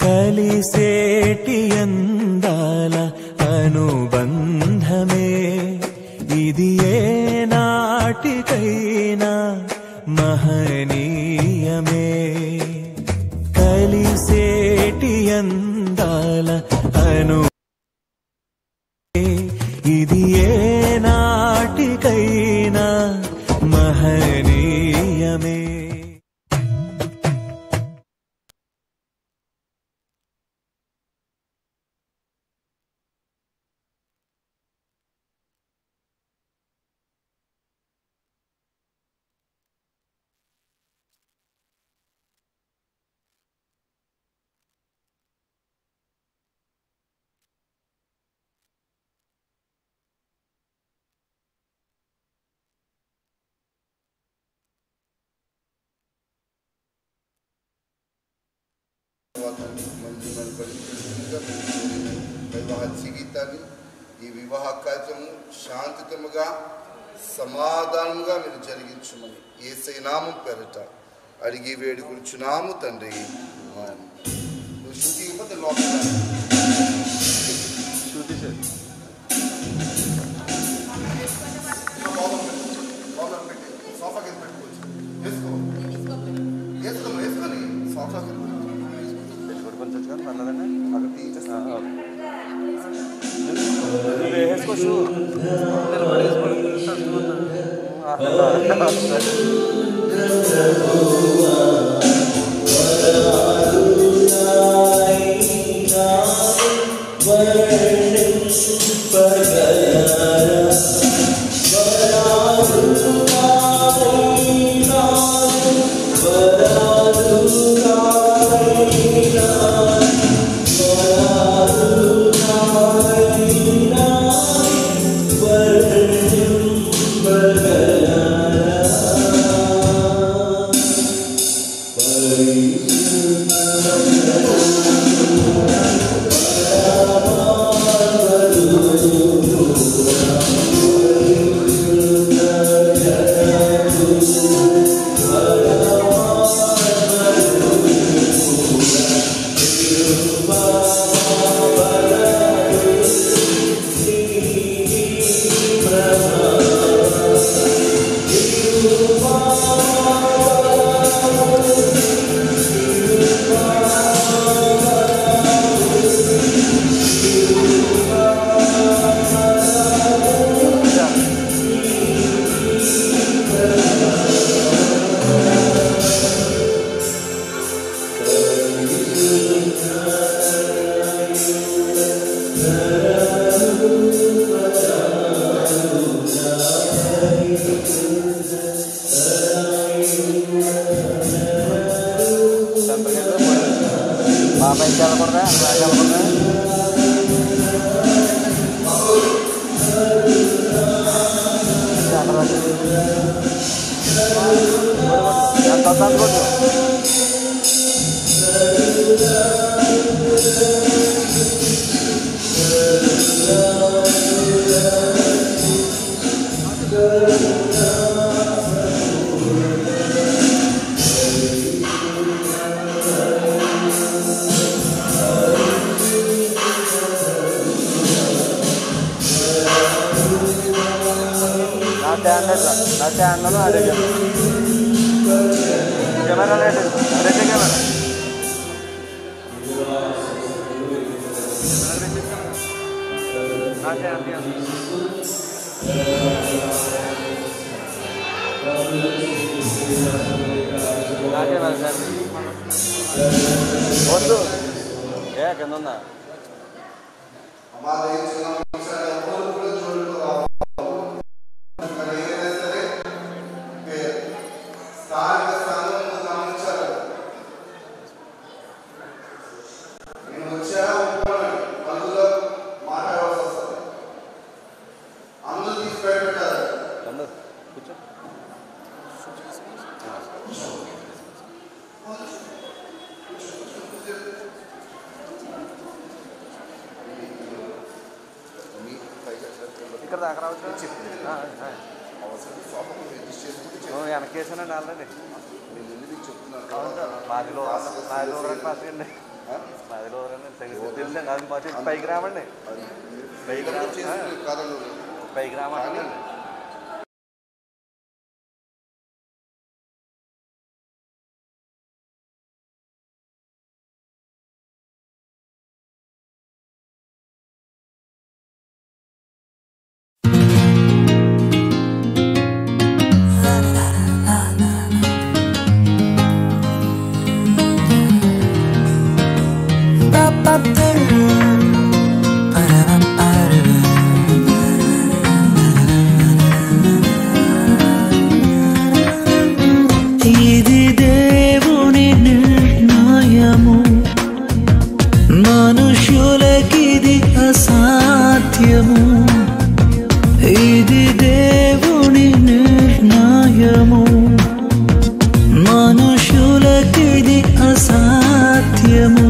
కలిసేటి అందాల అనుబంధమే ఇది ఏ నాటికైనా మహనీయమే కలిసేటి అందాల అను ఇది ఏ నాటికైనా మహనీయమే మంచి నిలబడి వివాహ జీవితాన్ని ఈ వివాహ కార్యక్రమం శాంతితముగా సమాధానంగా మీరు జరిగించమని ఏసై నామం పేరట అడిగి వేడుకుంటున్నాము తండ్రి ఆమేన్. నువ్వు శృతి ఇవ్వదు లోపల శృతి సార్ లోపల పెట్టి సోఫా కింద పెట్టుకోవచ్చు వేసుకో వేసుకో వేసుకొని సోఫా కింద అక్కడ తీయించేస్తాను వేసుకోవచ్చు బాబాయ్ వెళ్ళకూడదా అలా వెళ్ళకూడదా ఎంత అనుకోండి నా ట్యాన్ నా ట్యాన్లో అదే కెమెరా లేదు అదే కెమెరా నా ట్యాన్ నా కెమెరా సార్ వద్దు ఏ కింద ఉందా స్థానిక స్థానం గమనించాలి నేను వచ్చా ఉంటాను అందులో మాట్లాడాల్సి వస్తుంది అందరూ తీసి పెట్టారు అందరు కూర్చో ఇక్కడ దాకా రావచ్చు ఆ, ఆ. ఓ, వెనక్కి వేసానండి ఆల్రెడీ నేను ముందు మీకు చెప్తున్నాను అవును సార్ మాది లో మాది లో పాస్ అండి మాది వద్దులేండి అది మాకు పైకి రావండి పైకి రా చేసి కాదండి పైకి రామండి ఇది దేవుని నిర్ణయము మనుషులకిది అసాధ్యము ఇది దేవుని నిర్ణయము మనుషులకిది అసాధ్యము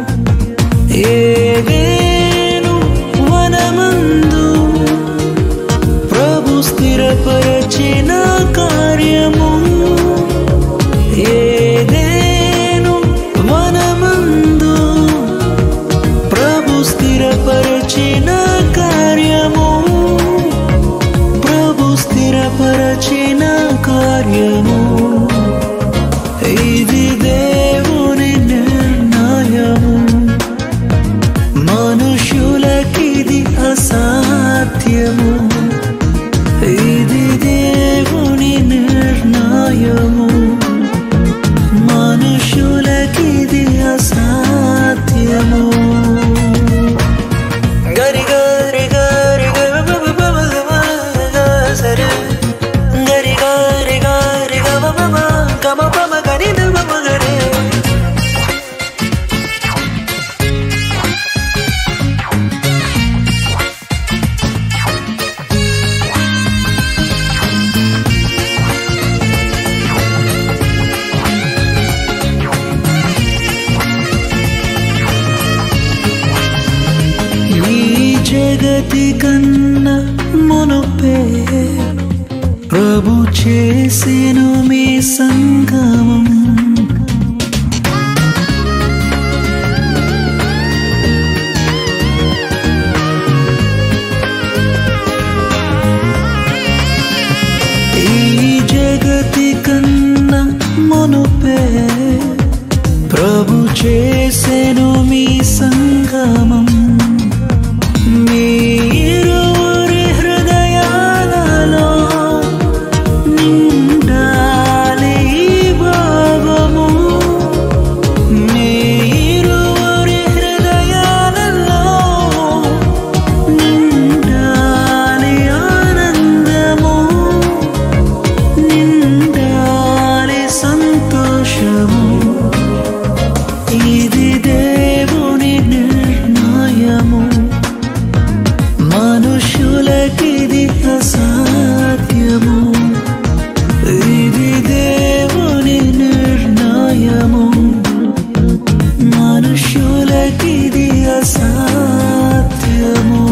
ఏదేను వనమందు ప్రభు స్థిరపరచిన కార్యము ఏదేను వనమందు ప్రభు స్థిరపరచిన కార్యము ప్రభు స్థిరపరచిన కార్యము ఇది దేవుని నిర్ణయము మనుషులకిది అసాధ్యము ఇది దేవుని నిర్ణయము మనుషులకిది అసాధ్యము గరి గరి గరి గ బ బ బ బ గ మ గ సరి గరి గరి గరి గ బ బ బ గ మ ప మ గరి ద బ బ గ రే ఈ జగతి కన్న మునుపే ప్రభు చేసెను మీ సంగమం ఈ జగతి కన్న మునుపే ప్రభు చేసెను మీ సంగమం మీరువురి హృదయాలలో నిండాలి ఈ భావము మీరువురి హృదయాలలో నిండాలి ఆనందము నిండాలి సంతోషము ఇది దేవుని నిర్ణయము మనుషులకిది అసాధ్యము ఇది దేవుని నిర్ణయము మనుషులకిది అసాధ్యము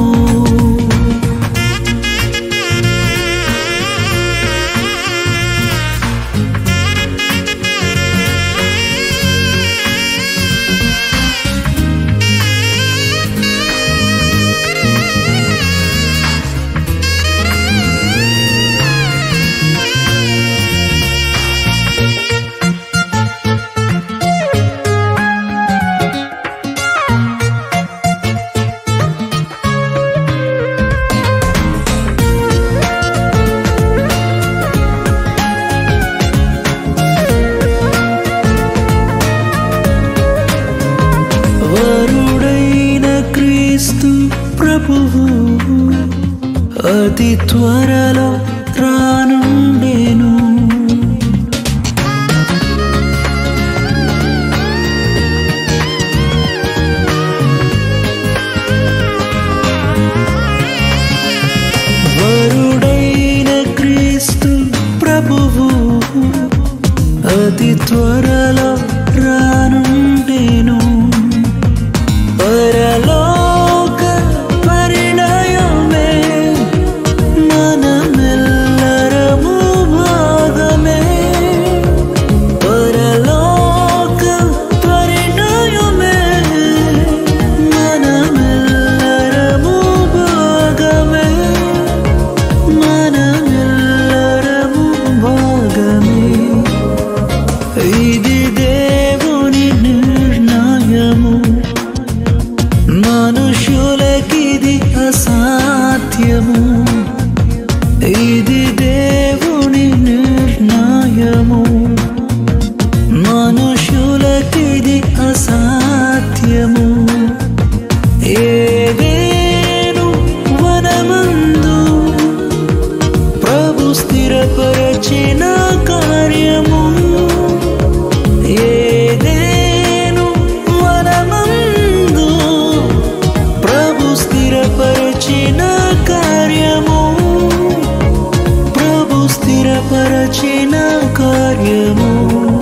వరుడైన క్రీస్తు ప్రభువు అతి త్వరలో రానుండేను వరుడైన క్రీస్తు ప్రభువు అతి త్వరలో రానుండేను పరలోక పరిణయమే మనమెల్ల మనుష్యులకిది అసాధ్యము ఇది దేవుని నిర్ణయము మనుష్యులకిది అసాధ్యము ఏదేను వనమందు ప్రభు స్థిరపరచిన కార్యము ఏదేను వనమందు ప్రభు స్థిరపరచిన కార్యము ప్రభు స్థిరపరచిన కార్యము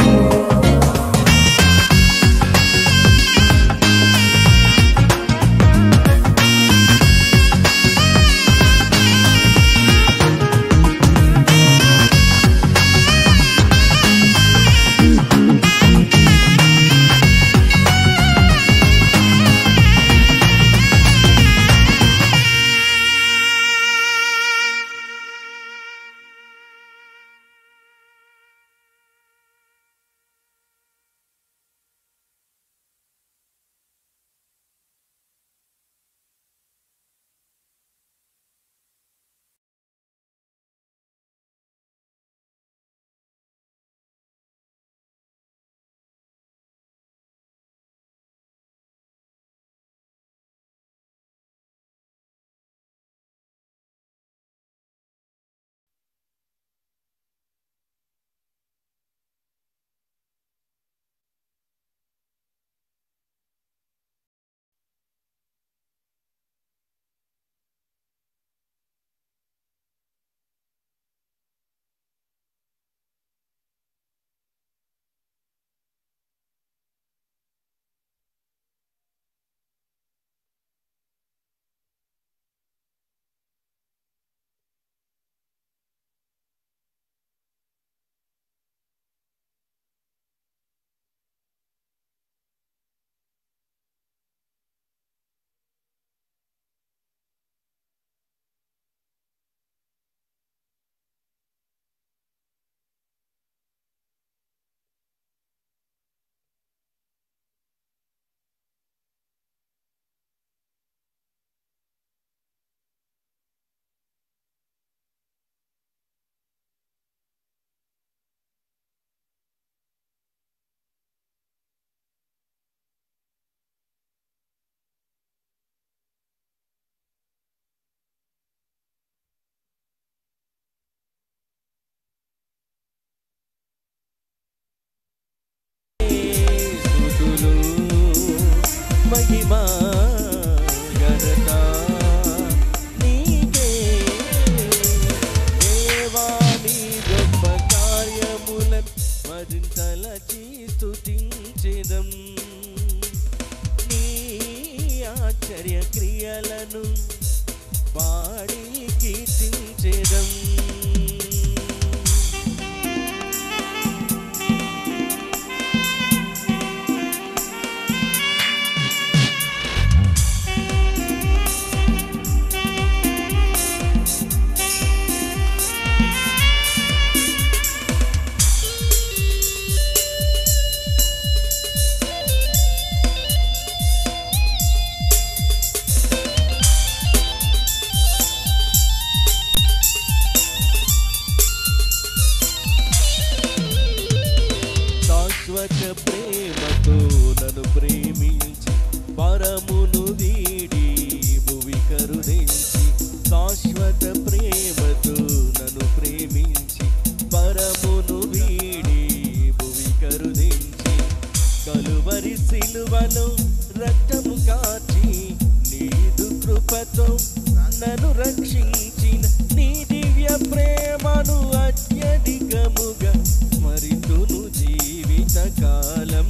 స్తుతులు మహిమా ఘనత నీకే దేవా నీ గొప్ప కార్యములను మరింతలచి స్తుతించెదం నీ ఆశ్చర్య క్రియలను పాడి కీర్తించెదం శాశ్వత ప్రేమతో నన్ను ప్రేమించి పరమును వీడి భువి కరుణించి శాశ్వత ప్రేమతో నన్ను ప్రేమించి పరమును వీడి భువి కరుణించి కలువరి సిలువలో రక్తము కాచి నీదు కృపతో నన్ను రక్షించిన నీ దివ్య ప్రేమను అత్యధికముగా స్మరితును జీవిత కాలం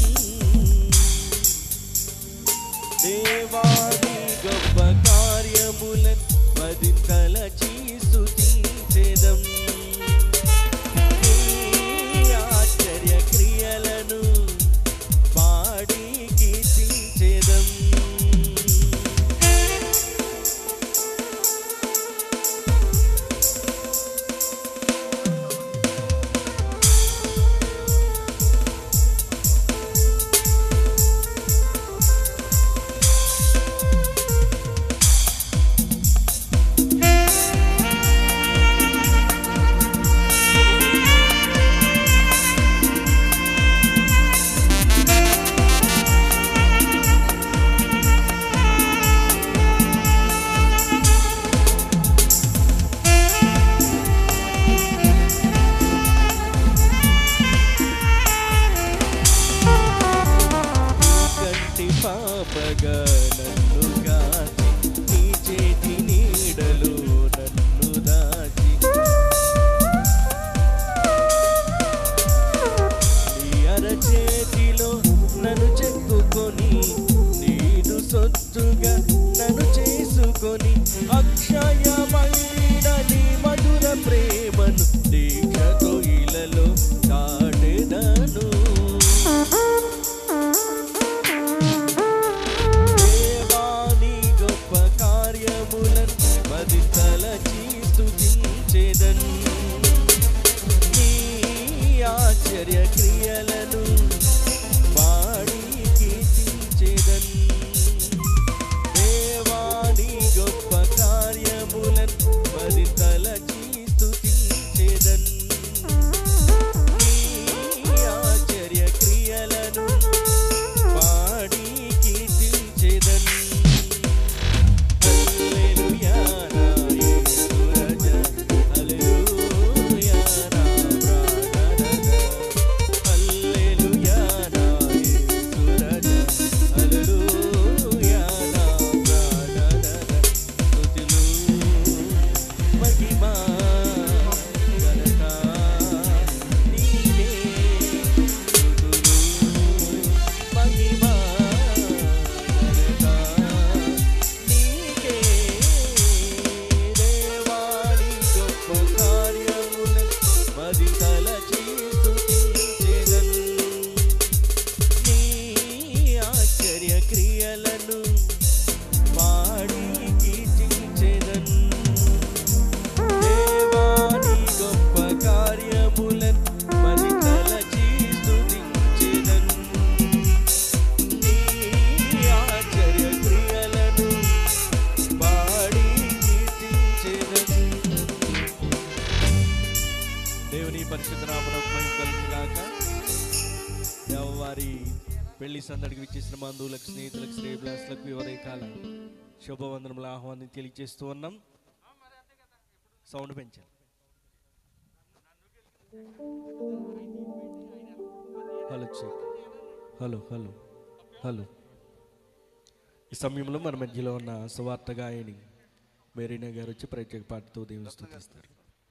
దేవాది గొప్ప కార్యములను మరింతలచి స్తుతించెదం నీ ఆశ్చర్య క్రియలను పాడి కీర్తించెదం నీ పరిశుద్ధ నామమునకు మహిమ కలుగును గాక దేవవారి పెళ్లి సందడికి విచ్చేసిన బంధువులకు స్నేహితులకు శ్రేయభిలాసులకు వివరేకాల శుభవందనముల ఆహ్వానం తెలియజేస్తూ ఉన్నాం సౌండ్ పెంచాలి hello check hello hello hello ఈ సమయంలో మన మధ్యలో ఉన్న సువార్త గాయని మెరీనా గారు వచ్చి ప్రత్యేక పాటతో దేవుని స్తుతిస్తారు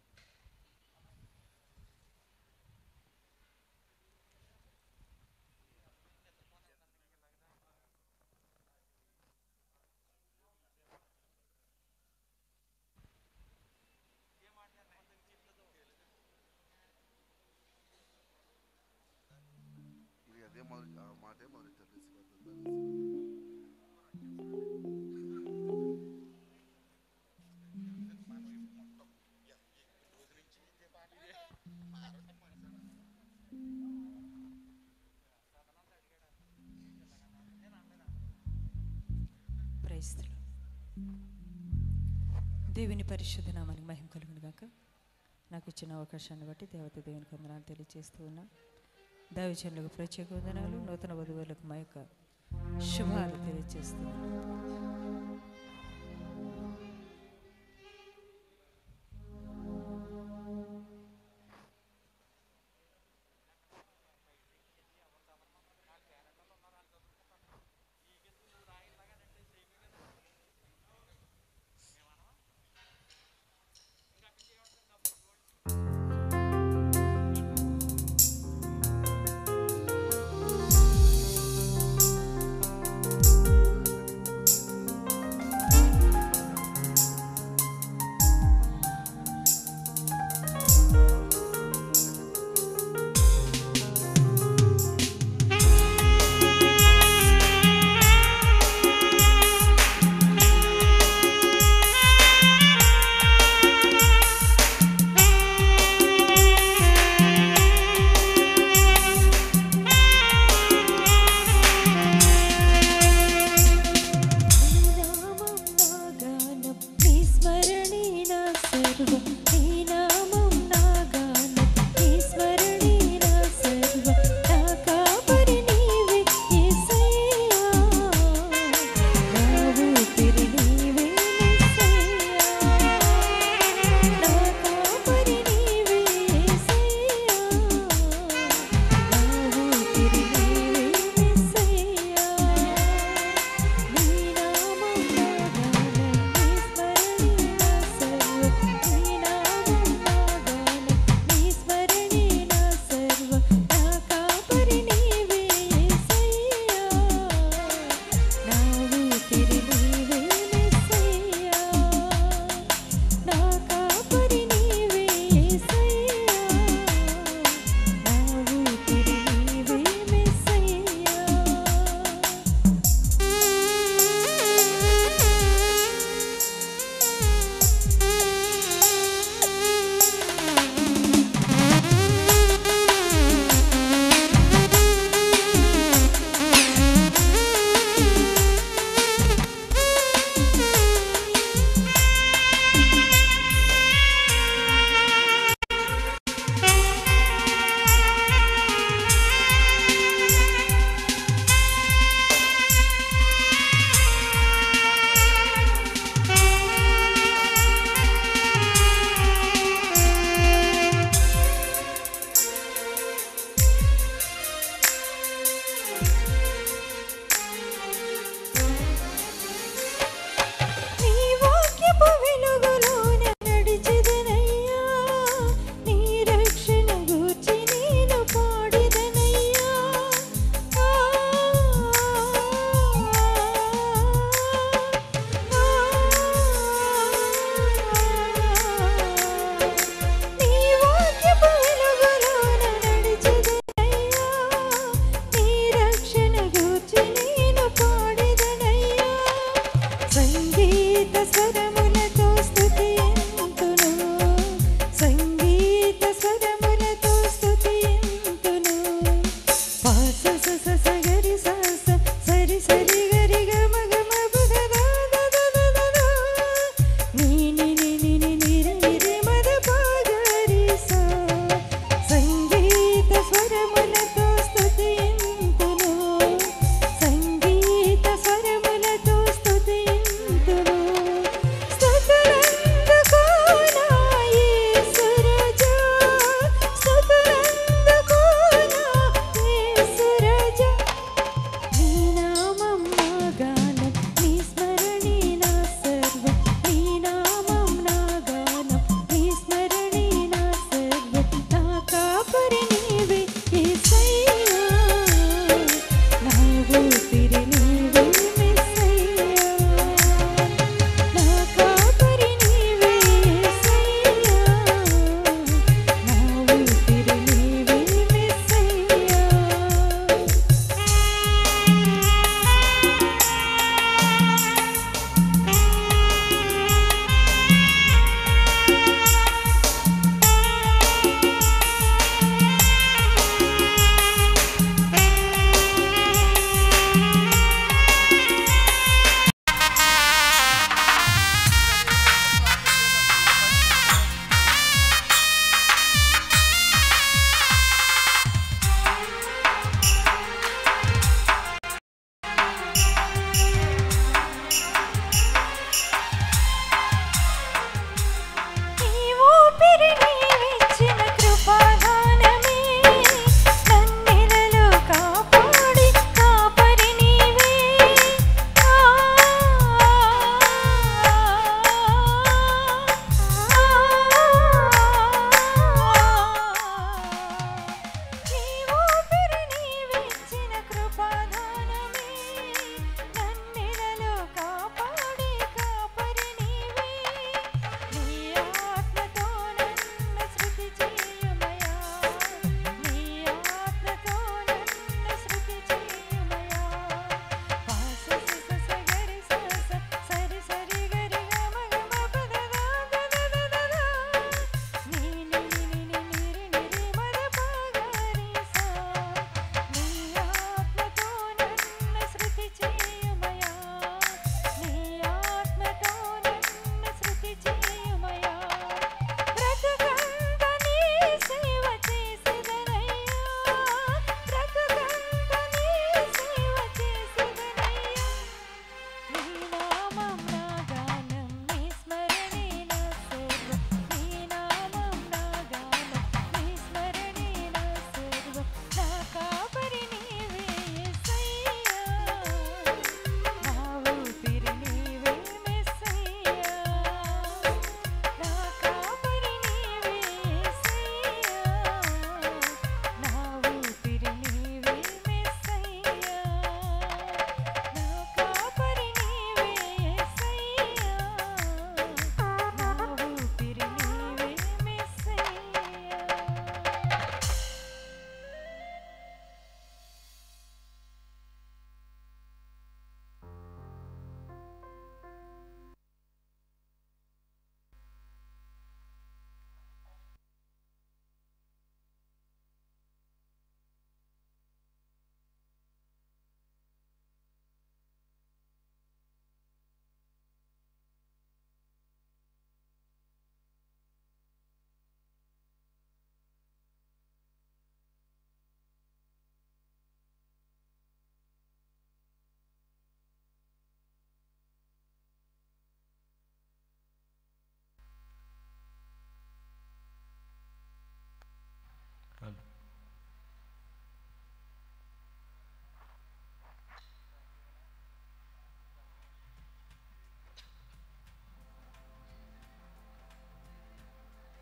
ఇది అదే మొదటి ఆ మాటే మొదటి తెలుసు క్రైస్తులు దేవుని పరిశుద్ధ నామానికి మహిమ కలుగును గాక నాకు ఇచ్చిన అవకాశాన్ని బట్టి దేవత దేవునికి వందనాలు తెలియజేస్తూ ఉన్నా దైవజనులకు ప్రత్యేక వందనాలు నూతన వధువులకు మా యొక్క శుభాలు తెలియజేస్తూ ఉన్నా.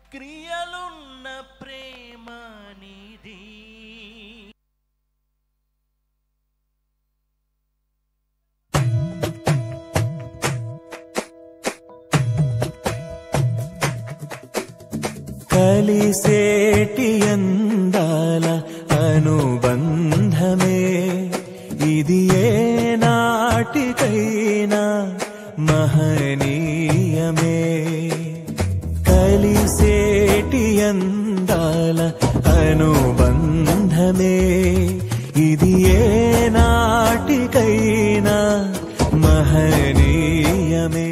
క్రియలున్న ప్రేమ నీది కలిసేటి అందాల అనుబంధమే ఇది ఏ నాటికైనా మహనీయమే కలిసేటి అందాల అనుబంధమే ఇది ఏ నాటికైనా మహనీయమే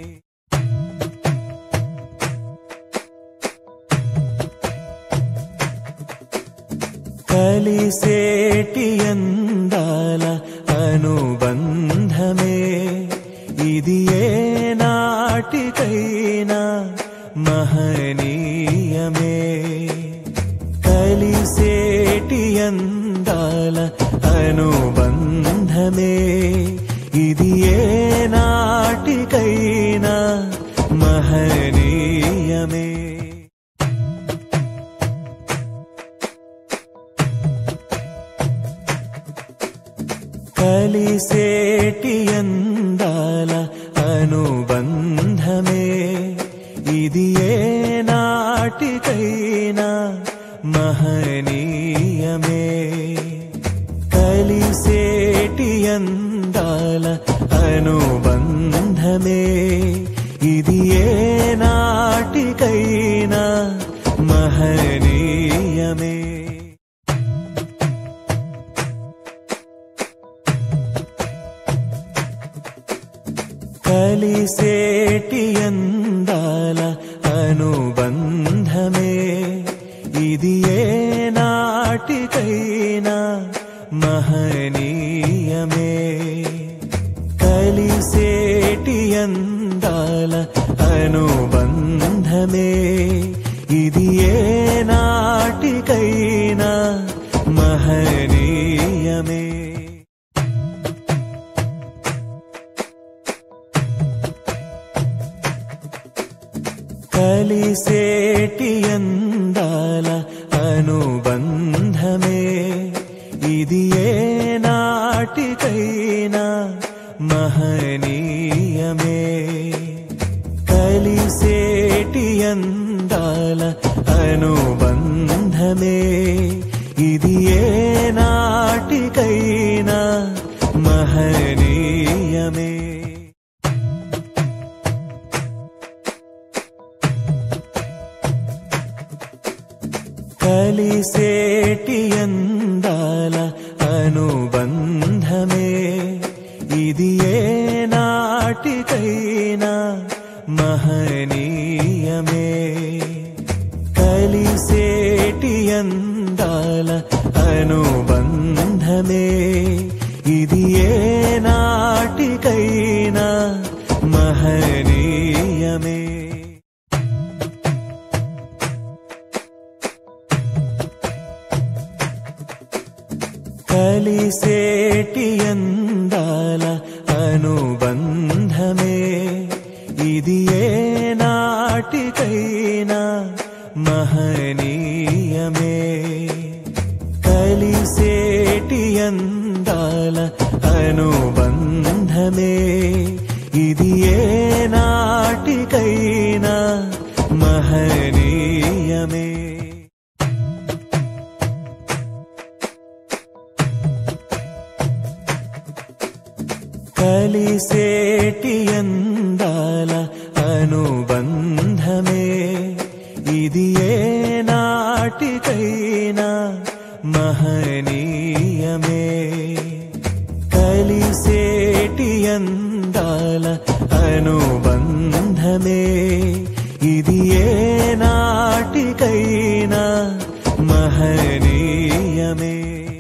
కలిసేటి అందాల అనుబంధమే ఇది ఏ నాటికైనా మహనీయమే కలిసేటి అందాల అనుబంధమే ఇది ఏ నాటికైనా మహనీయమే కలిసేటి అందాల అనుబంధమే ఇది ఏ నాటికైనా మహనీయమే కలిసేటి అందాల అనుబంధమే ఇది ఏ నాటికైనా మహనీయమే కలిసేటి అందాల అనుబంధమే ఇది ఏ నాటికైనా మహనీయమే కలిసేటి అందాల అనుబంధమే ఇది ఏ నాటికైనా మహనీయమే కలిసేటి అందాల అనుబంధమే ఇది ఏ నాటికైనా మహనీయమే కలిసేటి అందాల అనుబంధమే ఇది ఏ నాటికైనా మహనీయమే కలిసేటి అందాల అనుబంధమే ఇది ఏ నాటికైనా మహనీయమే కలిసేటి అందాల అనుబంధమే ఇది ఏ నాటికైనా మహనీయమే కలిసేటి అందాల అనుబంధమే ఇది ఏ నాటికైనా మహనీయమే కలిసేటి అందాల అనుబంధమే ఇది ఏ నాటికైనా మహనీయమే కలిసేటి అందాల అనుబంధమే ఇది ఏ నాటికైనా మహనీయమే కలిసేటి అందాల అనుబంధమే ఇది ఏ నాటికైనా మహనీయమే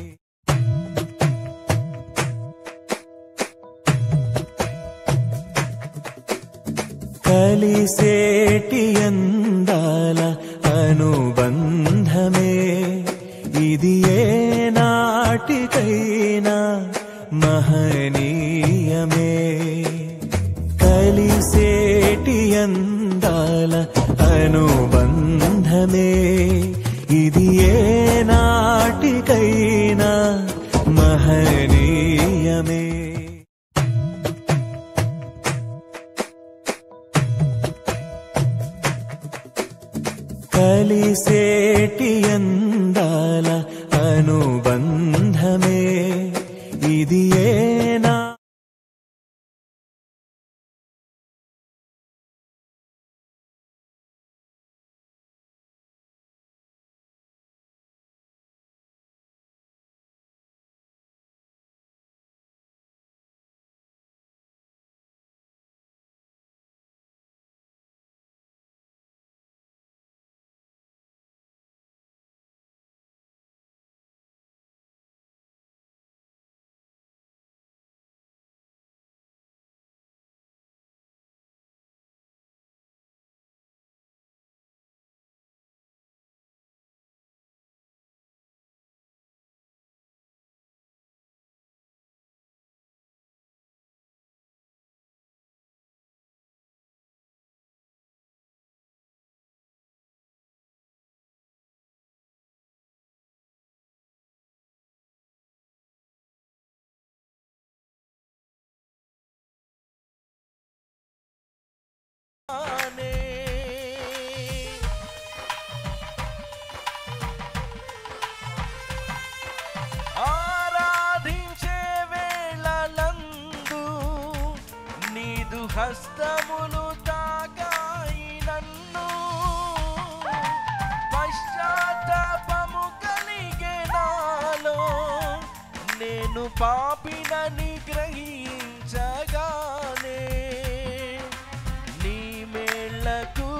కలిసేటి అందాల అనుబంధమే ఇది ఏ నాటికైనా మహనీయమే కలిసే కలిసేటి అందాల అనుబంధమే ఇది ఏ నాటికైనా మహనీయమే కలిసేటి అందాల అనుబంధమే ఇది ఏనా ఆరాధించే వేళలందు నీదు హస్తములు తాకాయి నన్ను పశ్చాత్తాపము కలిగే నాలో నేను పాపినని గ్రహించగానే నీ మేళ్లకు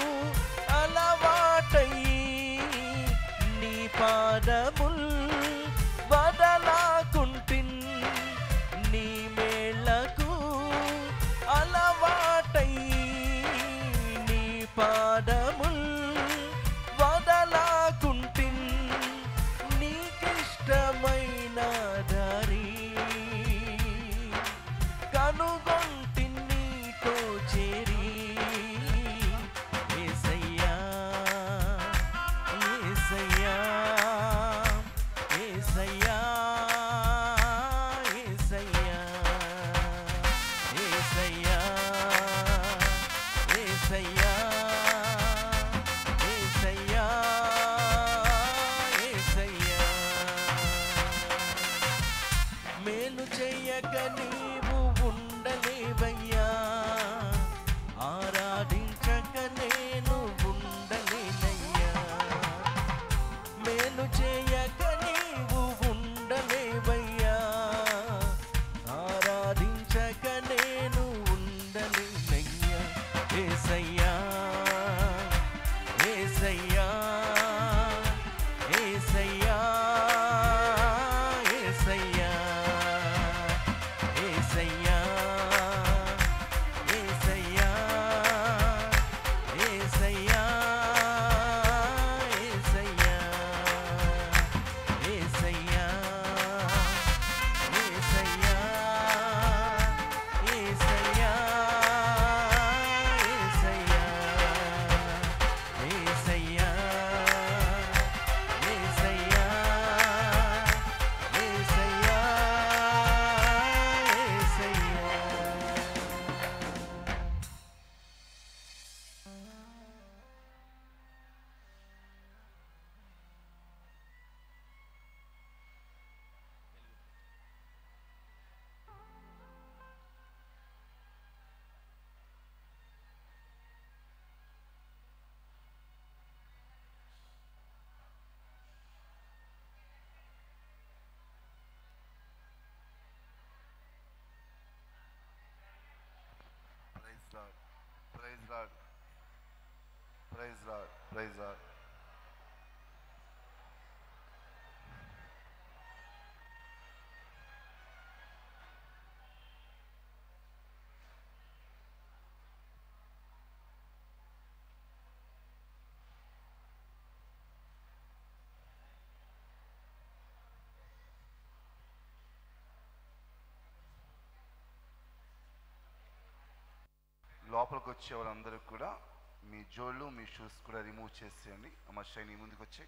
అలవాటై నీ పాదముల్ వదలాకుంటిన్ నీ మేళ్లకు అలవాటై నీ పాదముల్ వదలాకుంటిన్ నీకిష్టమైన దారి కనుగొంటి నీతో చేరి ఏసయ్యా ఏసయ్యా ఏసయ్యా ఏసయ్యా ఏసయ్యా ఏసయ్యా ఏసయ్యా ఏసయ్యా మేలు చెయ్యక నీవు ఉండలేవయ్యా ఆరాధించక నేను ఉండలేనయ్యా మేలు చేయక నీవు ఉండలేవయ్యా ఆరాధించక నేను ఉండలేనయ్యా ఏసయ్యా ఏసయ్యా ఏసయ్యా ఏసయ్యా ఏసయ్యా ఏసయ్యా ఏసయ్యా ఏసయ్యా ఏసయ్యా ఏసయ్యా ఏసయ్యా ఏసయ్యా ఏసయ్యా ఏసయ్యా ఏసయ్యా ఏసయ్యా praise Lord praise Lord praise Lord praise Lord లోపల లోపలికి వచ్చే వాళ్ళందరూ కూడా మీ జోళ్ళు మీ షూస్ కూడా రిమూవ్ చేసేయండి అమ్మ షైని ముందుకు వచ్చి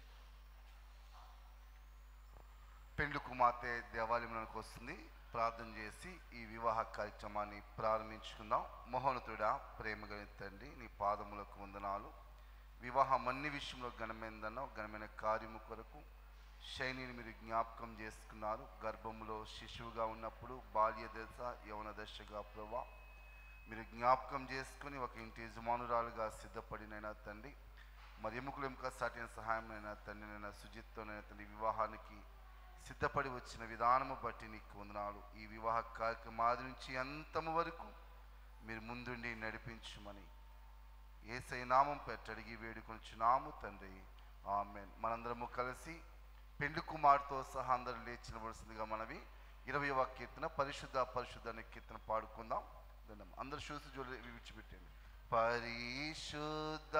పెండ్లి కుమార్తె దేవాలయంలోకి వస్తుంది ప్రార్థన చేసి ఈ వివాహ కార్యక్రమాన్ని ప్రారంభించుకుందాం మహోన్నతుడా ప్రేమ కలిగిన తండ్రి నీ పాదములకు వందనాలు వివాహం అన్ని విషయంలో ఘనమైందన్న ఘనమైన కార్యము కొరకు శైలిని మీరు జ్ఞాపకం చేసుకున్నారు గర్భములో శిశువుగా ఉన్నప్పుడు బాల్య దశ యవన దశగా ప్రభా మీరు జ్ఞాపకం చేసుకుని ఒక ఇంటి యజమానురాలుగా సిద్ధపడినైనా తండ్రి మరి ఎముకలు ఎముక సాటిన సహాయమైన తండ్రి నైనా సుజిత్తోనైనా తండ్రి వివాహానికి సిద్ధపడి వచ్చిన విధానము బట్టి నీకు వందనాలు ఈ వివాహ కార్యక్రమాది నుంచి అంతము వరకు మీరు ముందుండి నడిపించమని ఏసై నామం పెట్టడిగి వేడుకొనిచున్నాము తండ్రి ఆమెన్ మనందరము కలిసి పెండు కుమార్తో సహా అందరూ లేచి నిలబడుతుందిగా మనవి ఇరవయవ కీర్తన పరిశుద్ధ పరిశుద్ధ అనే కీర్తన పాడుకుందాం దండం అందరు చూసి జోలి విడిచిపెట్టండి పరిశుద్ధ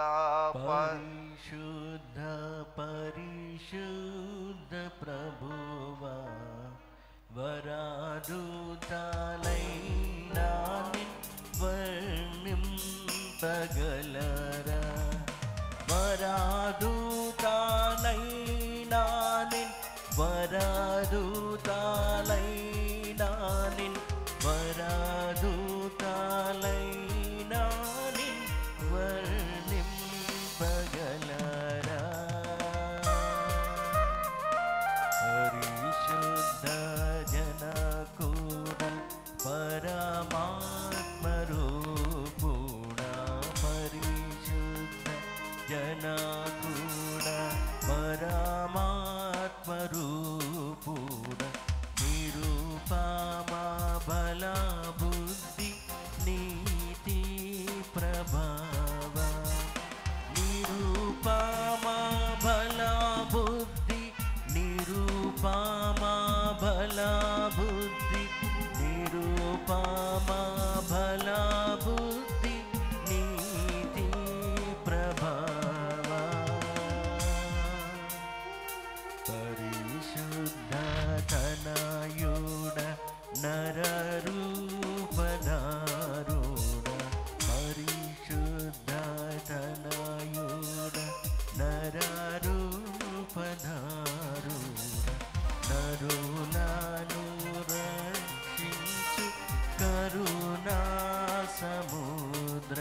పరి- పరిశుద్ధ పరిశుద్ధ ప్రభువా వరాదుతాలైనా వర్ణింపగలరా వరాదుతాలైనా వరాదుతాలైనా వరాదుతాలైనా వర్ణింపగలరా పరిశుద్ధ జనకూడ పరమాత్మరూపుణ పరిశుద్ధ జనకూడ పరమాత్మరూపుణ నిరూపమా బల బుద్ధి నీతి ప్రభావ నిరూపమా బల బుద్ధి నిరూపమా బల బుద్ధి నిరూపమా బల బుద్ధి నీతి ప్రభావ పరిశుద్ధ తనయుడ నరరూపదారుడ పరిశుద్ధ తనయుడ నరరూపదారుడ నరులను రక్షించు కరుణా సముద్ర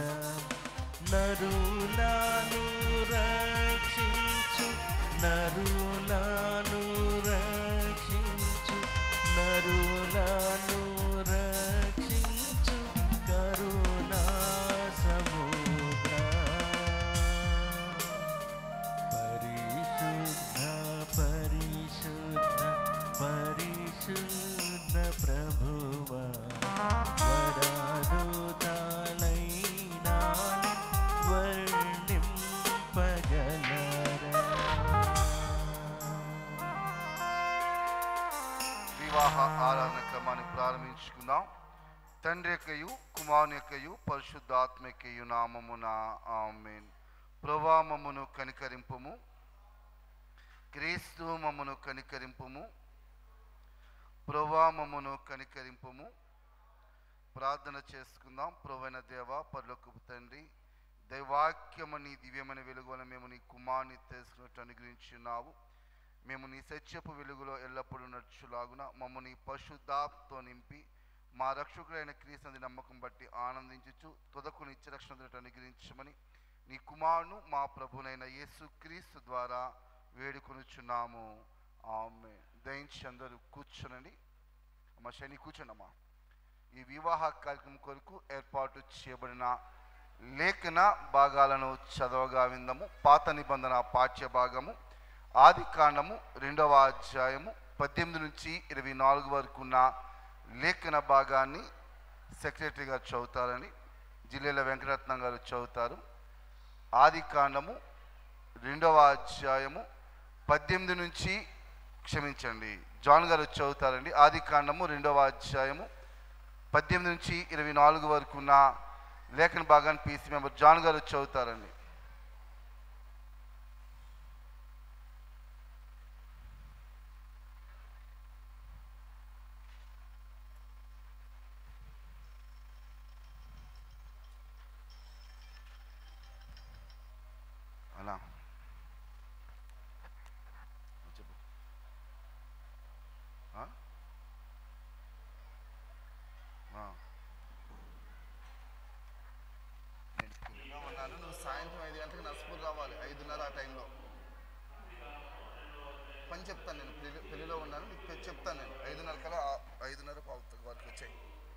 నరులను రక్షించు నరులను రక్షించు నరులను రక్షించు కరుణా సముద్ర పరిశుద్ధ పరిశుద్ధ పరిశుద్ధ ప్రభువ వరాదుతాలైనా వర్ణింపగలరా వివాహ ఆరాధన క్రమాన్ని ప్రారంభించుకుందాం తండ్రి యొక్కయు కుమారుని యొక్కయు పరిశుద్ధాత్మకయు నామమున ఆమెన్ ప్రభా మమ్మును కనికరింపుము క్రీస్తు మమ్మను కనికరింపుము ప్రభా మమ్మను కనికరింపుము ప్రార్థన చేసుకుందాం ప్రవైన దేవ పరలోకపు తండ్రి దైవాక్యము నీ దివ్యమైన వెలుగున మేము నీ కుమార్ని తెలుసుకున్నట్టు అనుగ్రహించున్నావు మేము నీ సత్యపు వెలుగులో ఎల్లప్పుడూ నడుచులాగున మమ్మ నీ పరిశుద్ధాత్తో నింపి మా రక్షకుడైన క్రీస్తుని నమ్మకం బట్టి ఆనందించుచు తుదకు నిత్యరక్షణ అనుగ్రహించమని నీ కుమారును మా ప్రభునైన యేసు క్రీస్తు ద్వారా వేడుకొనుచున్నాము ఆమె దయించి అందరూ కూర్చోనండి అమ్మ శని కూర్చోండమ్మా ఈ వివాహ కార్యక్రమం కొరకు ఏర్పాటు చేయబడిన లేఖన భాగాలను చదవగా విందము పాత నిబంధన పాఠ్య భాగము ఆది కాండము రెండవ అధ్యాయము పద్దెనిమిది నుంచి ఇరవై నాలుగు వరకు ఉన్న లేఖన భాగాన్ని సెక్రటరీ గారు చదువుతారని జిల్లాల వెంకటరత్నం గారు చదువుతారు ఆది కాండము రెండవ అధ్యాయము పద్దెనిమిది నుంచి క్షమించండి జాన్ గారు చదువుతారండి ఆది కాండము రెండవ అధ్యాయము పద్దెనిమిది నుంచి ఇరవై నాలుగు వరకు ఉన్న లేఖన భాగాన్ని పీసీ మెంబర్ జాన్ గారు చదువుతారండి ఐదున్నర ఆ టైంలో పని చెప్తాను నేను పెళ్లి పెళ్లిలో ఉన్నాను నీకు పె- చెప్తాను నేను ఐదున్నర కల్లా ఆ- ఐదున్నర పావు వరకు వచ్చాయి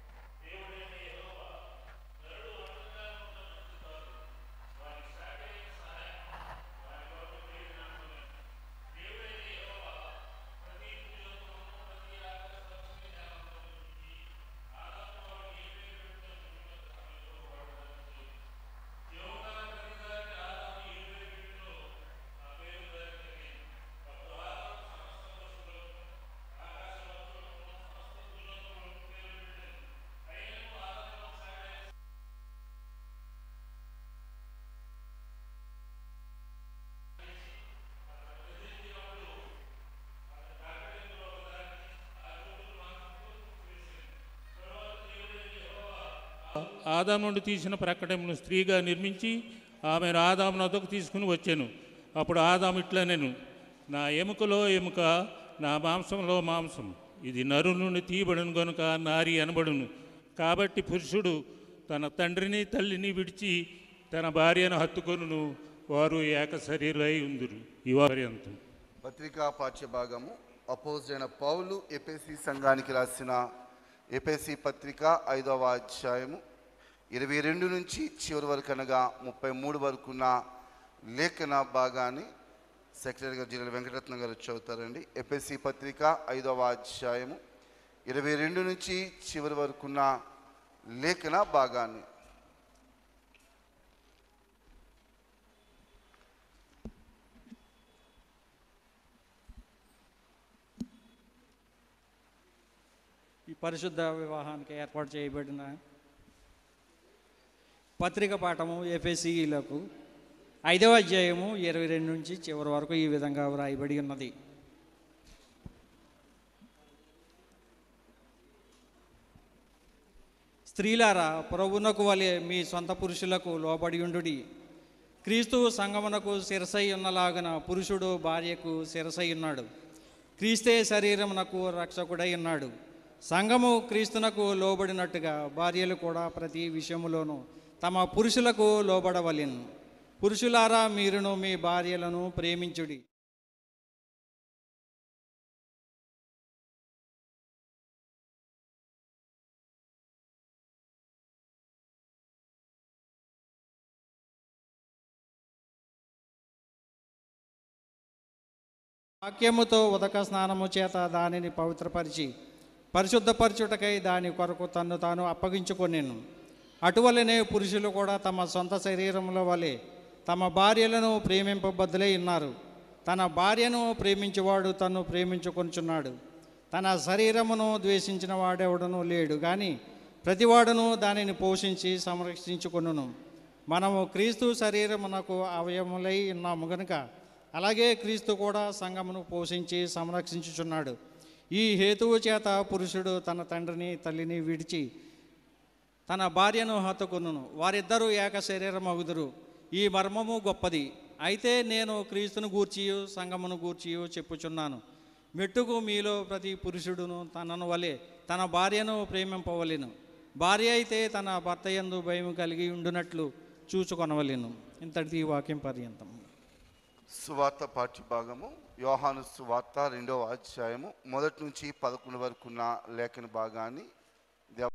ఆదాము నుండి తీసిన ప్రకటనను స్త్రీగా నిర్మించి ఆమెను ఆదాము నొద్దకు తీసుకుని వచ్చాను అప్పుడు ఆదాము ఇట్లా నేను నా ఎముకలో ఎముక నా మాంసంలో మాంసం ఇది నరు నుండి తీయబడును గనుక నారి అనబడును కాబట్టి పురుషుడు తన తండ్రిని తల్లిని విడిచి తన భార్యను హత్తుకొనును వారు ఏక శరీరై ఉందురు ఈ పర్యంతం పత్రికా పాఠ్యభాగము అపోజ్ అయిన పౌలు ఎపిసి సంఘానికి రాసిన ఎపిసి పత్రిక ఐదవ అధ్యాయము ఇరవై రెండు నుంచి చివరి వరకు అనగా ముప్పై మూడు వరకున్న లేఖన భాగాన్ని సెక్రటరీ గారు జిల్లా వెంకటరత్నం గారు చదువుతారండి ఎపిసి పత్రిక ఐదవ అధ్యాయము ఇరవై రెండు నుంచి చివరి వరకున్న లేఖన భాగాన్ని ఈ పరిశుద్ధ వివాహానికి ఏర్పాటు చేయబడిన పత్రిక పాఠము ఎఫ్ఎస్సిలకు ఐదవ అధ్యాయము ఇరవై రెండు నుంచి చివరి వరకు ఈ విధంగా వ్రాయబడి ఉన్నది స్త్రీలారా ప్రభునకు వలె మీ సొంత పురుషులకు లోబడి ఉండుడి క్రీస్తు సంగమునకు శిరసై ఉన్నలాగన పురుషుడు భార్యకు శిరసై ఉన్నాడు క్రీస్తే శరీరమునకు రక్షకుడై ఉన్నాడు సంఘము క్రీస్తునకు లోబడినట్టుగా భార్యలు కూడా ప్రతి విషయములోనూ తమ పురుషులకు లోబడవలెను పురుషులారా మీరును మీ భార్యలను ప్రేమించుడి వాక్యముతో ఉదక స్నానము చేత దానిని పవిత్రపరిచి పరిశుద్ధపరచుటకై దాని కొరకు తన్ను తాను అప్పగించుకొనేను అటువలనే పురుషులు కూడా తమ సొంత శరీరముల వలె తమ భార్యలను ప్రేమింపబద్దులై ఉన్నారు తన భార్యను ప్రేమించేవాడు తన్ను ప్రేమించుకొనుచున్నాడు తన శరీరమును ద్వేషించిన వాడెవడను లేడు కానీ ప్రతివాడును దానిని పోషించి సంరక్షించుకొనును మనము క్రీస్తు శరీరమునకు అవయములై ఉన్నాము గనుక అలాగే క్రీస్తు కూడా సంఘమును పోషించి సంరక్షించుచున్నాడు ఈ హేతువు చేత పురుషుడు తన తండ్రిని తల్లిని విడిచి తన భార్యను హత్తుకును వారిద్దరూ ఏక శరీరమగుదురు ఈ మర్మము గొప్పది అయితే నేను క్రీస్తును గూర్చియు సంఘమును గూర్చియు చెప్పుచున్నాను మెట్టుకు మీలో ప్రతి పురుషుడును తనను వలె తన భార్యను ప్రేమింపవలెను భార్య అయితే తన భర్త యందు భయం కలిగి ఉండునట్లు చూచుకొనవలెను ఇంతటిది ఈ వాక్యం పర్యంతం సువార్త పాఠ్యభాగము యోహాను సువార్త రెండవ అధ్యాయము మొదటి నుంచి పదకొండు వరకు ఉన్న లేఖన భాగాన్ని దేవ-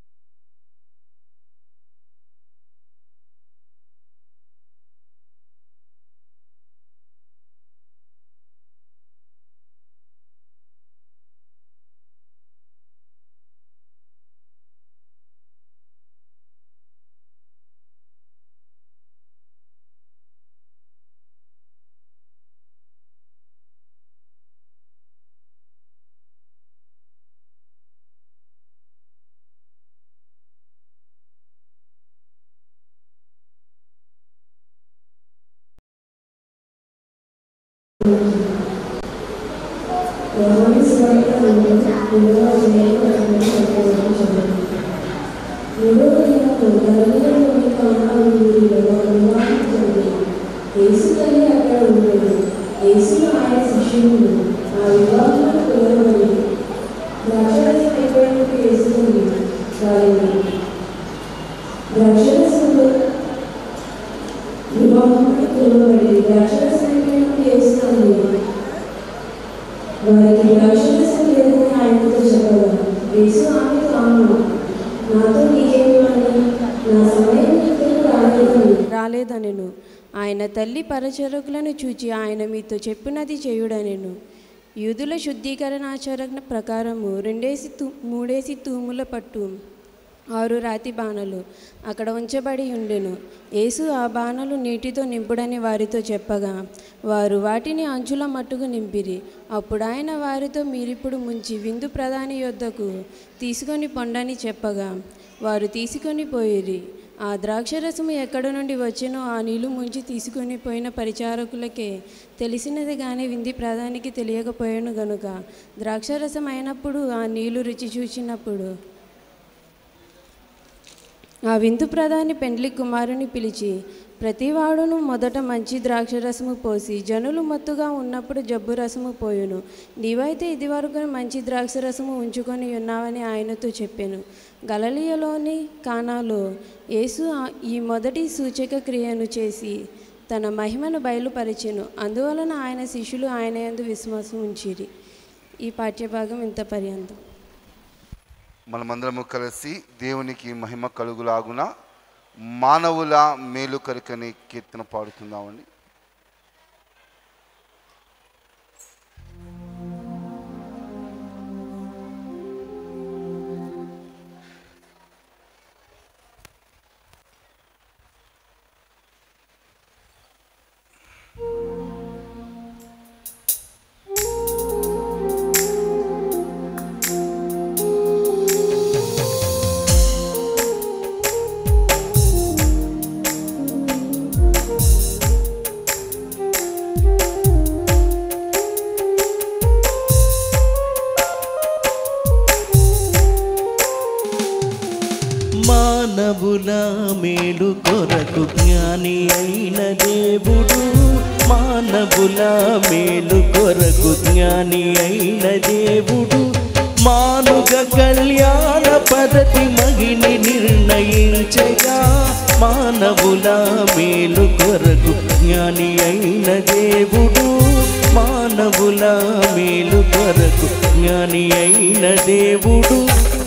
యేసుకని అక్కడ ఉండేది యేసును ఆయన శిష్యులు ఆ వివాహంలో పిలవబడి ద్రాక్షరసం అయిపోయినట్టు వేసుకుని వారిని ద్రాక్షరసంలో వివాహ వివాహములకు పిలువబడి ద్రాక్షరసమైనటువంటి యేసుని వారికి ద్రాక్షరసం లేదని ఆయనతో చెప్పగా యేసు ఆమెతో ఆమె నాతో నీకేమి పని నా సమయం నీకు రాలేదని రాలేదనెను ఆయన తల్లి పరచరకులను చూచి ఆయన మీతో చెప్పినది చేయుడనెను యూదుల శుద్ధీకరణాచరణ ప్రకారము రెండేసి తూ మూడేసి తూముల పట్టు ఆరు రాతి బాణలు అక్కడ ఉంచబడి ఉండెను యేసు ఆ బాణలు నీటితో నింపుడని వారితో చెప్పగా వారు వాటిని అంచుల మట్టుకు నింపిరి అప్పుడు ఆయన వారితో మీరిప్పుడు ముంచి విందు ప్రధాని యొద్దకు తీసుకొని పొండని చెప్పగా వారు తీసుకొని పోయిరి ఆ ద్రాక్షరసము ఎక్కడ నుండి వచ్చినో ఆ నీళ్లు ముంచి తీసుకొని పోయిన పరిచారకులకే తెలిసినది కానీ వింది ప్రధానికి తెలియకపోయాను గనుక ద్రాక్షరసం అయినప్పుడు ఆ నీళ్లు రుచి చూచినప్పుడు ఆ విందు ప్రధాని పెండ్లి కుమారుని పిలిచి ప్రతివాడును మొదట మంచి ద్రాక్షరసము పోసి జనులు మత్తుగా ఉన్నప్పుడు జబ్బు రసము పోయును నీవైతే ఇదివరకు మంచి ద్రాక్షరసము ఉంచుకొని ఉన్నావని ఆయనతో చెప్పాను గలలియలోని కానాలో యేసు ఆ- ఈ మొదటి సూచక క్రియను చేసి తన మహిమను బయలుపరిచెను అందువలన ఆయన శిష్యులు ఆయన యందు విశ్వాసం ఉంచిరి ఈ పాఠ్యభాగం ఇంత పర్యంతం మనమందరము కలిసి దేవునికి మహిమ కలుగులాగున మానవుల మేలు కరికని కీర్తన పాడుతుందామండి మానవుల మేలు కొరకు జ్ఞాని అయిన దేవుడు మానవుల మేలు కొరకు జ్ఞాని అయిన దేవుడు మానుగ కళ్యాణ పద్ధతి మగిని నిర్ణయించగా మానవుల మేలు కొరకు జ్ఞాని అయిన దేవుడు మానవుల మేలు కొరకు జ్ఞాని అయిన దేవుడు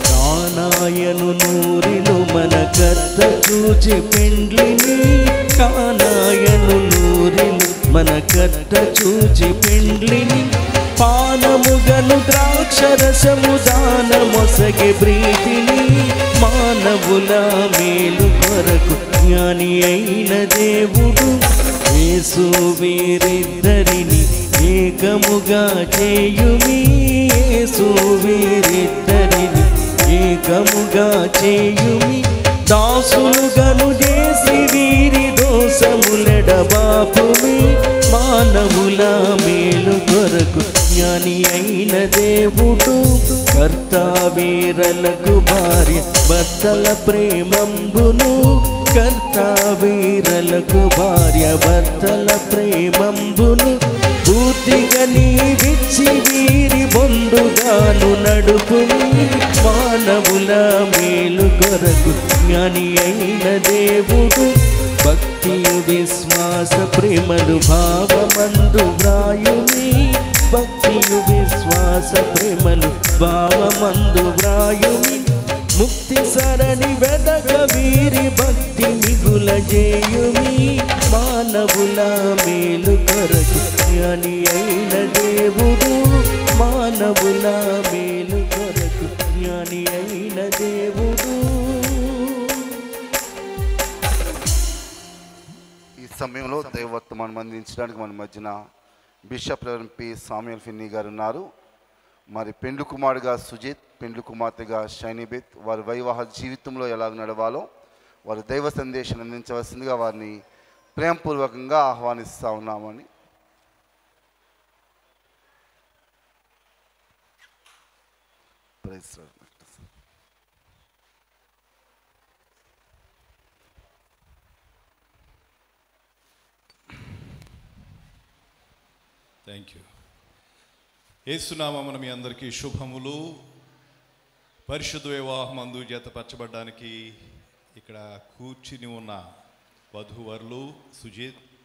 కానాయను నూరిను మన కర్త చూచి పెండ్లిని కానాయను నూరిను మన కర్త చూచి పెండ్లిని పానముగను ద్రాక్షరసము దానమొసగే ప్రీతిని మానవుల మేలు కొరకు జ్ఞాని అయిన దేవుడు యేసు వీరిద్దరిని ఏకముగా చేయుమి యేసు వీరిద్దరిని ఏకముగా చేయుమి దాసులుగను చేసి వీరి దోషములెడబాపుమి మానవుల మేలు కొరకు జ్ఞాని అయిన దేవుడు కర్త వీరలకు భార్య భర్తల ప్రేమంబును కర్త వీరలకు భార్య భర్తల ప్రేమంబును పూర్తిగా నీవిచ్చి వీరి బొండుగాను నడుపుని మానవుల మేలు కొరకు జ్ఞాని అయిన దేవుడు భక్తి విశ్వాస ప్రేమలు భావమందు వ్రాయుని భక్తి విశ్వాస ప్రేమలు భావమందు వ్రాయుని ముక్తి సరణి వెదక వీరి భక్తి మిగుల చేయుమి మానవుల మేలు కొరకు జ్ఞాని అయిన దేవుడు మానవుల మేలు కొరకు జ్ఞాని అయిన దేవుడు ఈ సమయంలో దైవవర్తమానం అందించడానికి మన మధ్యన bishop reverend P Samuel Finney గారు ఉన్నారు మరి పెండ్లు కుమారుడుగా సుజిత్ పెండ్లు కుమార్తెగా షైనీబెత్ వారి వైవాహ జీవితంలో ఎలా నడవాలో వారి దైవ సందేశం అందించవలసిందిగా వారిని ప్రేమపూర్వకంగా ఆహ్వానిస్తూ ఉన్నామని Praise the Lord. Thank you ఏసునామమున మీ అందరికీ శుభములు పరిశుద్ధ వివాహం అందు జతపరచబడ్డానికి ఇక్కడ కూర్చుని ఉన్న వధూవరులు సుజిత్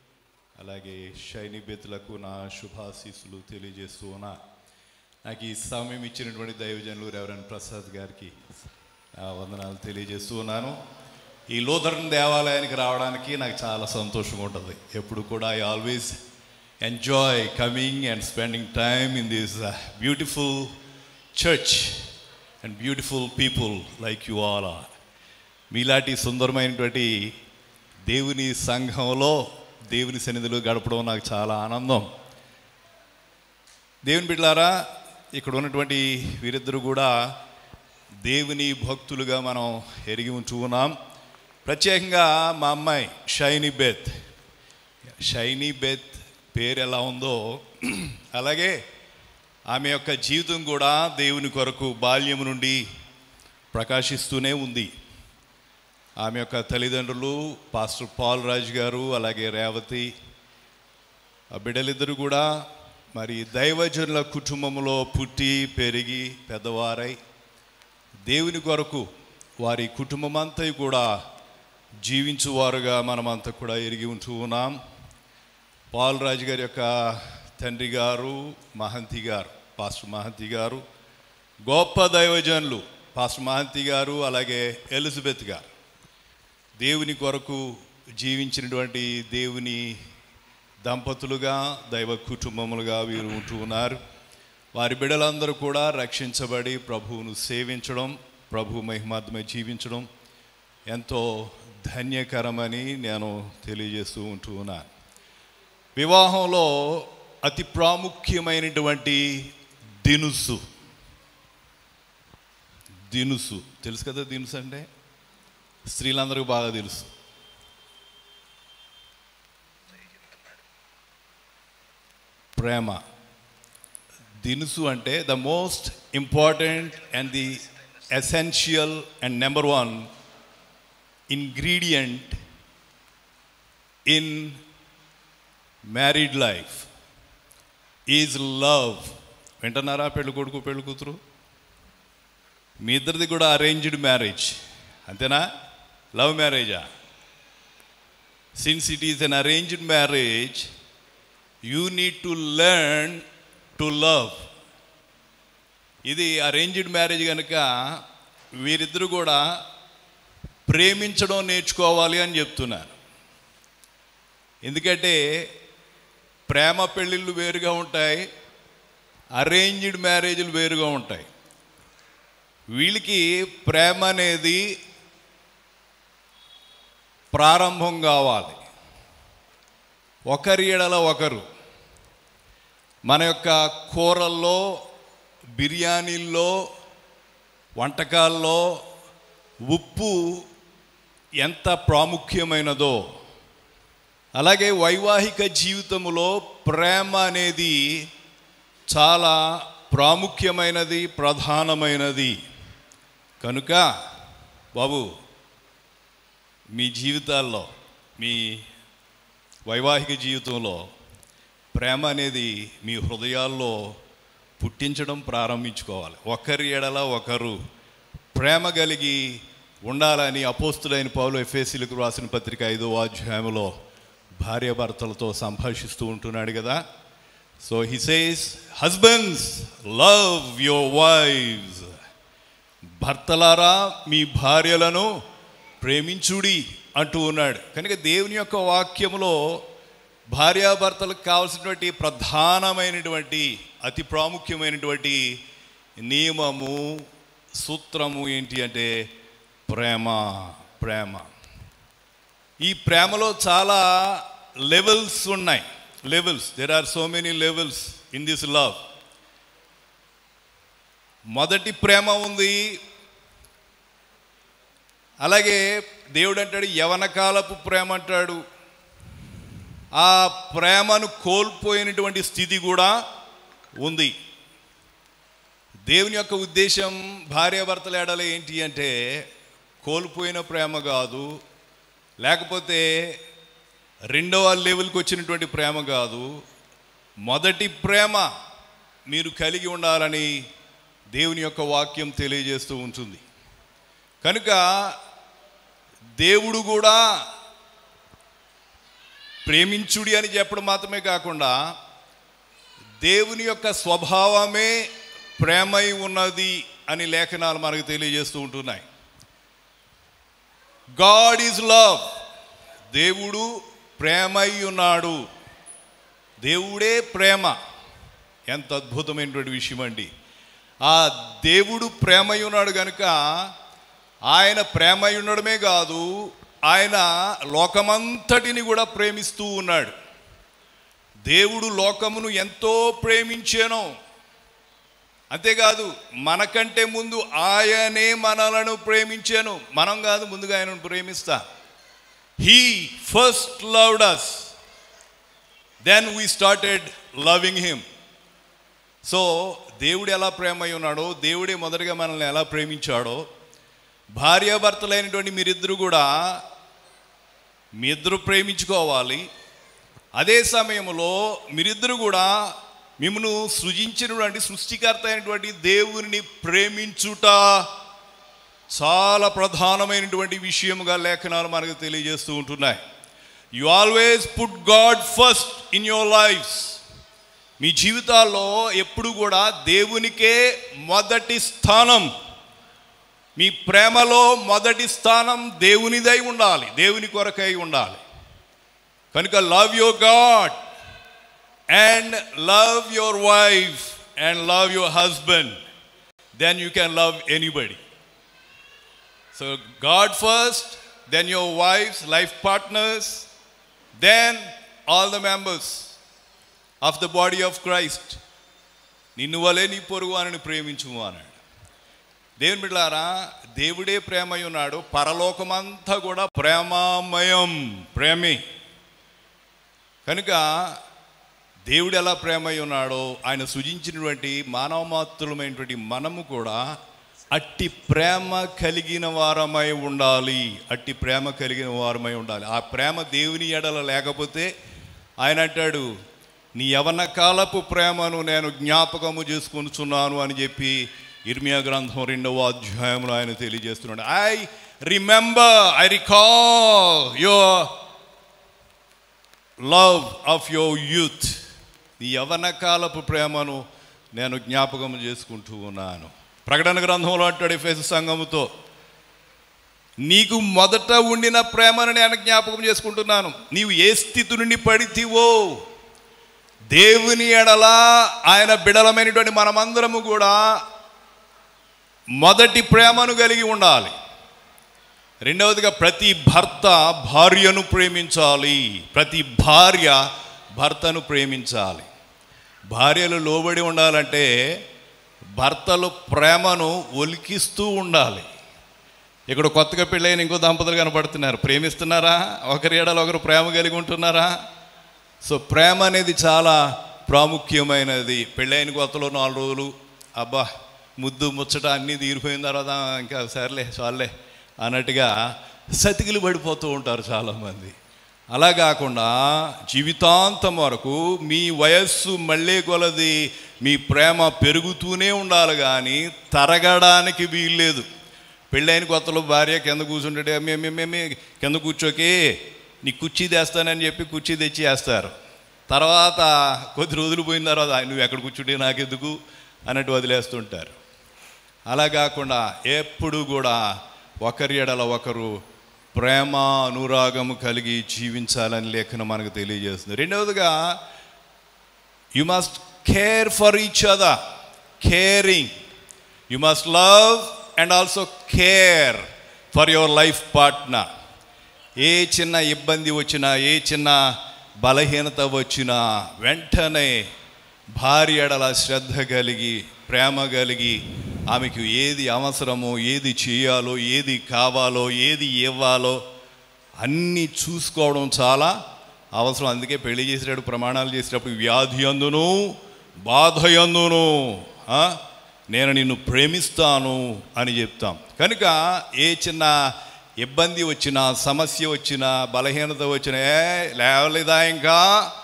అలాగే షైని బెతులకు నా శుభాశీస్సులు తెలియజేస్తూ ఉన్నా నాకు ఈ సమయం ఇచ్చినటువంటి దైవజనులు రెవరెండ్ ప్రసాద్ గారికి ఆ వందనాలు తెలియజేస్తూ ఉన్నాను ఈ లోదరన్ దేవాలయానికి రావడానికి నాకు చాలా సంతోషంగా ఉంటుంది ఎప్పుడు కూడా I always enjoy coming and spending time in this beautiful church and beautiful people like you all are మీలాంటి సుందరమైనటువంటి దేవుని సంఘంలో దేవుని సన్నిధిలో గడపడం నాకు చాలా ఆనందం దేవుని బిడ్డలారా ఇక్కడ ఉన్నటువంటి వీరిద్దరు కూడా దేవుని భక్తులుగా మనం ఎరిగి ఉంటూ ఉన్నాం ప్రత్యేకంగా మా అమ్మాయి షైనీ బెత్ షైనీ బెత్ పేరు ఎలా ఉందో అలాగే ఆమె యొక్క జీవితం కూడా దేవుని కొరకు బాల్యం నుండి ప్రకాశిస్తూనే ఉంది ఆమె యొక్క తల్లిదండ్రులు పాస్టర్ పాల్ రాజు గారు అలాగే రేవతి ఆ బిడ్డలిద్దరూ కూడా మరి దైవజనుల కుటుంబంలో పుట్టి పెరిగి పెద్దవారై దేవుని కొరకు వారి కుటుంబం అంతా కూడా జీవించువారుగా మనమంతా కూడా ఎరిగి ఉంటూ ఉన్నాం పాల్ రాజు గారి యొక్క తండ్రి గారు మహంతి గారు పాస్టర్ మహంతి గారు గొప్ప దైవజనులు పాస్టర్ మహంతి గారు అలాగే ఎలిజబెత్ గారు దేవుని కొరకు జీవించినటువంటి దేవుని దంపతులుగా దైవ కుటుంబములుగా వీరు ఉంటూ ఉన్నారు వారి బిడ్డలందరూ కూడా రక్షించబడి ప్రభువును సేవించడం ప్రభు మహిమాత్మ జీవించడం ఎంతో ధన్యకరమని నేను తెలియజేస్తూ ఉంటూ ఉన్నాను వివాహంలో అతి ప్రాముఖ్యమైనటువంటి దినుసు దినుసు తెలుసు కదా దినుసు అంటే స్త్రీలందరికీ బాగా తెలుసు ప్రేమ దినుసు అంటే the most important and the essential and number one ingredient in married life is love వింటున్నారా పెళ్ళి కొడుకు పెళ్ళి కూతురు మీ ఇద్దరిది కూడా అరేంజ్డ్ మ్యారేజ్ అంతేనా లవ్ మ్యారేజా since it is an arranged marriage you need to learn to love ఇది అరేంజ్డ్ మ్యారేజ్ కనుక వీరిద్దరు కూడా ప్రేమించడం నేర్చుకోవాలి అని చెప్తున్నారు ఎందుకంటే ప్రేమ పెళ్ళిళ్ళు వేరుగా ఉంటాయి అరేంజ్డ్ మ్యారేజ్లు వేరుగా ఉంటాయి వీళ్ళకి ప్రేమ అనేది ప్రారంభం కావాలి ఒకరి ఎడల ఒకరు మన యొక్క కూరల్లో బిర్యానీల్లో వంటకాల్లో ఉప్పు ఎంత ప్రాముఖ్యమైనదో అలాగే వైవాహిక జీవితంలో ప్రేమ అనేది చాలా ప్రాముఖ్యమైనది ప్రధానమైనది కనుక బాబు మీ జీవితాల్లో మీ వైవాహిక జీవితంలో ప్రేమ అనేది మీ హృదయాల్లో పుట్టించడం ప్రారంభించుకోవాలి ఒకరి ఎడల ఒకరు ప్రేమ కలిగి ఉండాలని అపోస్తులైన పౌలు ఎఫ్ఎస్సీలకు రాసిన పత్రిక ఐదో అధ్యాయంలో భార్యాభర్తలతో సంభాషిస్తూ ఉంటున్నాడు కదా so he says husbands love your wives భర్తలారా మీ భార్యలను ప్రేమించుడి అంటూ ఉన్నాడు కనుక దేవుని యొక్క వాక్యములో భార్యాభర్తలకు కావాల్సినటువంటి ప్రధానమైనటువంటి అతి ప్రాముఖ్యమైనటువంటి నియమము సూత్రము ఏంటి అంటే ప్రేమ ప్రేమ ఈ ప్రేమలో చాలా లెవెల్స్ ఉన్నాయి levels there are so many levels in this love మొదటి ప్రేమ ఉంది అలాగే దేవుడు అంటాడు యవన కాలపు ప్రేమ అంటాడు ఆ ప్రేమను కోల్పోయినటువంటి స్థితి కూడా ఉంది దేవుని యొక్క ఉద్దేశం భార్యాభర్తల ఎడల ఏంటి అంటే కోల్పోయిన ప్రేమ కాదు లేకపోతే రెండవ లెవెల్కి వచ్చినటువంటి ప్రేమ కాదు మొదటి ప్రేమ మీరు కలిగి ఉండాలని దేవుని యొక్క వాక్యం తెలియజేస్తూ ఉంటుంది కనుక దేవుడు కూడా ప్రేమించుడి అని చెప్పడం మాత్రమే కాకుండా దేవుని యొక్క స్వభావమే ప్రేమై ఉన్నది అని లేఖనాలు మనకు తెలియజేస్తూ ఉంటున్నాయి గాడ్ ఈజ్ లవ్ దేవుడు ప్రేమై ఉన్నాడు దేవుడే ప్రేమ ఎంత అద్భుతమైనటువంటి విషయం అండి ఆ దేవుడు ప్రేమై ఉన్నాడు కనుక ఆయన ప్రేమై ఉండడమే కాదు ఆయన లోకమంతటిని కూడా ప్రేమిస్తూ ఉన్నాడు దేవుడు లోకమును ఎంతో ప్రేమించాను అంతేకాదు మనకంటే ముందు ఆయనే మనలను ప్రేమించాను మనం కాదు ముందుగా ఆయనను ప్రేమిస్తా he first loved us then we started loving him so దేవుడు ఎలా ప్రేమై ఉన్నాడో దేవుడే మొదటగా మనల్ని ఎలా ప్రేమించాడో భార్యాభర్తలైనటువంటి మీరిద్దరు కూడా మీ ఇద్దరు ప్రేమించుకోవాలి అదే సమయంలో మీరిద్దరు కూడా మిమ్మను సృజించినటువంటి సృష్టికర్త అయినటువంటి దేవుని ప్రేమించుట చాలా ప్రధానమైనటువంటి విషయముగా లేఖనాలు మనకు తెలియజేస్తూ ఉంటున్నాయి you always put God first in your lives మీ జీవితాల్లో ఎప్పుడు కూడా దేవునికే మొదటి స్థానం మీ ప్రేమలో మొదటి స్థానం దేవునిదై ఉండాలి దేవుని కొరకై ఉండాలి కనుక love your God and love your wife and love your husband then you can love anybody so God first then your wives life partners then all the members of the body of Christ నిన్ను వలే నీ పొరుగు అని ప్రేమించుము అన్నాడు దేవుని బిడ్డారా దేవుడే ప్రేమై ఉన్నాడు పరలోకమంతా కూడా ప్రేమామయం ప్రేమే కనుక దేవుడు ఎలా ప్రేమై ఉన్నాడో ఆయన సృజించినటువంటి మానవ మాతృలమైనటువంటి మనము కూడా అట్టి ప్రేమ కలిగిన వారమై ఉండాలి అట్టి ప్రేమ కలిగిన వారమై ఉండాలి ఆ ప్రేమ దేవుని ఎడల లేకపోతే ఆయన అంటాడు నీ యవన కాలపు ప్రేమను నేను జ్ఞాపకము చేసుకుంటున్నాను అని చెప్పి ఇర్మియా గ్రంథం రెండవ అధ్యాయంలో ఆయన తెలియజేస్తున్నాడు I remember I recall your love of your youth నీ యవన కాలపు ప్రేమను నేను జ్ఞాపకం చేసుకుంటూ ఉన్నాను ప్రకటన గ్రంథంలో అంటాడు ఎఫెసు సంఘముతో నీకు మొదట ఉండిన ప్రేమను నేను జ్ఞాపకం చేసుకుంటున్నాను నీవు ఏ స్థితి నుండి పడితివో దేవుని ఎడల ఆయన బిడలమైనటువంటి మనమందరము కూడా మొదటి ప్రేమను కలిగి ఉండాలి రెండవదిగా ప్రతి భర్త భార్యను ప్రేమించాలి ప్రతి భార్య భర్తను ప్రేమించాలి భార్యలు లోబడి ఉండాలంటే భర్తలు ప్రేమను ఒలికిస్తూ ఉండాలి ఇక్కడ కొత్తగా పెళ్ళైన ఇంకో దంపతులు కనపడుతున్నారు ప్రేమిస్తున్నారా ఒకరి ఏడాది ఒకరు ప్రేమ కలిగి ఉంటున్నారా సో ప్రేమ అనేది చాలా ప్రాముఖ్యమైనది పెళ్ళైన కొత్తలో నాలుగు రోజులు అబ్బా ముద్దు ముచ్చట అన్నీ తీరిపోయిన తర్వాత ఇంకా సర్లే చాలే అన్నట్టుగా సతికిలు పడిపోతూ ఉంటారు చాలామంది అలా కాకుండా జీవితాంతం వరకు మీ వయస్సు మళ్ళీ కొలది మీ ప్రేమ పెరుగుతూనే ఉండాలి కానీ తరగడానికి వీల్లేదు పెళ్ళైన కొత్తలో భార్య కింద కూర్చుంటే మేము మేము కింద కూర్చోకి నీ కుర్చీ తెస్తానని చెప్పి కుర్చీ తెచ్చి వేస్తారు తర్వాత కొద్ది రోజులు పోయిన తర్వాత "ఆ, నువ్వు ఎక్కడ కూర్చుంటే నాకెందుకు అన్నట్టు వదిలేస్తుంటారు అలా కాకుండా ఎప్పుడు కూడా ఒకరి ఎడల ఒకరు ప్రేమ అనురాగము కలిగి జీవించాలని లేఖనం మనకు తెలియజేస్తుంది రెండవదిగా you must care for each other caring you must love and also care for your life partner ఏ చిన్న ఇబ్బంది వచ్చినా ఏ చిన్న బలహీనత వచ్చినా వెంటనే భార్య ఎడల శ్రద్ధ కలిగి ప్రేమ కలిగి ఆమెకు ఏది అవసరమో ఏది చేయాలో ఏది కావాలో ఏది ఇవ్వాలో అన్నీ చూసుకోవడం చాలా అవసరం అందుకే పెళ్లి చేసేటప్పుడు ప్రమాణాలు చేసేటప్పుడు వ్యాధి అందును బాధ అందును ఆ? నేను నిన్ను ప్రేమిస్తాను అని చెప్తాం కనుక ఏ చిన్న ఇబ్బంది వచ్చినా సమస్య వచ్చినా బలహీనత వచ్చినా "ఏ, లేవలేదా ఇంకా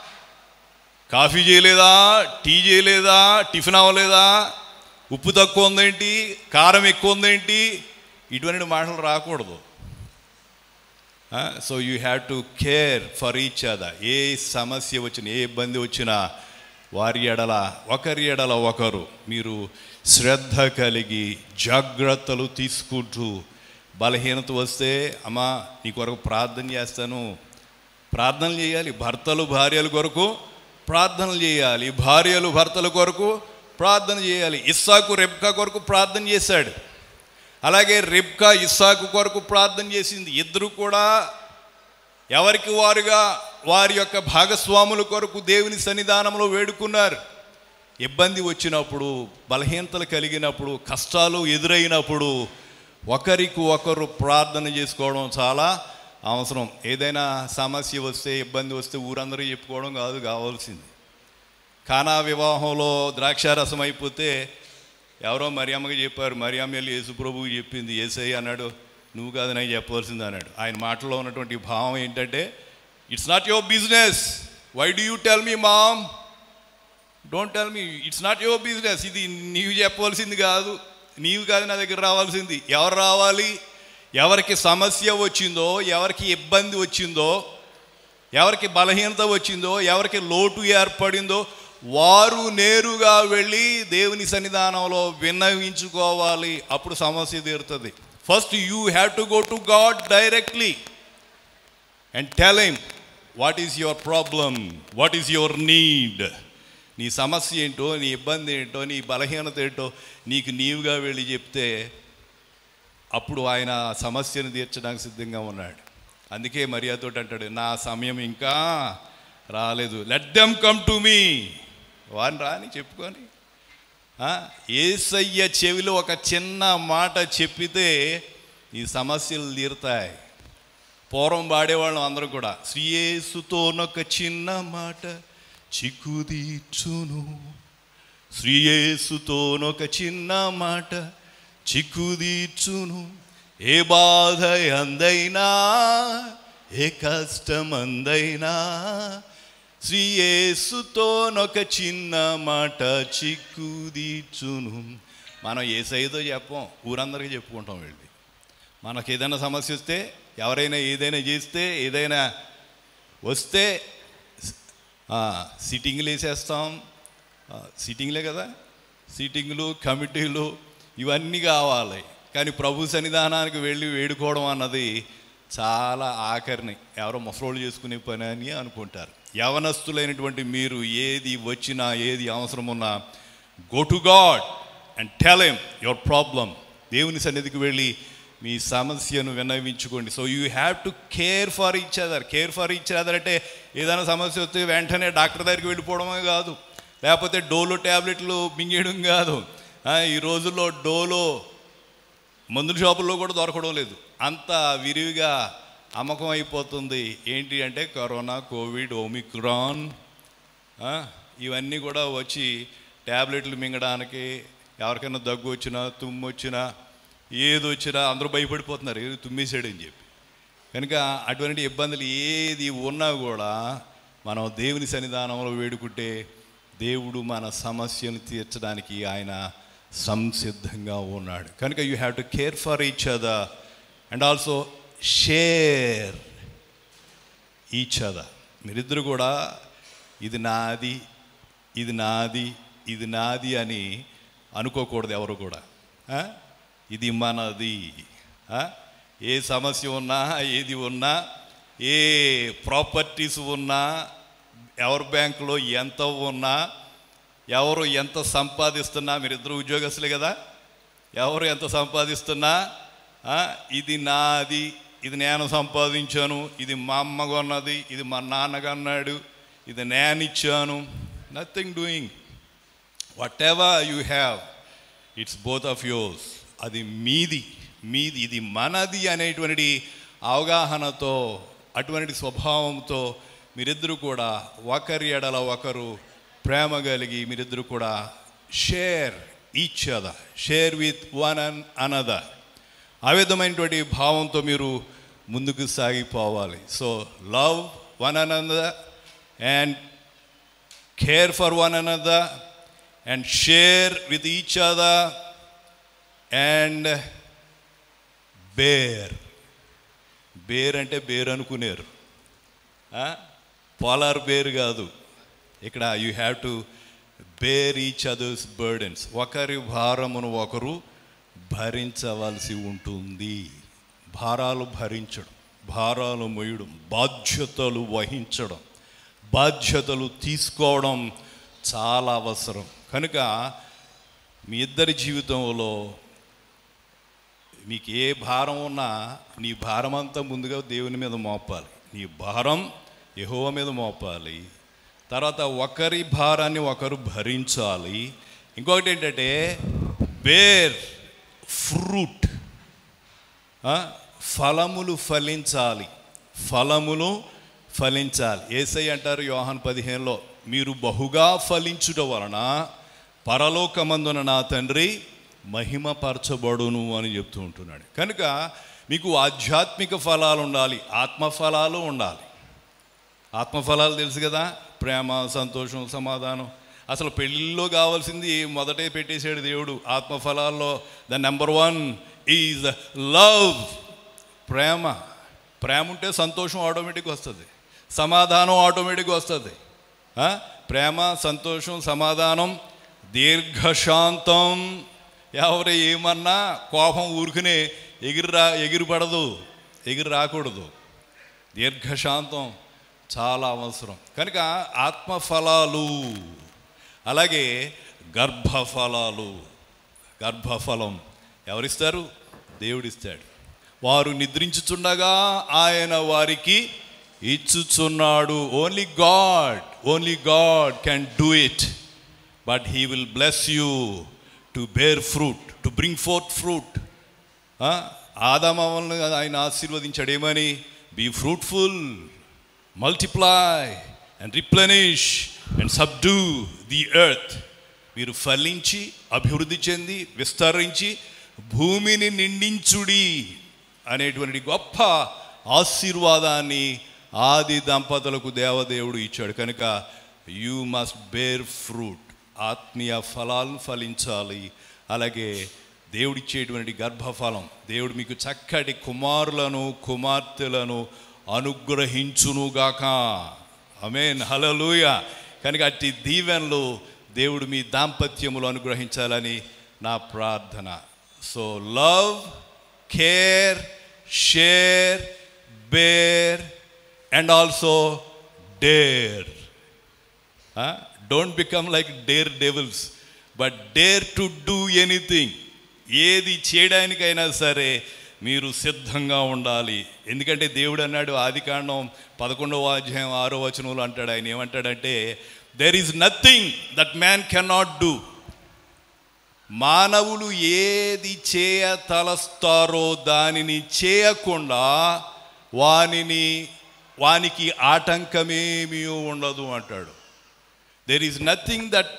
కాఫీ చేయలేదా టీ చేయలేదా టిఫిన్ అవ్వలేదా ఉప్పు తక్కువ ఉందేంటి కారం ఎక్కువ ఉందేంటి ఇటువంటి మాటలు రాకూడదు so you have to care for each other ఏ సమస్య వచ్చినా ఏ ఇబ్బంది వచ్చినా వారి ఎడల ఒకరి ఎడల ఒకరు మీరు శ్రద్ధ కలిగి జాగ్రత్తలు తీసుకుంటూ బలహీనత వస్తే అమ్మా నీ కొరకు ప్రార్థన చేస్తాను ప్రార్థనలు చేయాలి భర్తలు భార్యల కొరకు ప్రార్థనలు చేయాలి భార్యలు భర్తల కొరకు ప్రార్థన చేయాలి ఇస్సాకు రెబ్కా కొరకు ప్రార్థన చేశాడు అలాగే రెబ్కా ఇస్సాకు కొరకు ప్రార్థన చేసింది ఇద్దరు కూడా ఎవరికి వారుగా వారి యొక్క భాగస్వాముల కొరకు దేవుని సన్నిధానంలో వేడుకున్నారు ఇబ్బంది వచ్చినప్పుడు బలహీనతలు కలిగినప్పుడు కష్టాలు ఎదురైనప్పుడు ఒకరికి ఒకరు ప్రార్థన చేసుకోవడం చాలా అవసరం ఏదైనా సమస్య వస్తే ఇబ్బంది వస్తే ఊరందరూ చెప్పుకోవడం కాదు కావాల్సింది కానా వివాహంలో ద్రాక్షారసం అయిపోతే ఎవరో మరియమ్మకి చెప్పారు మరియమ్మ వెళ్ళి యేసుప్రభువు చెప్పింది ఏసయ్య అన్నాడు నువ్వు కాదు నాకు చెప్పవలసింది అన్నాడు ఆయన మాటలో ఉన్నటువంటి భావం ఏంటంటే it's not your business why do you tell me mom don't tell me it's not your business ఇది నీవు చెప్పవలసింది కాదు నీవు కాదు నా దగ్గర రావాల్సింది ఎవరు రావాలి ఎవరికి సమస్య వచ్చిందో ఎవరికి ఇబ్బంది వచ్చిందో ఎవరికి బలహీనత వచ్చిందో ఎవరికి లోటు ఏర్పడిందో వారు నేరుగా వెళ్ళి దేవుని సన్నిధానంలో విన్నవించుకోవాలి అప్పుడు సమస్య తీరుతుంది first you have to go to God directly and tell him what is your problem what is your need నీ సమస్య ఏంటో నీ ఇబ్బంది ఏంటో నీ బలహీనత ఏంటో నీకు నీవుగా వెళ్ళి చెప్తే అప్పుడు ఆయన సమస్యను తీర్చడానికి సిద్ధంగా ఉన్నాడు అందుకే మర్యాదతోటి అంటాడు నా సమయం ఇంకా రాలేదు let them come to me వారిని రాని చెప్పుకొని ఆ, ఏసయ్య చెవిలో ఒక చిన్న మాట చెప్పితే ఈ సమస్యలు తీరుతాయి పూర్వం పాడేవాళ్ళం అందరూ కూడా శ్రీయేసుతోనొక చిన్న మాట చిక్కుదీర్చును శ్రీయేసుతోనొక చిన్న మాట చిక్కుదీర్చును ఏ బాధ అందైనా ఏ కష్టం అందైనా శ్రీయేసుతోనొక చిన్న మాట చిక్కుదీర్చును మనం ఏ సైదో చెప్పం ఊరందరికీ చెప్పుకుంటాం వెళ్ళి మనకు ఏదైనా సమస్య వస్తే ఎవరైనా ఏదైనా చేస్తే ఏదైనా వస్తే ఆ, సిట్టింగ్లు వేసేస్తాం ఆ, సిట్టింగ్లే కదా సిట్టింగ్లు కమిటీలు ఇవన్నీ కావాలి కానీ ప్రభు సన్నిధానానికి వెళ్ళి వేడుకోవడం అన్నది చాలా ఆఖరిని ఎవరో ముసలోళ్ళు చేసుకునే పని అని అనుకుంటారు యవనస్తులైనటువంటి మీరు ఏది వచ్చినా ఏది అవసరం ఉన్నా go to God and tell M your problem దేవుని సన్నిధికి వెళ్ళి మీ సమస్యను విన్నవించుకోండి so you have to care for each other care for each other అంటే ఏదైనా సమస్య వస్తే వెంటనే డాక్టర్ దగ్గరికి వెళ్ళిపోవడమే కాదు లేకపోతే డోలో ట్యాబ్లెట్లు మింగేయడం కాదు ఆ, ఈ రోజుల్లో డోలో మందుల షాపుల్లో కూడా దొరకడం లేదు అంత విరివిగా అమ్మకం అయిపోతుంది ఏంటి అంటే కరోనా కోవిడ్ ఓమిక్రాన్ ఆ, ఇవన్నీ కూడా వచ్చి ట్యాబ్లెట్లు మింగడానికి ఎవరికైనా దగ్గు వచ్చినా తుమ్ము వచ్చినా ఏది వచ్చినా అందరూ భయపడిపోతున్నారు ఏది తుమ్మేసాడని చెప్పి కనుక అటువంటి ఇబ్బందులు ఏది ఉన్నా కూడా మనం దేవుని సన్నిధానంలో వేడుకుంటే దేవుడు మన సమస్యను తీర్చడానికి ఆయన సంసిద్ధంగా ఉన్నాడు కనుక you have to care for each other and also share each other మీరిద్దరు కూడా ఇది నాది ఇది నాది ఇది నాది అని అనుకోకూడదు ఎవరు కూడా ఆ? ఇది మనది ఆ? ఏ సమస్య ఉన్నా ఏది ఉన్నా ఏ ప్రాపర్టీస్ ఉన్నా ఎవరి బ్యాంకులో ఎంత ఉన్నా ఎవరు ఎంత సంపాదిస్తున్నా మీరిద్దరు ఉద్యోగస్తులే కదా ఎవరు ఎంత సంపాదిస్తున్నా ఆ, ఇది నాది ఇది నేను సంపాదించాను ఇది మా అమ్మ కొన్నది ఇది మా నాన్న కొన్నాడు ఇది నేను ఇచ్చాను nothing doing whatever you have it's both of yours అది మీది మీది ఇది మనది అనేటువంటి అవగాహనతో అటువంటి స్వభావంతో మీరిద్దరూ కూడా ఒకరి ఎడల ఒకరు ప్రేమ కలిగి మీరిద్దరూ కూడా share each other share with one an another ఆ విధమైనటువంటి భావంతో మీరు ముందుకు సాగిపోవాలి so love one another and care for one another and share with each other and bear bear అంటే బేర్ అనుకునేరు పోలార్ బేర్ కాదు ఇక్కడ you have to bear each other's burdens ఒకరి భారమును ఒకరు భరించవలసి ఉంటుంది భారాలు భరించడం భారాలు మొయ్యడం బాధ్యతలు వహించడం బాధ్యతలు తీసుకోవడం చాలా అవసరం కనుక మీ ఇద్దరి జీవితంలో మీకు ఏ భారం ఉన్నా నీ భారం అంతా ముందుగా దేవుని మీద మోపాలి నీ భారం యెహోవా మీద మోపాలి తర్వాత ఒకరి భారాన్ని ఒకరు భరించాలి ఇంకొకటి ఏంటంటే బేర్ ఫ్రూట్ ఫలములు ఫలించాలి ఫలములు ఫలించాలి ఏసై అంటారు యోహాన్ పదిహేనులో మీరు బహుగా ఫలించుట వలన పరలోకమందున నా తండ్రి మహిమపరచబడును అని చెప్తూ ఉంటున్నాడు కనుక మీకు ఆధ్యాత్మిక ఫలాలు ఉండాలి ఆత్మ ఫలాలు ఉండాలి ఆత్మఫలాలు తెలుసు కదా ప్రేమ సంతోషం సమాధానం అసలు పెళ్ళిళ్ళలో కావాల్సింది మొదటే పెట్టేశాడు దేవుడు ఆత్మఫలాల్లో the number one is love ప్రేమ ప్రేమ ఉంటే సంతోషం ఆటోమేటిక్గా వస్తుంది సమాధానం ఆటోమేటిక్గా వస్తుంది ఆ? ప్రేమ సంతోషం సమాధానం దీర్ఘశాంతం ఎవరు ఏమన్నా కోపం ఊరుకునే ఎగిరి రా ఎగిరి పడదు ఎగిరి రాకూడదు దీర్ఘశాంతం చాలా అవసరం కనుక ఆత్మఫలాలు అలాగే గర్భఫలాలు గర్భఫలం ఎవరిస్తారు దేవుడిస్తాడు వారు నిద్రించుచుండగా ఆయన వారికి ఇచ్చుచున్నాడు only God only God can do it but he will bless you to bear fruit to bring forth fruit ఆదామవల్ని ఆయన ఆశీర్వదించాడు ఏమని be fruitful multiply and replenish and subdue the earth మీరు ఫలించి అభివృద్ధి చెంది విస్తరించి భూమిని నిండించుడి అనేటువంటి గొప్ప ఆశీర్వాదాన్ని ఆది దంపతులకు దేవదేవుడు ఇచ్చాడు కనుక యూ మస్ట్ బేర్ ఫ్రూట్ ఆత్మీయ ఫలాలను ఫలించాలి అలాగే దేవుడిచ్చేటువంటి గర్భఫలం దేవుడు మీకు చక్కటి కుమారులను కుమార్తెలను అనుగ్రహించునుగాక అమేన్ హలలుయ కనుక అట్టి దీవెనలు దేవుడు మీ దాంపత్యములు అనుగ్రహించాలని నా ప్రార్థన so love care share bear and also dare don't become like daredevils but dare to do anything ఏది చేయడానికైనా సరే మీరు సిద్ధంగా ఉండాలి ఎందుకంటే దేవుడు అన్నాడు ఆదికాండం పదకొండవ అధ్యాయం ఆరో వచనంలో అంటాడు ఆయన ఏమంటాడంటే there is nothing that man cannot do మానవులు ఏది చేయ తలస్తారో దానిని చేయకుండా వానిని వానికి ఆటంకమేమీ ఉండదు అంటాడు there is nothing that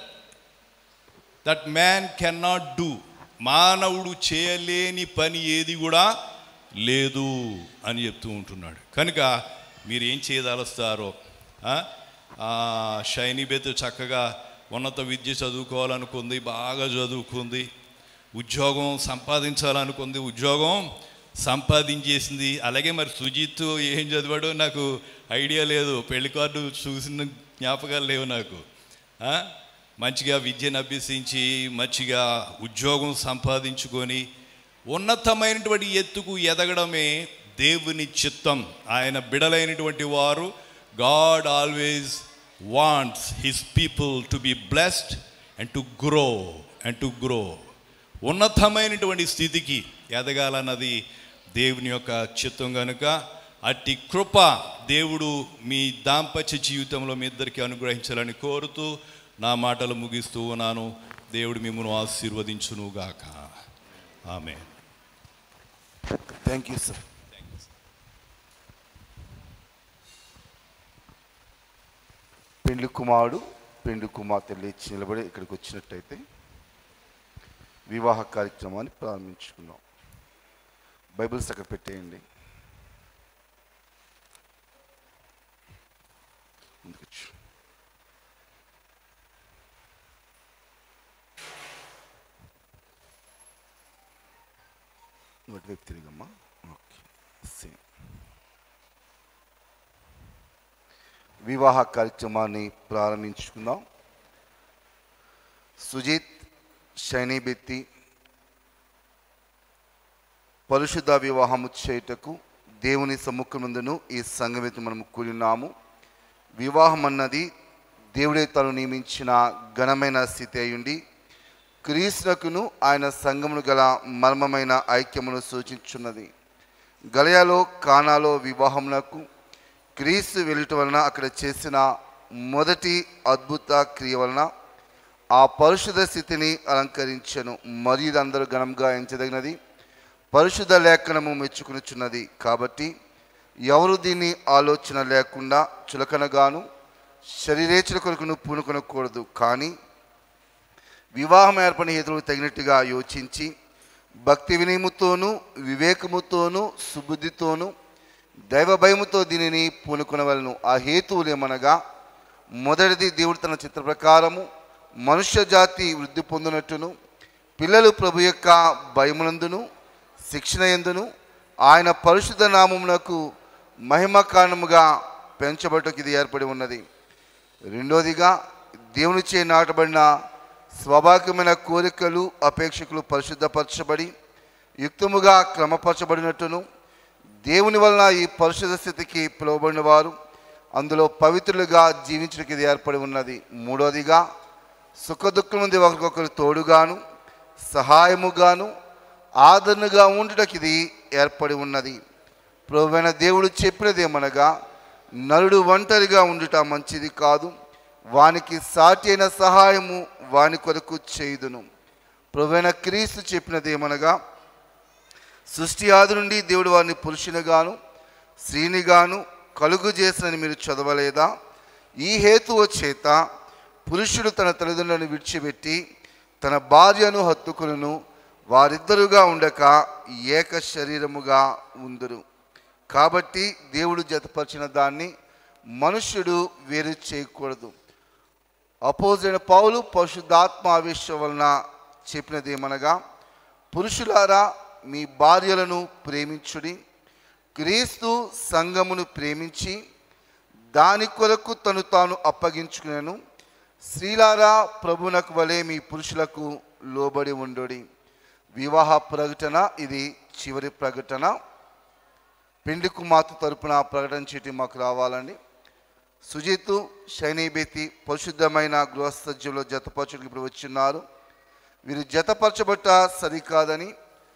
that man cannot do మానవుడు చేయలేని పని ఏది కూడా లేదు అని చెప్తూ ఉంటున్నాడు కనుక మీరు ఏం చేయదలుస్తారో ఆ? ఆ, షైనీ బెత్ చక్కగా ఉన్నత విద్య చదువుకోవాలనుకుంది బాగా చదువుకుంది ఉద్యోగం సంపాదించాలనుకుంది ఉద్యోగం సంపాదించేసింది అలాగే మరి సుజిత్ ఏం చదివాడో నాకు ఐడియా లేదు పెళ్లి కార్డు చూసిన జ్ఞాపకాలు లేవు నాకు ఆ? మంచిగా విద్యను అభ్యసించి మంచిగా ఉద్యోగం సంపాదించుకొని ఉన్నతమైనటువంటి ఎత్తుకు ఎదగడమే దేవుని చిత్తం ఆయన బిడలైనటువంటి వారు God always wants his people to be blessed and to grow and to grow ఉన్నతమైనటువంటి స్థితికి ఎదగాలన్నది దేవుని యొక్క చిత్తం కనుక అట్టి కృప దేవుడు మీ దాంపత్య జీవితంలో మీ ఇద్దరికి అనుగ్రహించాలని కోరుతూ నా మాటలు ముగిస్తూ ఉన్నాను దేవుడు మిమ్మల్ని ఆశీర్వదించునుగాక ఆమె థ్యాంక్ యూ సార్ పెండ్లి కుమారుడు పెండ్లి కుమార్తె లేచి నిలబడి ఇక్కడికి వచ్చినట్టయితే వివాహ కార్యక్రమాన్ని ప్రారంభించుకుందాం బైబిల్స్ అక్కడ పెట్టేయండి ముందుకొచ్చు ఒకటి వైపు తిరిగమ్మా ఓకే సేమ్ వివాహ కార్యక్రమాన్ని ప్రారంభించుకుందాం సుజిత్ శైనీబెత్తి పరిశుద్ధ వివాహము చేయుటకు దేవుని సముఖమందును ఈ సంఘమితి మనము కూడినాము వివాహం అన్నది దేవుడే తను నియమించిన ఘనమైన స్థితి అయ్యుండి క్రీస్తునకును ఆయన సంఘమును గల మర్మమైన ఐక్యమును సూచించున్నది గలయాలో కానాలో వివాహమునకు క్రీస్తు వెళ్ళటం వలన అక్కడ చేసిన మొదటి అద్భుత క్రియ వలన ఆ పరిశుద్ధ స్థితిని అలంకరించను మరియు ఇది అందరూ ఘనంగా ఎంచదగినది పరిశుద్ధ లేఖనము మెచ్చుకునిచున్నది కాబట్టి ఎవరు దీన్ని ఆలోచన లేకుండా చులకనగాను శరీరేచ్ఛల కొరకును పూనుకొనకూడదు కానీ వివాహం ఏర్పడిన హేతువులకు తగినట్టుగా యోచించి భక్తి వినయముతోనూ వివేకముతోనూ సుబుద్ధితోనూ దైవ భయముతో దీనిని పూనుకొనవలను ఆ హేతువులు ఏమనగా మొదటిది దేవుడు తన చిత్ర ప్రకారము మనుష్య జాతి వృద్ధి పొందినట్టును పిల్లలు ప్రభు యొక్క భయమునందును శిక్షణ ఎందును ఆయన పరిశుద్ధ నామమునకు మహిమ కారణముగా పెంచబట్టుకు ఇది ఏర్పడి ఉన్నది రెండోదిగా దేవునిచే నాటబడిన స్వాభావికమైన కోరికలు అపేక్షకులు పరిశుద్ధపరచబడి యుక్తముగా క్రమపరచబడినట్టును దేవుని వలన ఈ పరిశుద్ధ స్థితికి పిలువబడిన వారు అందులో పవిత్రులుగా జీవించడానికి ఇది ఏర్పడి ఉన్నది మూడోదిగా సుఖదుఖం నుండి ఒకరికొకరు తోడుగాను సహాయముగాను ఆదరణగా ఉండుటకు ఇది ఏర్పడి ఉన్నది ప్రభువైన దేవుడు చెప్పినదేమనగా నరుడు ఒంటరిగా ఉండుట మంచిది కాదు వానికి సాటి అయిన సహాయము వాని కొరకు చేయుదును ప్రభువైన క్రీస్తు చెప్పినదేమనగా సృష్టి ఆది నుండి దేవుడు వారిని పురుషునిగాను స్త్రీనిగాను కలుగు చేసినని మీరు చదవలేదా ఈ హేతువు చేత పురుషుడు తన తల్లిదండ్రులను విడిచిపెట్టి తన భార్యను హత్తుకులను వారిద్దరుగా ఉండక ఏక శరీరముగా ఉందురు కాబట్టి దేవుడు జతపరిచిన దాన్ని మనుష్యుడు వేరు చేయకూడదు అపోజైన పౌలు పరిశుద్ధాత్మ ఆవేశం వలన చెప్పినది ఏమనగా పురుషులారా మీ భార్యలను ప్రేమించుడి క్రీస్తు సంఘమును ప్రేమించి దాని కొరకు తను తాను అప్పగించుకునేను స్త్రీలారా ప్రభునకు వలె మీ పురుషులకు లోబడి ఉండుడి వివాహ ప్రకటన ఇది చివరి ప్రకటన పెండ్లి కుమార్తె తరపున ప్రకటన చీటి మాకు రావాలండి సుజిత్ శైనీబేతి పరిశుద్ధమైన గృహస్థజ్యంలో జతపరచుడికి ఇప్పుడు వచ్చిన్నారు వీరు జతపరచబట్ట సరికాదని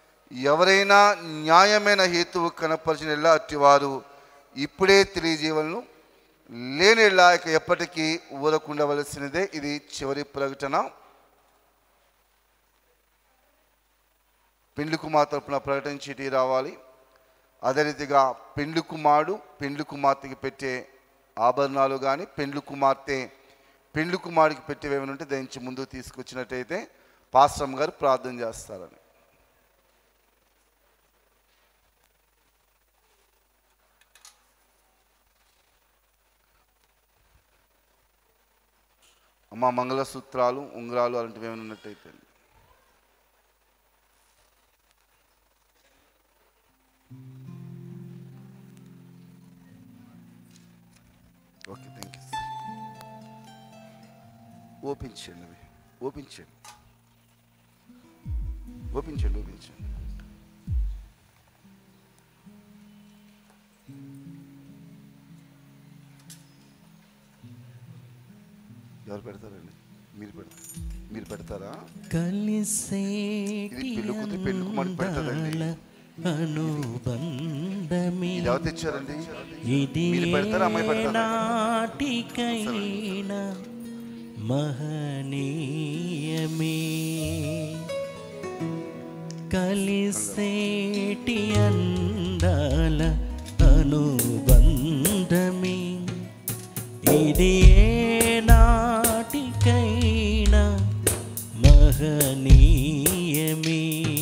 ఎవరైనా న్యాయమైన హేతువు కనపరిచిన అట్టివారు ఇప్పుడే తెలియజేయవలను లేనిలా ఇక ఎప్పటికీ ఊరకుండవలసినదే ఇది చివరి ప్రకటన పెండ్లి కుమార్ తరపున ప్రకటన చీటీ రావాలి అదే రీతిగా పెండ్లి కుమారుడు పెండ్లి కుమార్తెకి పెట్టే ఆభరణాలు కానీ పెండ్లి కుమార్తె పెండ్లి కుమారుడికి పెట్టేవేమైనా ఉంటే దయించి ముందు తీసుకొచ్చినట్టయితే పాస్టమ్ గారు ప్రార్థన చేస్తారని అమ్మ మంగళసూత్రాలు ఉంగరాలు అలాంటివి ఏమైనా ఉన్నట్టయితే okay thank you sir open చేయండి అవి ఓపెన్ చేయండి ఓపెన్ చేయండి ఓపెన్ చేయండి ఎవరు పెడతారండి మీరు పెడతారు మీరు పెడతారా కలిసేటి ఇది పెళ్లి కూతురు పెళ్లి కుమారుడు పెడతారండి అనుబంధమే ఇది ఎవరు తెచ్చారండి ఇది మీరు పెడతారా అమ్మాయి పెడతారా నాటికైనా మహనీయమే కలిసేటి అందాల అనుబంధమే ఇది ఏ నాటికైనా మహనీయమే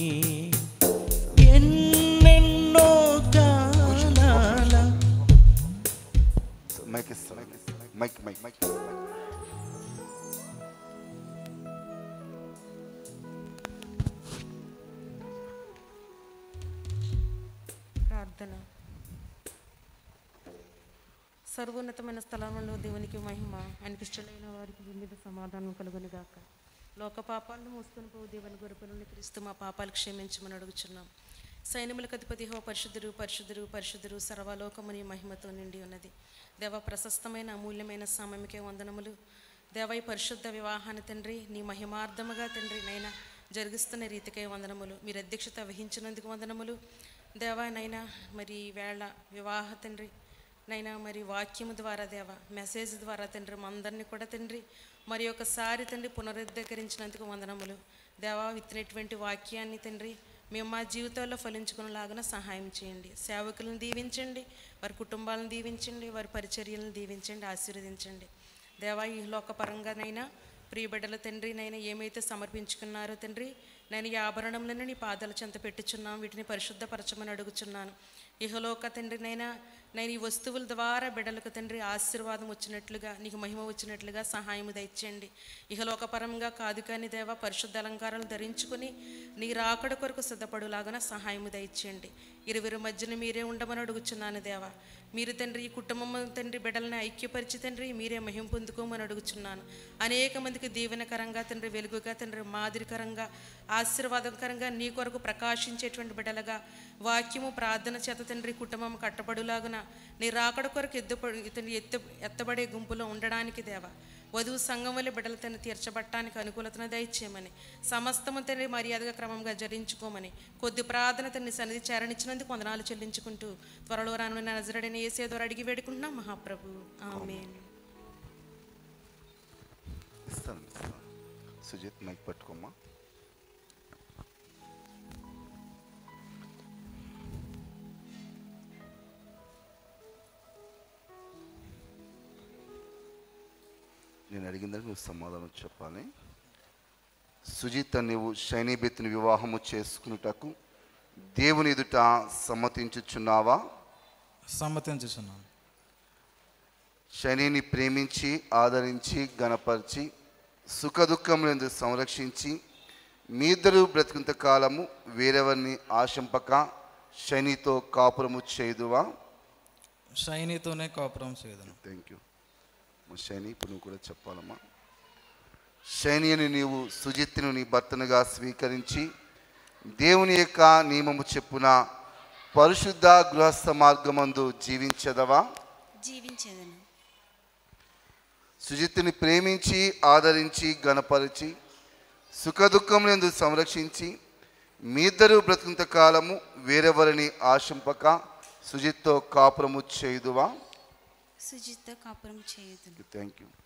ఎన్నెన్నో కాలాల మైక్ ఇస్తాను మైక్ మైక్ మైక్ సర్వోన్నతమైన స్థలంలో దేవునికి మహిమ ఆయనకి ఇష్టమైన వారికి భూమి మీద సమాధానం కలుగును గాక లోక పాపాలను మోసుకొని పోవు దేవుని గొరపలను క్రీస్తు మా పాపాలు క్షమించమని అడుగుచున్నాం సైన్యములకు అధిపతి హో పరిశుద్ధుడు పరిశుద్ధుడు పరిశుద్ధుడు సర్వలోకముని మహిమతో నిండి ఉన్నది దేవ ప్రశస్తమైన అమూల్యమైన సామమికే వందనములు దేవ ఈ పరిశుద్ధ వివాహాన్ని తండ్రి నీ మహిమార్థముగా తండ్రి నైనా జరిగిస్తున్న రీతికై వందనములు మీరు అధ్యక్షత వహించినందుకు వందనములు దేవా నైనా మరి ఈ వేళ వివాహ తండ్రి నైనా మరి వాక్యము ద్వారా దేవ మెసేజ్ ద్వారా తండ్రి మా అందరినీ కూడా తండ్రి మరి ఒకసారి తండ్రి పునరుద్ధరించినందుకు వందనములు దేవా విత్తినటువంటి వాక్యాన్ని తండ్రి మేము మా జీవితాల్లో ఫలించుకునేలాగా సహాయం చేయండి సేవకులను దీవించండి వారి కుటుంబాలను దీవించండి వారి పరిచర్యలను దీవించండి ఆశీర్వదించండి దేవా ఈ లోకపరంగానైనా ప్రియబిడ్డల తండ్రి నైనా ఏమైతే సమర్పించుకున్నారో తండ్రి నేను ఈ ఆభరణములను నీ పాదాల చెంత పెట్టుచున్నాను వీటిని పరిశుద్ధపరచమని అడుగుచున్నాను ఇహలోక తండ్రి నైనా నేను ఈ వస్తువుల ద్వారా బిడ్డలకు తండ్రి ఆశీర్వాదం వచ్చినట్లుగా నీకు మహిమ వచ్చినట్లుగా సహాయం దయచేయండి ఇహలోకపరంగా కాదు కానీ దేవ పరిశుద్ధ అలంకారాలు ధరించుకుని నీ రాకడ కొరకు సిద్ధపడులాగా సహాయం దయచేయండి ఇరువురి మధ్యన మీరే ఉండమని అడుగుచున్నాను దేవా మీరు తండ్రి ఈ కుటుంబం తండ్రి బిడ్డలని ఐక్యపరిచి తండ్రి మీరే మహిం పొందుకోమని అడుగుచున్నాను అనేక మందికి దీవెనకరంగా తండ్రి వెలుగుగా తండ్రి మాదిరికరంగా ఆశీర్వాదకరంగా నీ కొరకు ప్రకాశించేటువంటి బిడ్డలుగా వాక్యము ప్రార్థన చేత తండ్రి కుటుంబం కట్టబడులాగున నీ రాకడ కొరకు ఎద్దుపడి తండ్రి ఎత్తు ఎత్తబడే గుంపులో ఉండడానికి దేవా వధువు సంఘం వల్ల బిడ్డల తను తీర్చబట్టడానికి అనుకూలతను దయచేయమని సమస్తము తండ్రి మర్యాదగా క్రమంగా జరించుకోమని కొద్ది ప్రార్థన తండ్రి సన్నిధి చేరణించినందుకు వందనాలు చెల్లించుకుంటూ త్వరలో రానున్న నజరడని ఏసే ద్వారా అడిగి వేడుకుంటున్నాం మహాప్రభు ఆమేన్ ఇస్తాను ఇస్తాను. సుజిత్ మైక్ పట్టుకోమ్మా నేను అడిగిన దానికి నువ్వు సమాధానం చెప్పాలి సుజిత్ నీవు శైనీబెత్తిని వివాహము చేసుకున్నటకు దేవుని ఎదుట సమ్మతించుచున్నావా సమ్మతించుచున్నాను శనిని ప్రేమించి ఆదరించి గణపరిచి సుఖదుఖములందు సంరక్షించి మీ ఇద్దరు బ్రతికినంత కాలము వేరెవరిని ఆశంపక శనితో కాపురము చేదువా షైనీతోనే కాపురం చేయదును థ్యాంక్ యూ మా శని ఇప్పుడు నువ్వు కూడా చెప్పాలమ్మా శని అని నీవు సుజిత్తును నీ భర్తనుగా స్వీకరించి దేవుని యొక్క నియమము చెప్పున పరిశుద్ధ గృహస్థ మార్గమందు జీవించదవా జీవించేదను సుజిత్తుని ప్రేమించి ఆదరించి గణపరిచి సుఖదుఖములందు సంరక్షించి మీ ఇద్దరు బ్రతికినంత కాలము వేరెవరిని ఆశింపక సుజిత్తో కాపురము చేయుదువా సుజిత్తో కాపురం చేయదును థ్యాంక్ యూ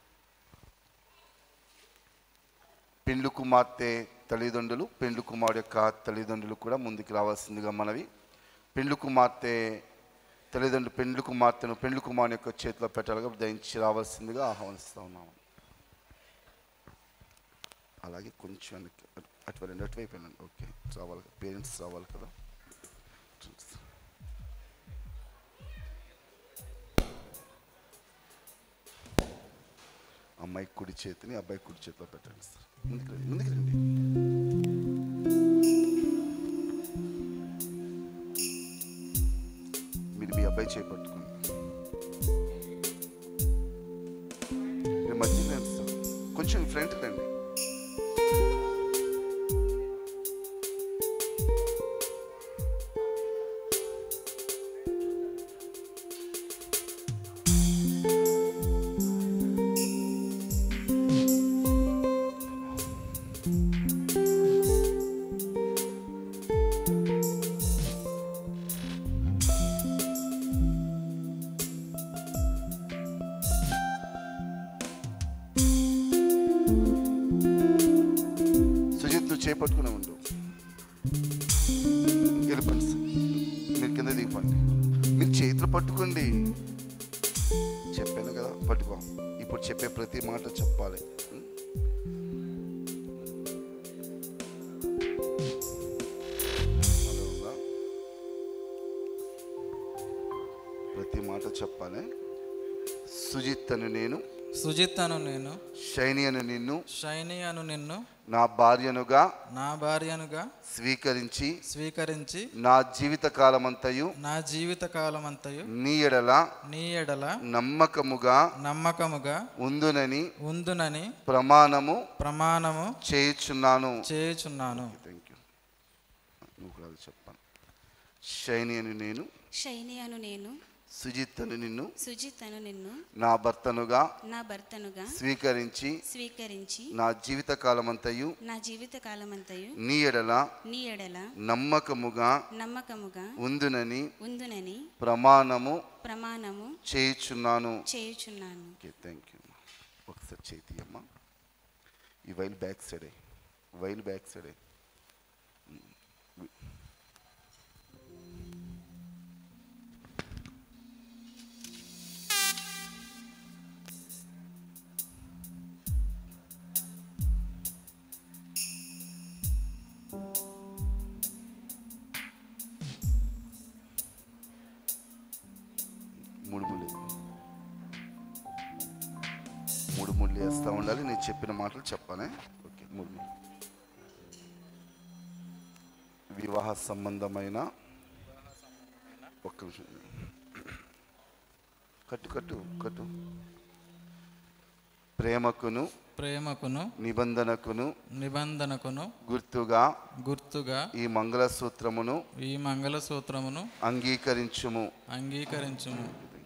పెండ్లు కుమార్తె తల్లిదండ్రులు పెండ్లు కుమారుడు యొక్క తల్లిదండ్రులు కూడా ముందుకు రావాల్సిందిగా మనవి పెండ్లు కుమార్తె తల్లిదండ్రులు పెండ్లు కుమార్తెను పెండ్లు కుమారుని యొక్క చేతిలో పెట్టాలిగా దయించి రావాల్సిందిగా ఆహ్వానిస్తూ ఉన్నాము అలాగే కొంచెం వెనక్కి అటు- అటు వెళ్ళండి అటువైపు వెళ్ళండి ఓకే రావాలి పేరెంట్స్ రావాలి కదా అమ్మాయి కుడి చేతిని అబ్బాయి కుడి చేతిలో పెట్టండి సార్ ముందుకు రండి ముందుకు రండి మీరు మీ అబ్బాయి చేపట్టుకోండి మీరు మధ్యలో రండి సార్ కొంచెం ఫ్రంట్ రండి సుజిత్ నువ్వు చేపట్టుకునే ఉండు వెళ్ళిపోండి సార్ మీరు కింద దిగిపోండి మీరు చేతులు పట్టుకోండి చెప్పాను కదా పట్టుకో ఇప్పుడు చెప్పే ప్రతి మాట చెప్పాలి ఉం? హలో ఉందా? ప్రతి మాట చెప్పాలి సుజిత్ అని నేను సుజిత్ అను నేను శైని అను నిన్ను శైని అను నిన్ను నా భార్యనుగా నా భార్యనుగా స్వీకరించి స్వీకరించి నా జీవిత కాలమంతయు నా జీవిత కాలమంతయు నీ ఎడల నీ ఎడల నమ్మకముగా నమ్మకముగా ఉందునని ఉందునని ప్రమాణము ప్రమాణము చేయుచున్నాను చేయుచున్నాను థ్యాంక్ యూ నువ్వు కూడా అది చెప్పాను శైని అని నేను శైని అను నేను సుజిత్ అని నిన్ను సుజిత్ అను నిన్ను నా భర్తనుగా నా భర్తనుగా స్వీకరించి స్వీకరించి నా జీవిత కాలమంతయు నా జీవిత కాలమంతయు నీ ఎడల నీ ఎడల నమ్మకముగా నమ్మకముగా ఉందునని ఉందునని ప్రమాణము ప్రమాణము చేయుచున్నాను చేయుచున్నాను ఓకే థ్యాంక్ యూ ఒకసారి చేతి అమ్మ ఈ వైల్ బ్యాక్ సైడే వైల్ బ్యాక్ సైడే మూడు ముళ్ళు మూడు ముళ్ళు వేస్తూ ఉండాలి నేను చెప్పిన మాటలు చెప్పానే ఓకే మూడు ముళ్ళు వివాహ సంబంధమైన ఒక్క నిమిషం కట్టు కట్టు కట్టు ప్రేమకును ప్రేమకును నిబంధనకును నిబంధనకును గుర్తుగా గుర్తుగా ఈ మంగళసూత్రమును ఈ మంగళసూత్రమును అంగీకరించుము అంగీకరించుము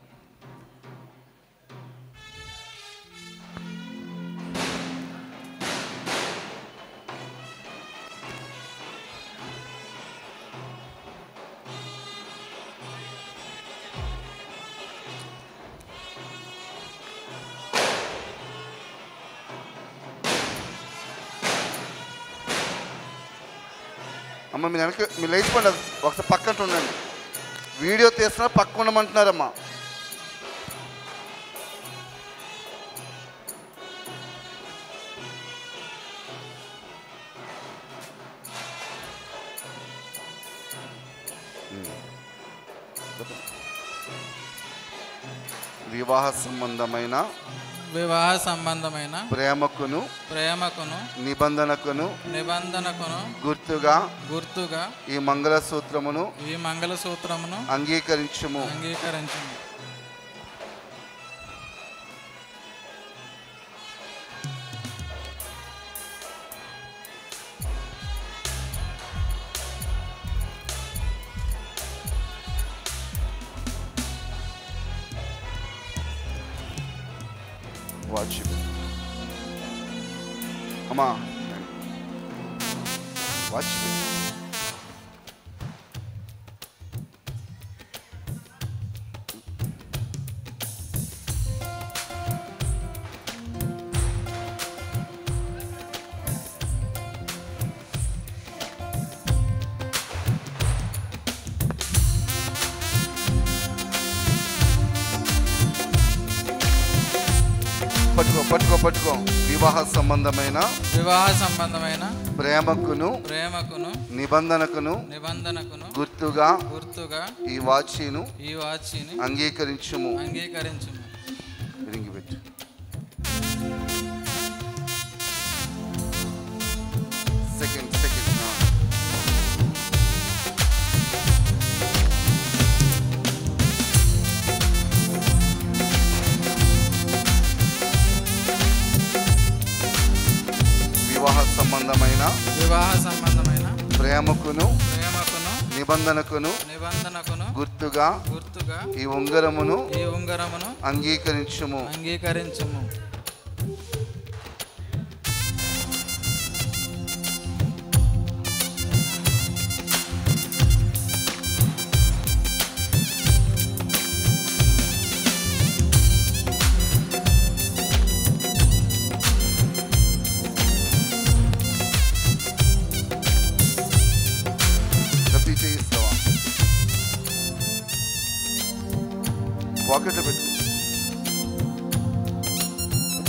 అమ్మ మీరు వెనక మీరు లేచిపోండి ఒకసారి పక్కన ఉండండి వీడియో తీస్తున్నా పక్క ఉండమంటున్నారమ్మా వివాహ సంబంధమైన వివాహ సంబంధమైన ప్రేమకును ప్రేమకును నిబంధనకును నిబంధనకును గుర్తుగా గుర్తుగా ఈ మంగళసూత్రమును ఈ మంగళసూత్రమును అంగీకరించుము అంగీకరించుము వాచ్ అమ్మా వాచ్ పట్టుకో పట్టుకో పట్టుకో వివాహ సంబంధమైన వివాహ సంబంధమైన ప్రేమకును ప్రేమకును నిబంధనకును నిబంధనకును గుర్తుగా గుర్తుగా ఈ వాచిను ఈ వాచిని అంగీకరించుము అంగీకరించుము రింగి పెట్టు సెకండ్ సెకండ్ వివాహ సంబంధమైన వివాహ సంబంధమైన ప్రేమకును ప్రేమకును నిబంధనకును నిబంధనకును గుర్తుగా గుర్తుగా ఈ ఉంగరమును ఈ ఉంగరమును అంగీకరించుము అంగీకరించుము రద్దీ చేయిస్తావా పాకెట్లో పెట్టు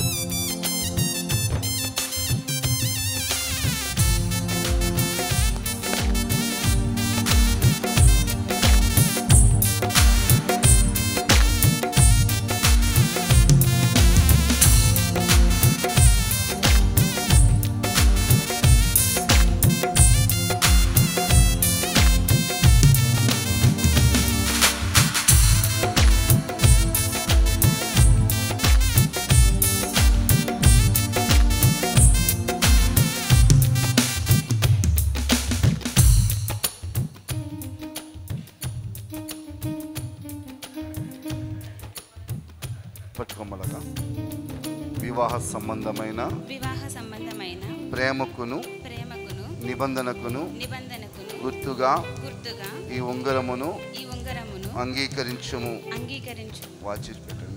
వివాహ సంబంధమైన వివాహ సంబంధమైన ప్రేమకును ప్రేమకును నిబంధనకును నిబంధనకును గుర్తుగా గుర్తుగా ఈ ఉంగరమును ఈ ఉంగరమును అంగీకరించుము అంగీకరించు వాచి పెట్టండి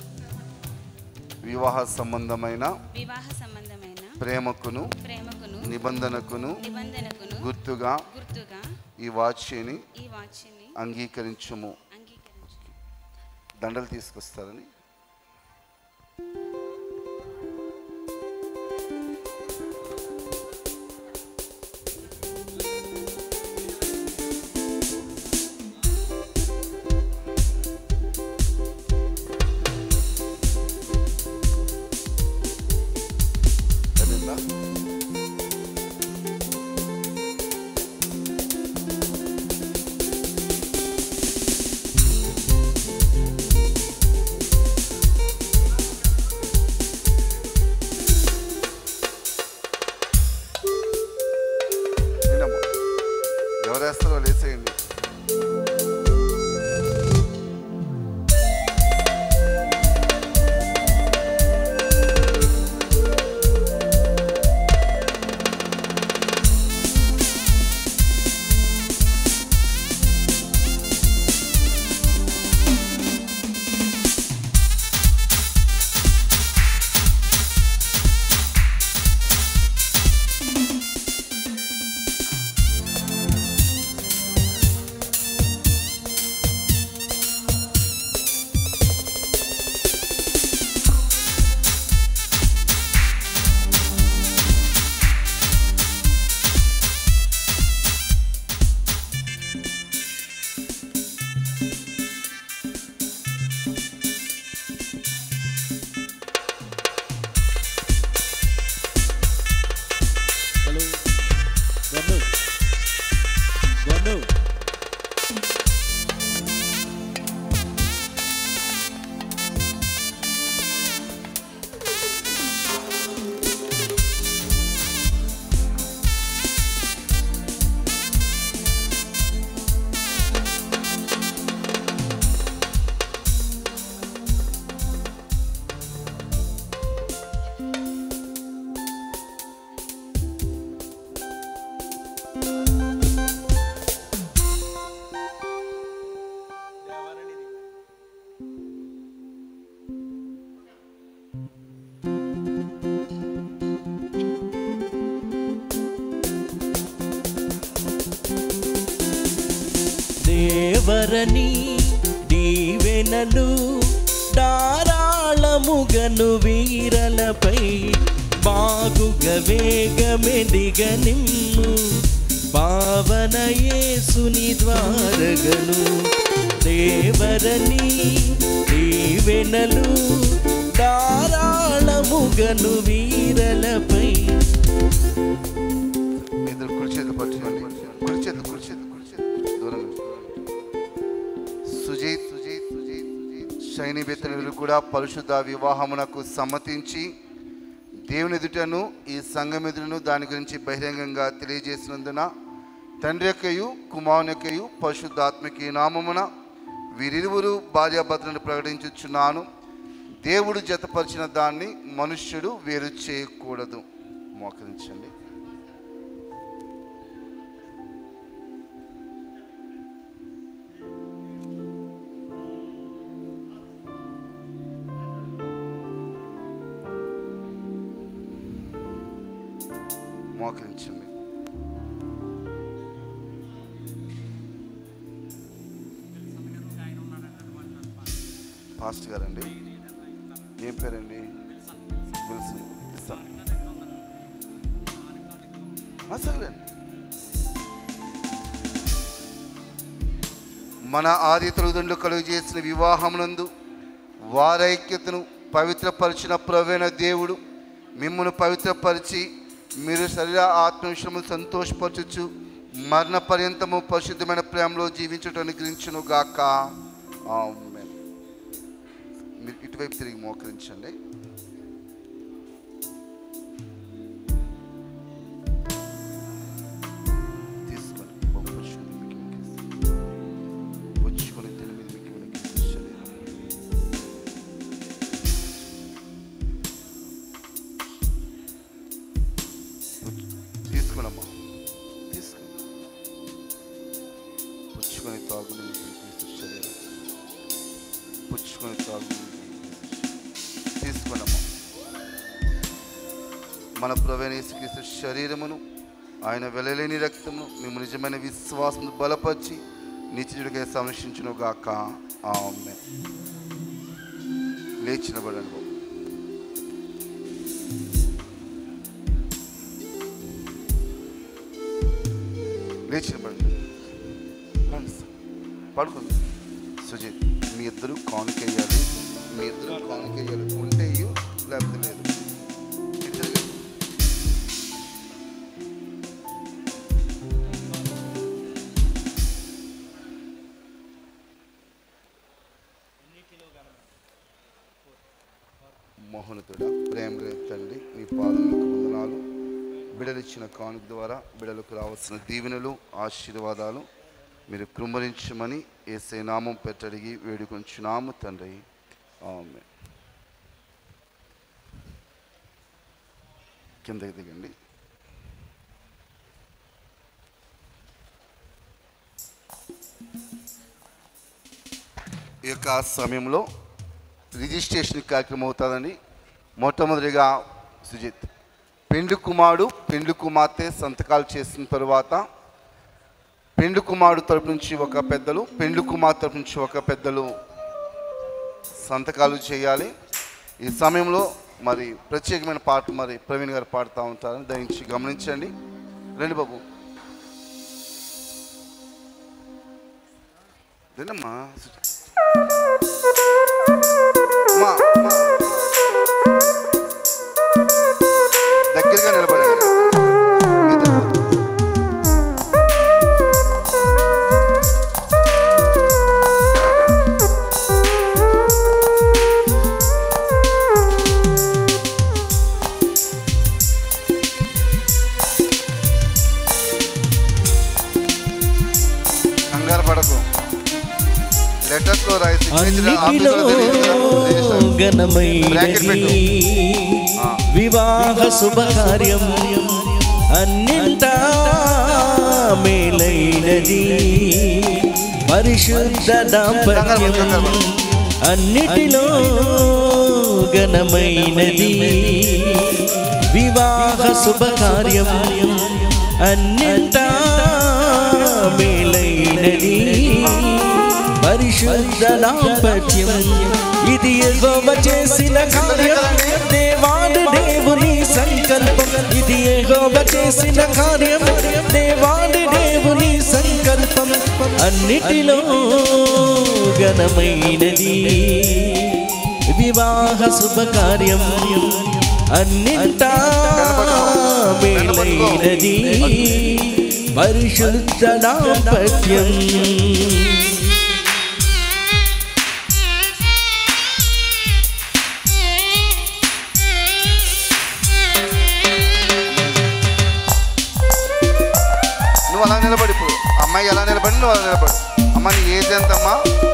వివాహ సంబంధమైన వివాహ సంబంధమైన ప్రేమకును ప్రేమకును నిబంధనకును నిబంధనకును గుర్తుగా గుర్తుగా ఈ వాచ్యని ఈ వాచ్ని అంగీకరించుము అంగీకరించు దండలు తీసుకొస్తారని సరేనా? నేనమ్మా. ఎవరు వేస్తారో వాళ్ళు వేసేయండి హలో గన్ను గన్ను దేవరని దీవెనలు ధారాళముగను వీరలపై బాగుగా వేగమెదిగ నిమ్ము పావన యేసుని ద్వారగను దేవరని దీవెనలు ధారాళముగను వీరలపై ఇద్దరు కుడి చేతి పట్టుకోండి కుడి చేతి కుడి చేతి కుడి చేతి దూరం సుజీత్ సుజీత్ సుజీత్ సుజీత్ శైని బెత్తనులు కూడా పరిశుద్ధ వివాహమునకు సమ్మతించి దేవుని ఎదుటను ఈ సంఘం ఎదుటను దాని గురించి బహిరంగంగా తెలియజేసినందున తండ్రి యొక్కయు కుమారుని యొక్కయు పరిశుద్ధాత్మకి నామమున వీరిరువురు భార్యాభర్తలను ప్రకటించుచున్నాను దేవుడు జతపరిచిన దాన్ని మనుష్యుడు వేరు చేయకూడదు మోకరించండి మోకరించండి పాస్ట్ గారండి ఏం పేరండి విల్సన్ ఇస్తాం అసలు మన ఆది తల్లిదండ్రులు కలుగు చేసిన వివాహమునందు వారైక్యతను పవిత్రపరిచిన ప్రవీణ దేవుడు మిమ్మల్ని పవిత్రపరిచి మీరు శరీర ఆత్మ విషయము సంతోషపరచచ్చు మరణ పర్యంతము పరిశుద్ధమైన ప్రేమలో జీవించటం అనుగ్రహించును గాక ఆమేన్. మీరు ఇటువైపు తిరిగి మోకరించండి తీసుకోండి బాబు, పుచ్చుకొని మీకు వెనకేసి. పుచ్చుకొని తిని మీద మీకు వెనకేసి శరీరం. తీసుకోనమ్మా తీసుకో పుచ్చుకొని తాగు నీకు క్రీస్తు శరీరం పుచ్చుకొని తాగు నీకు క్రీస్తు శరీరం. తీసుకోనమ్మా మన ప్రవేశక్రీస్తు శరీరమును ఆయన వెలలేని రక్తమును మేము నిజమైన విశ్వాసం బలపరిచి నిత్యుడిగా సంరక్షించును గాక ఆమె లేచిన బడండి బాబు లేచిన పడండి రండి సార్. పడుకోండి సుజిత్ మీ ఇద్దరు కానుకేయాలి మీ ఇద్దరు కానుకేయాలి ఉంటే ఇయ్యు, లేకపోతే లేదు ఇద్దరు మోహనతుడ ప్రేమ తండ్రి నీ పాదములకు వందనాలు బిడలిచ్చిన కానుక ద్వారా బిడలకు రావాల్సిన దీవెనలు ఆశీర్వాదాలు మీరు కృమ్మరించమని ఏసే నామం పెట్టడిగి వేడుకొంచున్నాము తండ్రి ఆమె కిందకి దిగండి ఈ యొక్క సమయంలో రిజిస్ట్రేషన్ కార్యక్రమం అవుతుందండి మొట్టమొదటిగా సుజిత్ పెండ్లి కుమారుడు పెండ్లి కుమార్తె సంతకాలు చేసిన తరువాత పెండ్లి కుమారుడు తరపు నుంచి ఒక పెద్దలు పెండ్లి కుమార్తె తరపు నుంచి ఒక పెద్దలు సంతకాలు చేయాలి ఈ సమయంలో మరి ప్రత్యేకమైన పాట మరి ప్రవీణ్ గారు పాడుతూ ఉంటారు దయించి గమనించండి రండి బాబు రండమ్మా అమ్మా, అమ్మా. దగ్గరగా నిలబడండి కంగారు పడకు లెటర్స్ లో రాయి signature అన్నిటిలో ఆఫీసులో తెలియజేస్తారు. బ్రాకెట్ పెట్టు. ఘనమైనది వివాహ శుభకార్యం అన్నింటా మేలైనది పరిశుద్ధ దాంపత్యం అన్నిటిలో ఘనమైనది వివాహ శుభకార్యం అన్నింటా మేలైనది పరిశుద్ధ దాంపత్యం ఇది ఎగోవ చేసిన కార్యం దేవాడు దేవుని సంకల్పం ఇది ఎగోవ చేసిన కార్యం దేవాడు దేవుని సంకల్పం అన్నిటిలో ఘనమైనది వివాహ శుభకార్యం అన్నింటా మేలైనది పరిశుద్ధ దాంపత్యం నువ్వు అలా నిలబడి ఇప్పుడు అమ్మాయి ఎలా నిలబడి నువ్వు అలా నిలబడు అమ్మ నీ ఏజ్ ఎంతమ్మా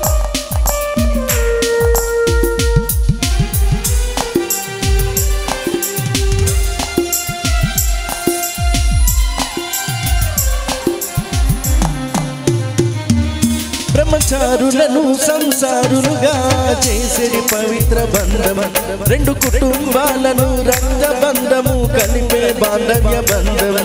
బ్రహ్మచారులను సంసారులుగా చేసేది పవిత్ర బంధం రెండు కుటుంబాలను రక్త బంధము కలిపే బాంధవ్య బంధం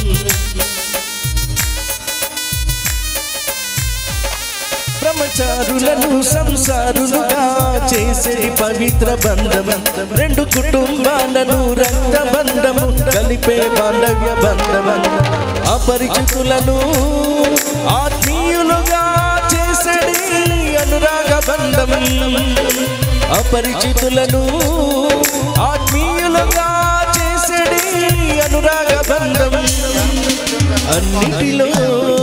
బ్రహ్మచారులను సంసారులుగా చేసేది పవిత్ర బంధం రెండు కుటుంబాలను రక్త బంధము కలిపే బాంధవ్య బంధం అపరిచితులను ఆత్మీయులుగా చేసేది అనురాగ బంధం అపరిచితులను ఆత్మీయులుగా చేసేది అనురాగ బంధం అన్నిటిలో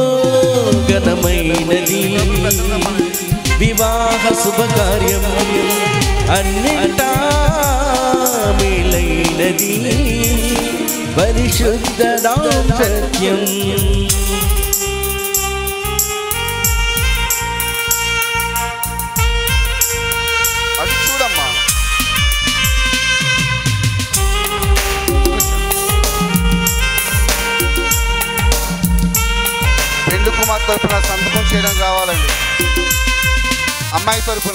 ఘనమైనది వివాహ శుభకార్యం అన్నిటా మేలైనది పరిశుద్ధ దాంపత్యం అది చూడమ్మా అమ్మగారి తరపున సంతకం చేయడం కావాలండి అమ్మాయి తరపున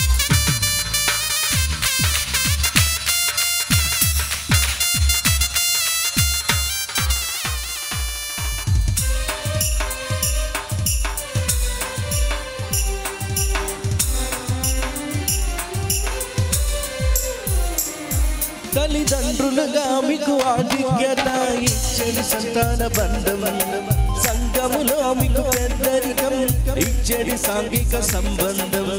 తల్లిదండ్రులుగా మీకు ఆధిక్యత ఇచ్చడి సంతాన బంధం సంఘములో మీకు పెద్దరికం ఇచ్చడి సాంఘిక సంబంధం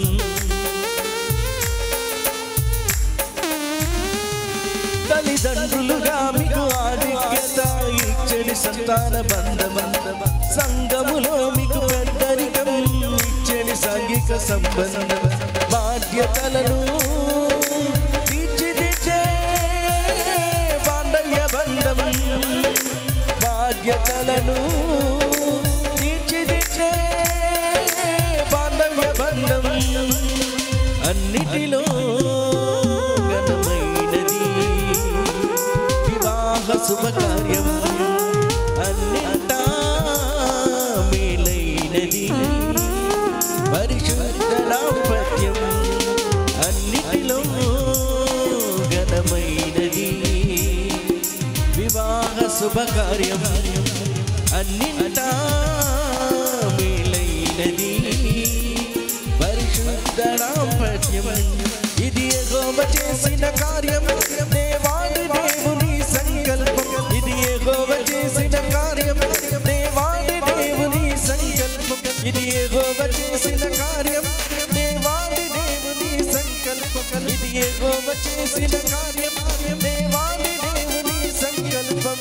తల్లిదండ్రులుగా మీకు ఆధిక్యత ఇచ్చడి సంతాన బంధం సంఘములో మీకు పెద్దరికం ఇచ్చడి సాంఘిక సంబంధం బాధ్యతలను తీర్చిదిద్దే బాంధవ్య బంధం బాధ్యతలను తీర్చిదిద్దే బాంధవ్య బంధం అన్నిటిలో ఘనమైనది వివాహ శుభకార్యం అన్నింటా మేలైనది పరిశుద్ధ దాంపత్యం అన్నిటిలో ఘనమైనది వివాహ శుభకార్యం అన్నింటా మేలైనది పరిశుద్ధ దాంపత్యం ఇది ఎగోవ చేసిన కార్యం దేవాది దేవుని సంకల్పం ఇది ఎగోవ చేసిన కార్యం దేవాది దేవుని సంకల్పం ఇది ఎగోవ చేసిన కార్యం దేవాది దేవుని సంకల్పం ఇది ఎగోవ చేసిన కార్యం దేవాది దేవుని సంకల్పం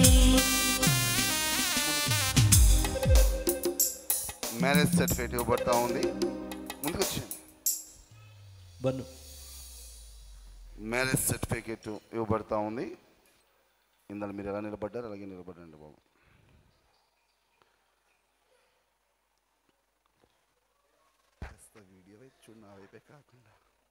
మ్యారేజ్ సర్టిఫికేట్ ఇవ్వబడతా ఉంది ముందుకు వచ్చింది బన్ను మ్యారేజ్ సర్టిఫికేట్ ఇవ్వబడతా ఉంది ఇందులో మీరు ఎలా నిలబడ్డారు అలాగే నిలబడండి బాబు కాస్త వీడియో వైపు చూడు నా వైపే కాకుండా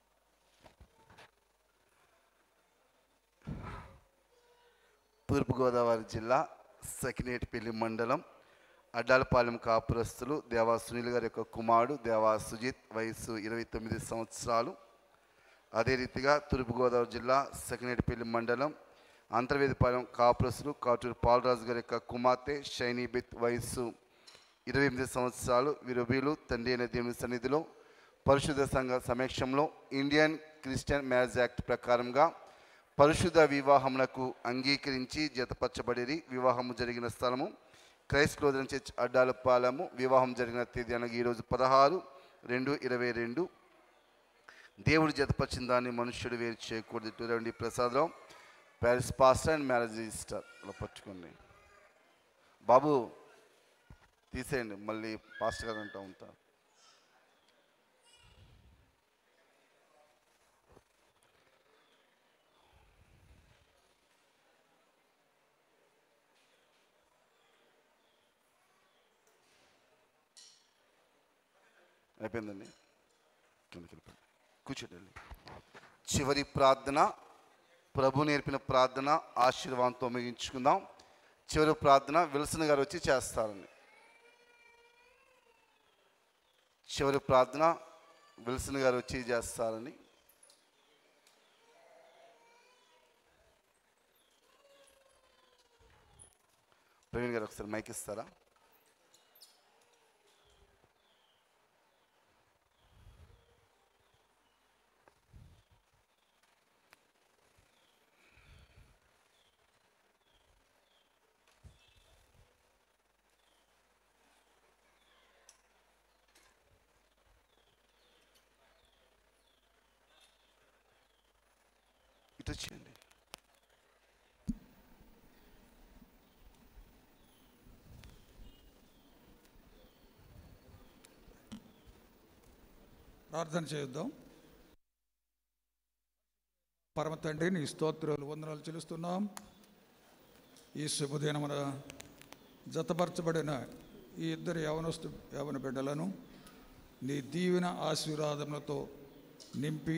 తూర్పుగోదావరి జిల్లా సకినేటిపల్లి మండలం అడ్డాలపాలెం కాపురస్తులు దేవా సునీల్ గారి యొక్క కుమారుడు దేవా సుజిత్ వయసు ఇరవై తొమ్మిది సంవత్సరాలు అదే రీతిగా తూర్పుగోదావరి జిల్లా సకినేటిపల్లి మండలం అంతర్వేదిపాలెం కాపురస్తులు కాటూరు పాలరాజు గారి యొక్క కుమార్తె షైనీబిత్ వయసు ఇరవై ఎనిమిది సంవత్సరాలు వీరుబీలు తండ్రి అయిన దేవుని సన్నిధిలో పరిశుద్ధ సంఘ సమక్షంలో ఇండియన్ క్రిస్టియన్ మ్యారేజ్ యాక్ట్ ప్రకారంగా పరిశుద్ధ వివాహమునకు అంగీకరించి జతపరచబడి వివాహము జరిగిన స్థలము క్రైస్ట్ లోదన చర్చ్ అడ్డాలపాలెము వివాహం జరిగిన తేదీ అనగా ఈరోజు పదహారు రెండు ఇరవై రెండు దేవుడు జతపరిచిన దాన్ని మనుష్యుడు వేరు చేయకూడదు ఇటువంటి Prasadarao parish pastor and marriage register అలా పట్టుకోండి బాబు తీసేయండి మళ్ళీ పాస్టర్ గారు అంటూ ఉంటారు అయిపోయిందండి కిందకి వెళ్ళిపోండి కూర్చోండి చివరి ప్రార్థన ప్రభు నేర్పిన ప్రార్థన ఆశీర్వాదంతో ముగించుకుందాం చివరి ప్రార్థన విల్సన్ గారు వచ్చి చేస్తారండి చివరి ప్రార్థన విల్సన్ గారు వచ్చి చేస్తారని ప్రవీణ్ గారు ఒకసారి మైక్ ఇస్తారా ఇటు వచ్చేయండి ప్రార్థన చేద్దాం పరమ తండ్రి నీ స్తోత్రాలు వందనాలు చెల్లిస్తున్నాం ఈ శుభదినమున జతపరచబడిన ఈ ఇద్దరు యవనస్తు యవన బిడ్డలను నీ దీవెన ఆశీర్వాదములతో నింపి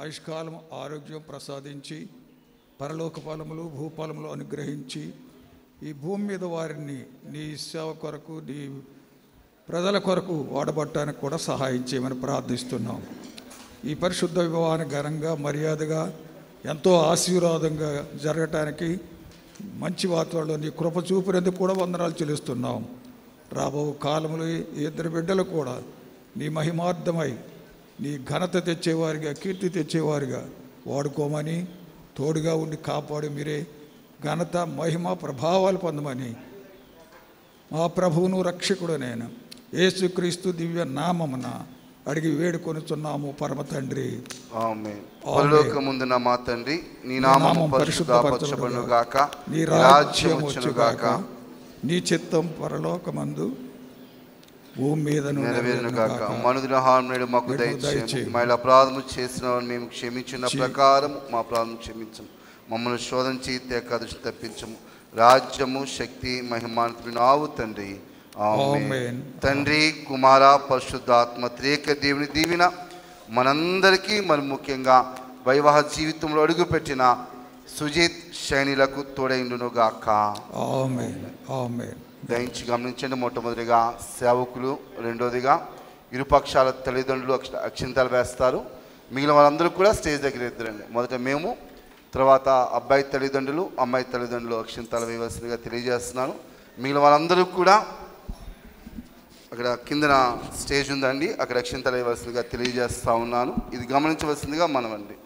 ఆయుష్కాలం ఆరోగ్యం ప్రసాదించి పరలోక ఫలములు భూఫలములు అనుగ్రహించి ఈ భూమి మీద వారిని నీ సేవ కొరకు నీ ప్రజల కొరకు వాడబట్టడానికి కూడా సహాయం చేయమని ప్రార్థిస్తున్నాం ఈ పరిశుద్ధ వివాహాన్ని ఘనంగా మర్యాదగా ఎంతో ఆశీర్వాదంగా జరగటానికి మంచి వాతావరణంలో నీ కృప చూపినందుకు కూడా వందనాలు చెల్లిస్తున్నాం రాబో కాలంలో ఈ ఇద్దరు బిడ్డలు కూడా నీ మహిమార్థమై నీ ఘనత తెచ్చేవారిగా కీర్తి తెచ్చేవారిగా వాడుకోమని తోడుగా ఉండి కాపాడు మీరే ఘనత మహిమ ప్రభావాలు పొందమని మా ప్రభువును రక్షకుడు నేను యేసుక్రీస్తు దివ్య నామమున అడిగి వేడుకొనుచున్నాము పరమ తండ్రి ఆమేన్ పరలోకముందున మా తండ్రి నీ నామము పరిశుద్ధపరచబడును గాక నీ నీ రాజ్యం వచ్చును వచ్చుగాక గాక నీ చిత్తం పరలోకమందు భూమి మీద నెరవేరును గాక మనుదిన హామనేడు మాకు దయచేయము మా ఇలా అపరాధము చేసిన వారిని మేము క్షమించిన ప్రకారం మా అపరాధం క్షమించము మమ్మల్ని శోధన చేతి ఏకాదశి తప్పించము రాజ్యము శక్తి మహిమానికి నావు తండ్రి ఆమేన్. ఆమేన్. తండ్రి కుమార పరిశుద్ధాత్మ త్రేక దేవుని దీవిన మనందరికీ మరి ముఖ్యంగా వైవాహ జీవితంలో అడుగుపెట్టిన సుజిత్ శైనిలకు తోడైండును గాక ఆమేన్ ఆమేన్ దయించి గమనించండి మొట్టమొదటిగా సేవకులు రెండోదిగా ఇరుపక్షాల తల్లిదండ్రులు అక్ష అక్షింతలు వేస్తారు మిగిలిన వాళ్ళందరూ కూడా స్టేజ్ దగ్గర ఎదురండి మొదట మేము తర్వాత అబ్బాయి తల్లిదండ్రులు అమ్మాయి తల్లిదండ్రులు అక్షింతలు వేయవలసిందిగా తెలియజేస్తున్నాను మిగిలిన వాళ్ళందరూ కూడా అక్కడ కిందన స్టేజ్ ఉందండి అక్కడ అక్షింతలు వేయవలసిందిగా తెలియజేస్తా ఉన్నాను ఇది గమనించవలసిందిగా మనమండి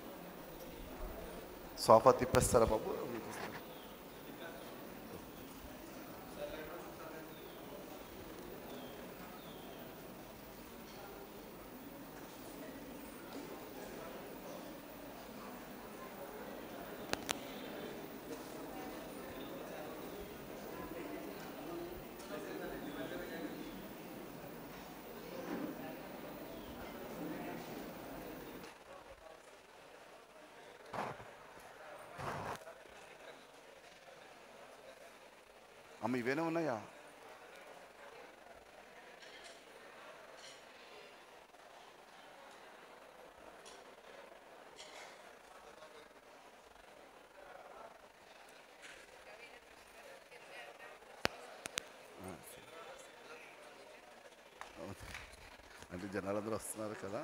సోఫా తిప్పేస్తారా బాబు అమ్మ ఇవేనా ఉన్నాయా అంటే జనాలందరూ వస్తున్నారు కదా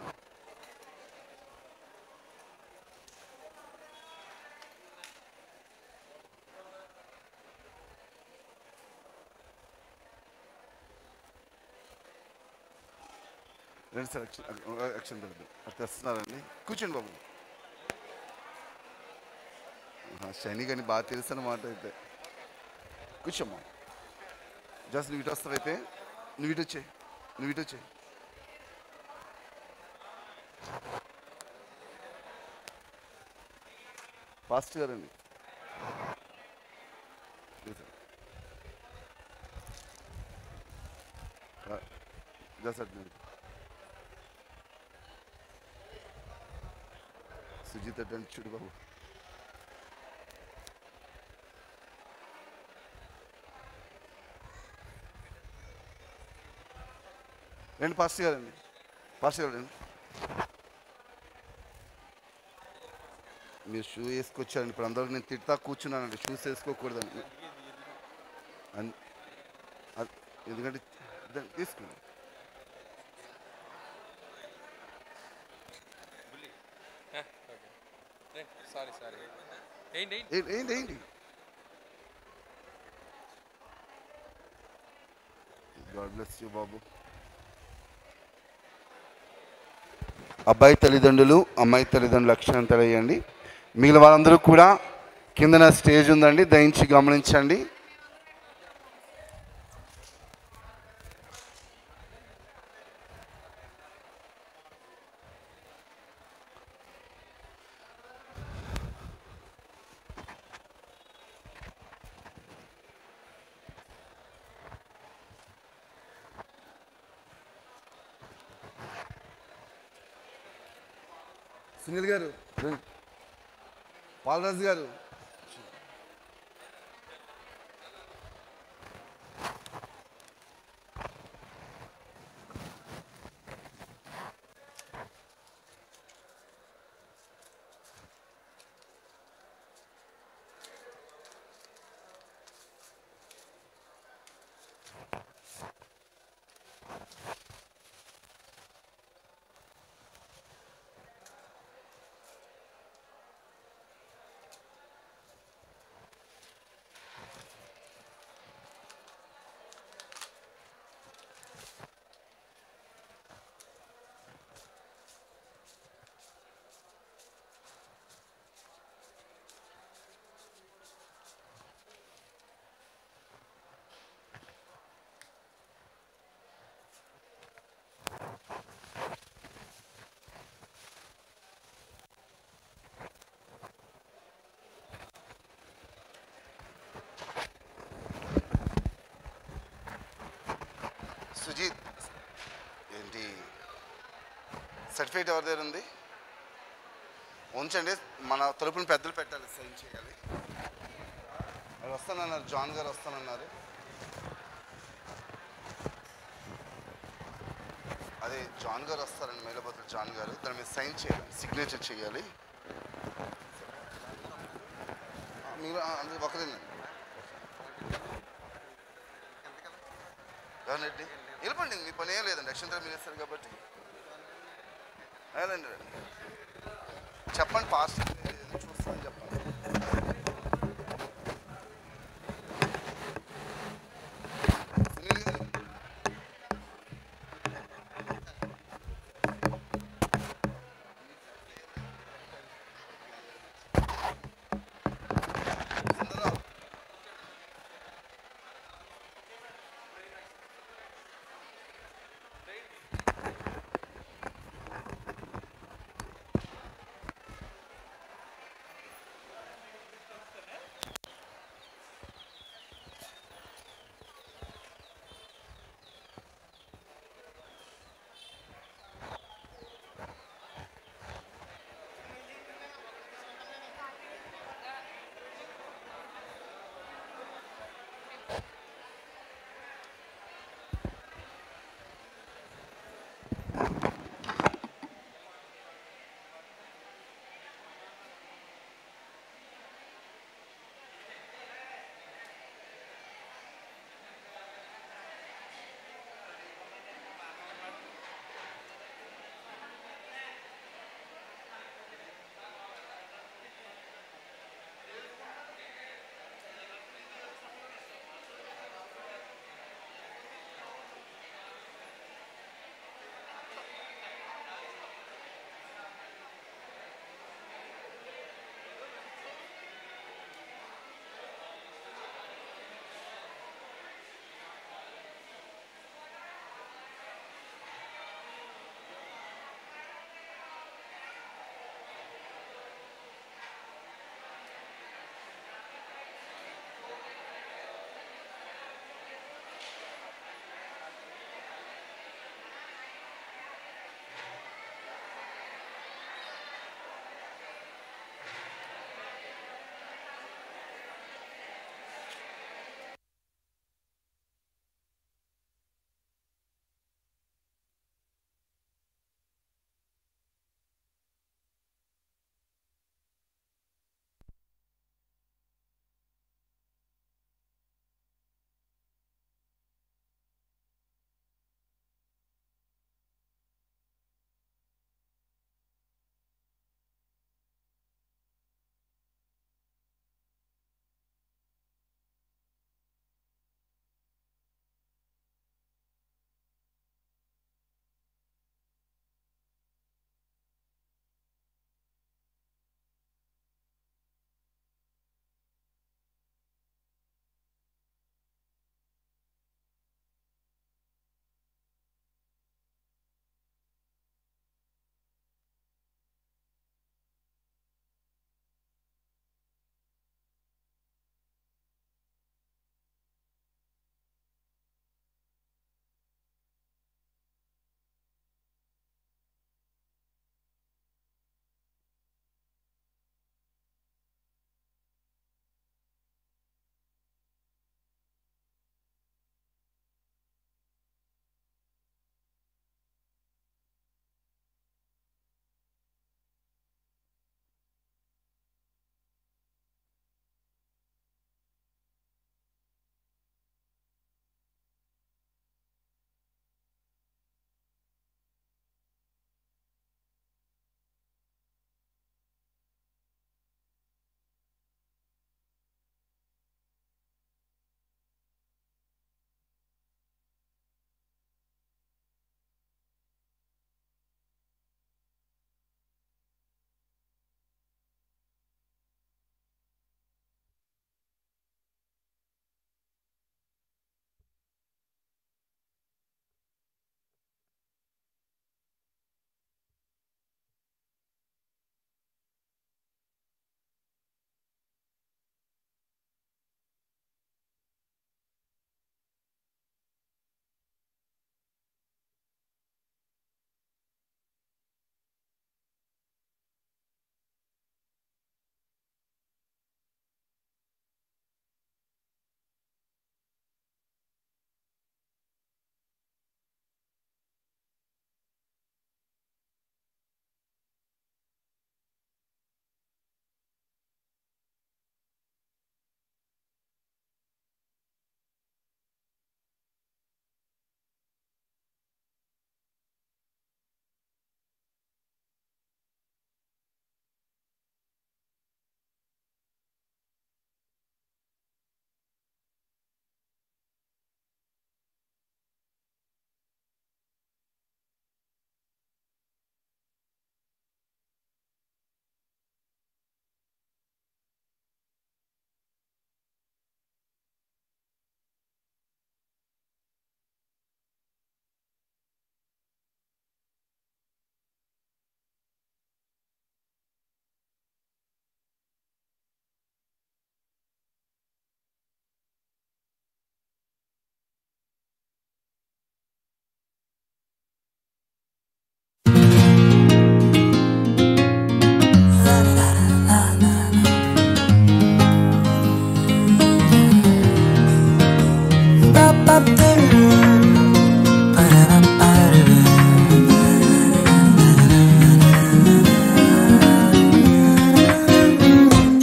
రెండు సార్ యాక్షన్ దొరకదు అట్లా తెస్తున్నారండి కూర్చోండి బాబు ఆహా, శని కానీ బాగా తెలుసు అన్నమాట అయితే కూర్చోమ్మా జస్ట్ నువ్వు ఇటు వస్తావైతే నువ్వు ఇటు వచ్చే నువ్వు ఇటు వచ్చే ఫాస్ట్ గారండి జస్ట్ అటు నిలబడు. సుజిత్ అడ్డు అని చూడు బాబు రండి పాస్టర్ గారు అండి పాస్టర్ గారు రండి మీరు షూ వేసుకొచ్చారండి ఇప్పుడు అందరూ నేను తిడతా కూర్చున్నానండి షూస్ వేసుకోకూడదండి అన్- అద్- ఎందుకంటే ద- తీసుకోండి సారీ సారీ ఏంటి ఏ- ఏంటి ఏంటి గాడ్ బ్లెస్ యూ బాబు అబ్బాయి తల్లిదండ్రులు అమ్మాయి తల్లిదండ్రులు అక్షరం తెలియండి మిగిలిన వాళ్ళందరూ కూడా కిందన స్టేజ్ ఉందండి దయించి గమనించండి సునీల్ గారు రండి. పాలరాజు గారు ఏంటి సర్టిఫికేట్ ఎవరి దగ్గర ఉంది ఉంచండి మన తరపున పెద్దలు పెట్టాలి సైన్ చేయాలి వాళ్ళు వస్తానన్నారు జాన్ గారు వస్తానన్నారు అదే జాన్ గారు వస్తారండి మేలబోతులు జాన్ గారు దాని మీద సైన్ చేయాలి సిగ్నేచర్ చేయాలి ఆ, మీరు ఆ, అందరూ ఒకరేనండి రెడ్డి వెళ్ళిపోండి మీ పని ఏం లేదండి అక్షంతరం మీరు వేస్తారు కాబట్టి వెళ్ళండి రండి చెప్పండి పాస్ట్ చూస్తాను చెప్పండి సునీల్ గారు సుందరరావు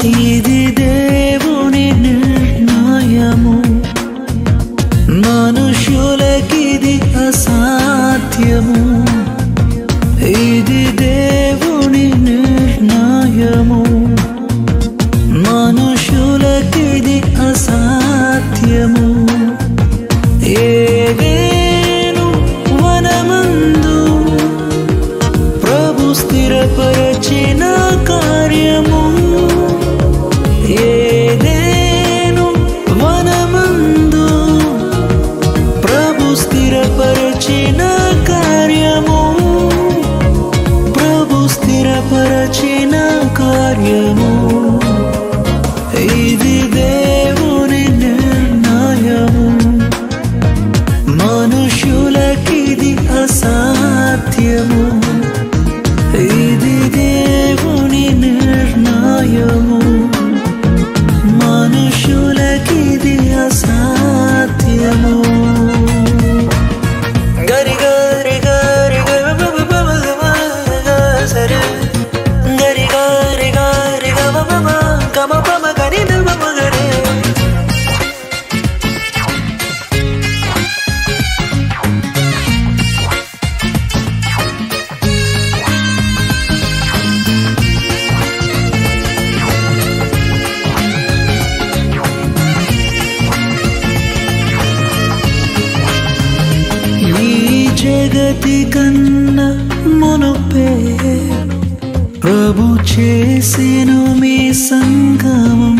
ఇది దేవుని నిర్ణయము మనుషులకిది అసాధ్యము ఇది దేవుని నిర్ణయము మనుషులకిది అసాధ్యము ఏదేను వనమందు ప్రభు స్థిరపరచిన కార్యము ఏదేను వనమందు ప్రభు స్థిరపరచిన కార్యము ప్రభు స్థిరపరచిన కార్యము ఇది దేవుని నిర్ణయము మనుషులకిది అసాధ్యము ఇది దేవుని నిర్ణయము మనుషులకిది అసాధ్యము గరి గరి గరి గరి బబ బబ గమ సరి గరి గరి గరి గమ బబ గమ బమ గరి బమ గరి ఈ జగతి కన్నా మునుపే ప్రభు చేసెను మీ సంగమం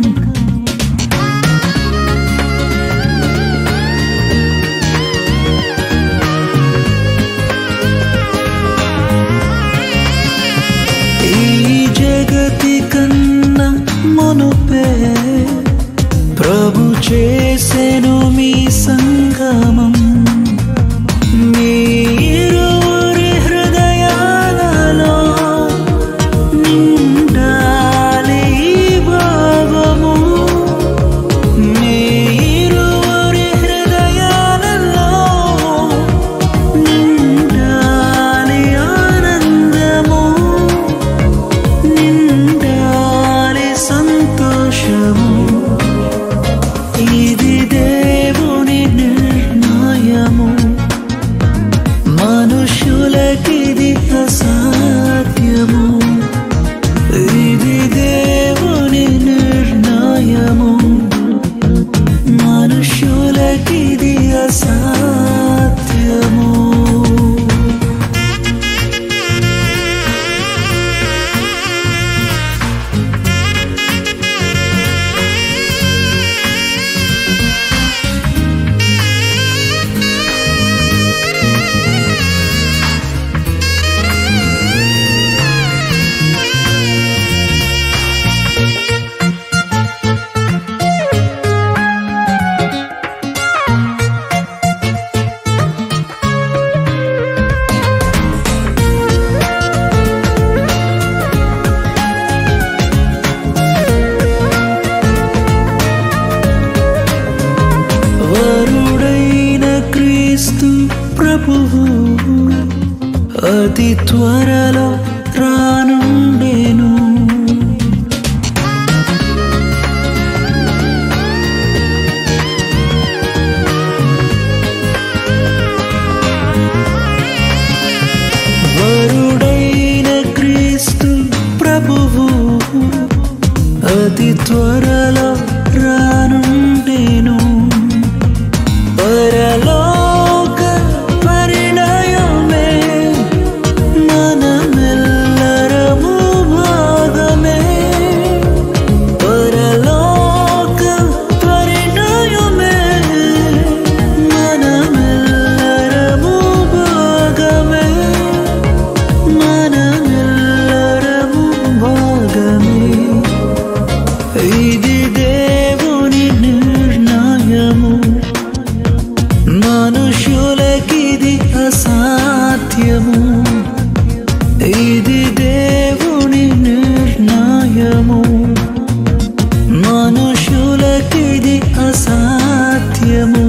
ఈ జగతి కన్నా మునుపే ప్రభు చేసెను మీ సంగమం మీరువురి హృదయాలలో నిండాలి ఈ భావము మీరువురి హృదయాలలో నిండాలి ఆనందము నిండాలి సంతోషము ఇది దేవుని నిర్ణయము మనుషులకిది అసాధ్యము ఇది దేవుని నిర్ణయము మనుషులకిది అసాధ్యము వరుడైన క్రీస్తు ప్రభువు అతి త్వరలో రానుండేను వరుడైన క్రీస్తు ప్రభువు అతి త్వరలో రానుండేను పరలోక పరిణయమే మనమెల్లరము భాగమే పరలోక పరిణయమే మనమెల్లరము భాగమే మనమెల్లరము భాగమే ఇది దేవుని నిర్ణయము మనుషులకిది అసాధ్యము ఇది దేవుని నిర్ణయము మనుషులకిది అసాధ్యము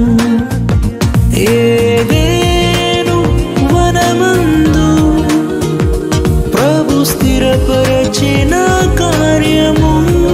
ఏదేను వనమందు ప్రభు స్థిరపరచిన కార్యము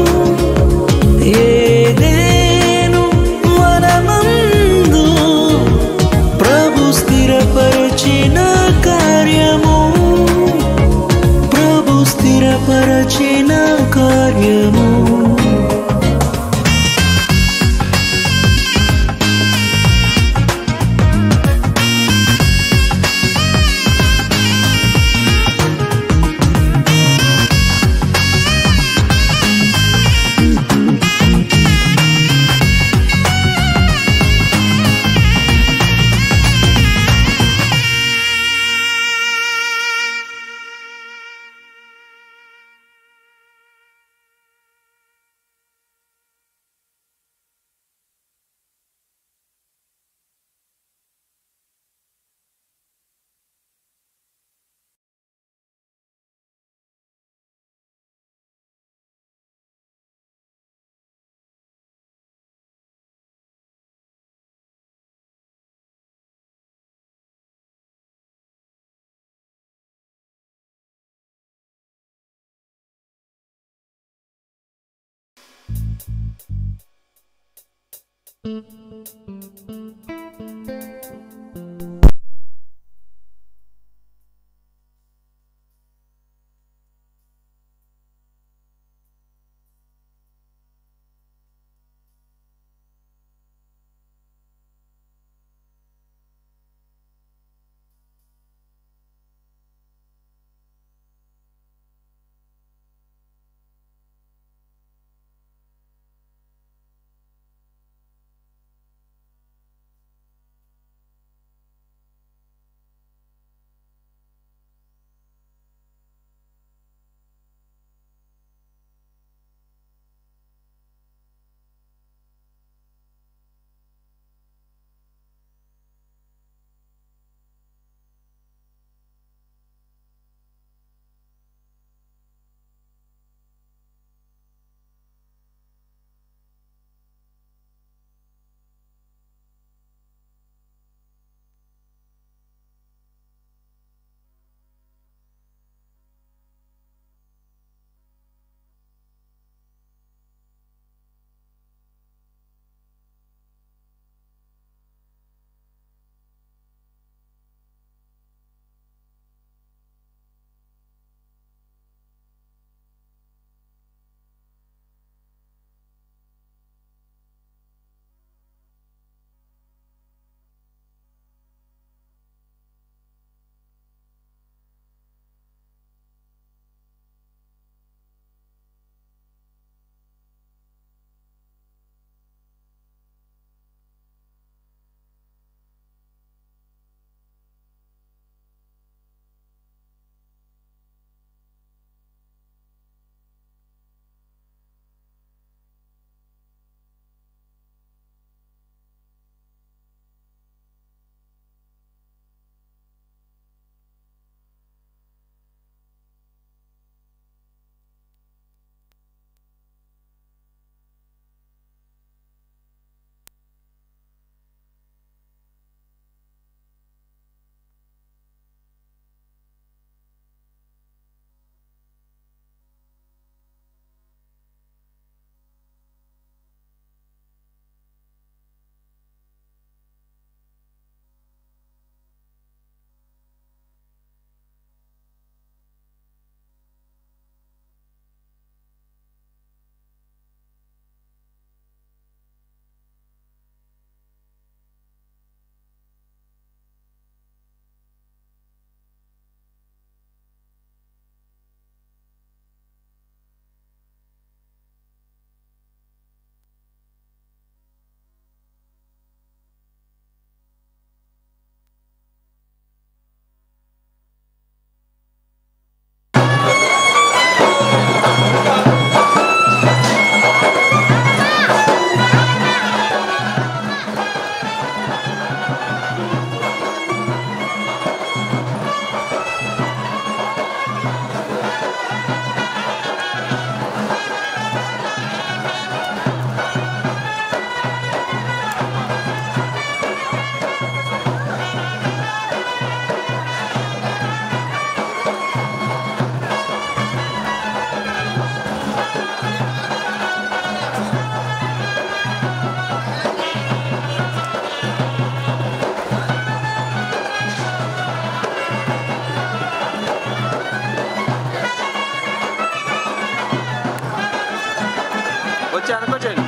వచ్చి అనుకోండి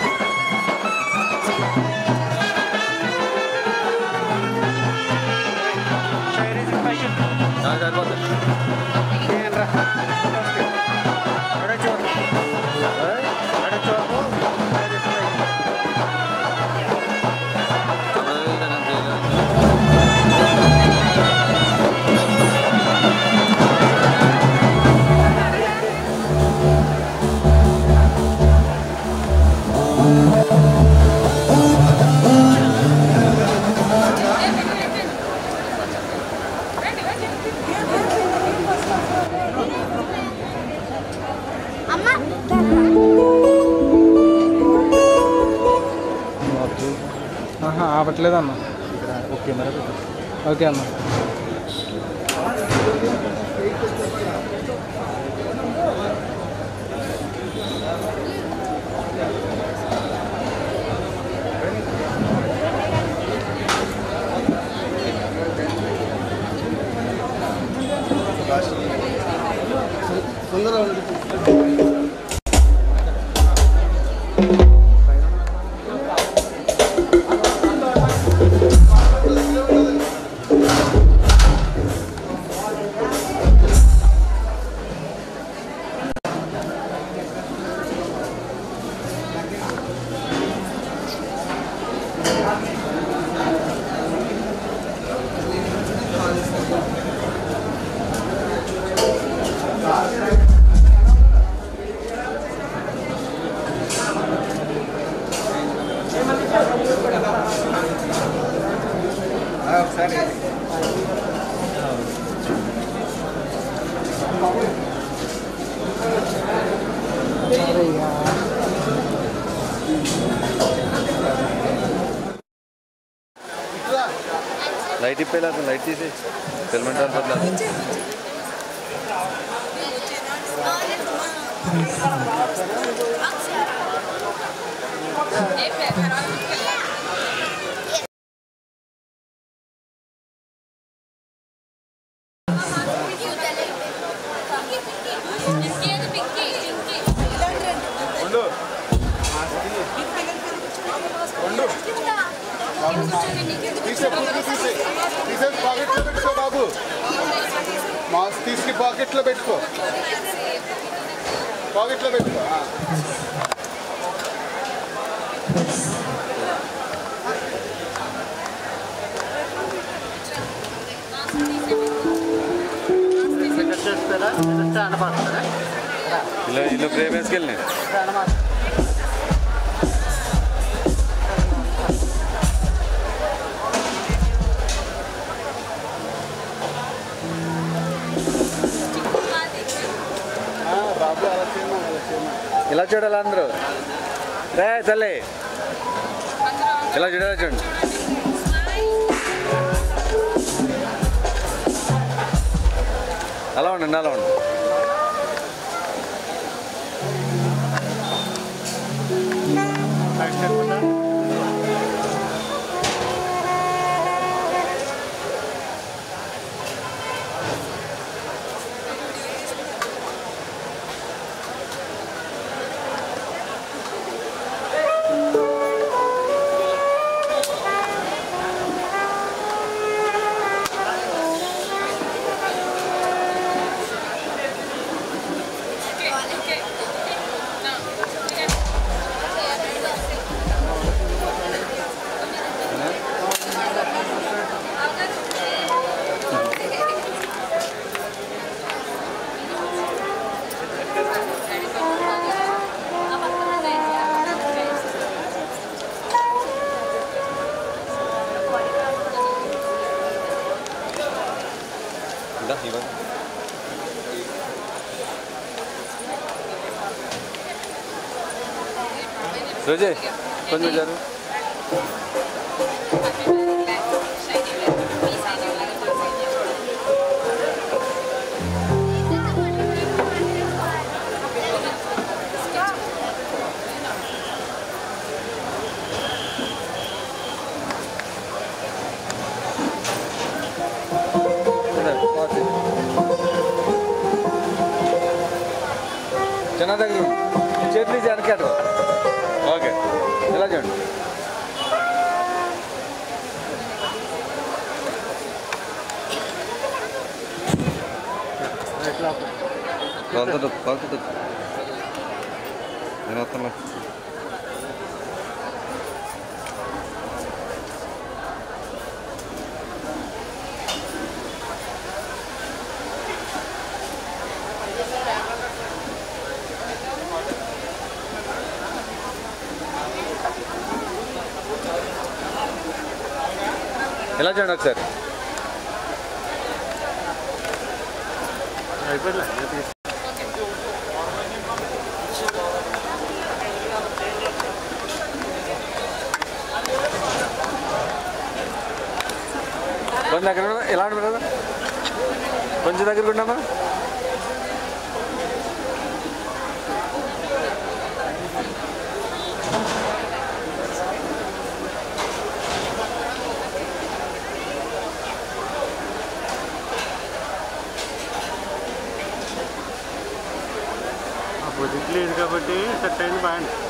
ఆహా, ఆపట్లేదు అన్న ఓకే అన్న లైట్ ఇప్పేలా లైట్ తీసి హెల్మెట్ అనుకోవట్లేదు తీసే పూర్తి తీసే తీసే పాకెట్లో పెట్టుకో బాబు మాస్క్ తీసుకు పాకెట్లో పెట్టుకో పాకెట్లో పెట్టుకో ఆ. ఇలా ఇలా ఫ్రేమ్ వేసుకెళ్ళి ఆ, బాబు అలా చేయమా అలా చేయమా ఇలా చూడాలి అందరూ రే తల్లి ఇలా చూడాలి చూడండి అలా ఉండండి అలా ఉండండి ఇందా, ఇవ్వండి. రోజే కొంచెం జరు చిన్న దగ్గర ఉండు. చేతులు తీసి వెనక్కి అటు ఓకే ఇలా చూడండి కొలత కొలత నేను వస్తున్నా ఎలా చూడండి ఒకసారి అయిపోయింది కొంచెం దగ్గర ఉండు. ఎలా ఉండు brother? కొంచెం దగ్గర ఉన్నామా పొజిట్ లేదు కాబట్టి సెట్ అయింది బాగుంది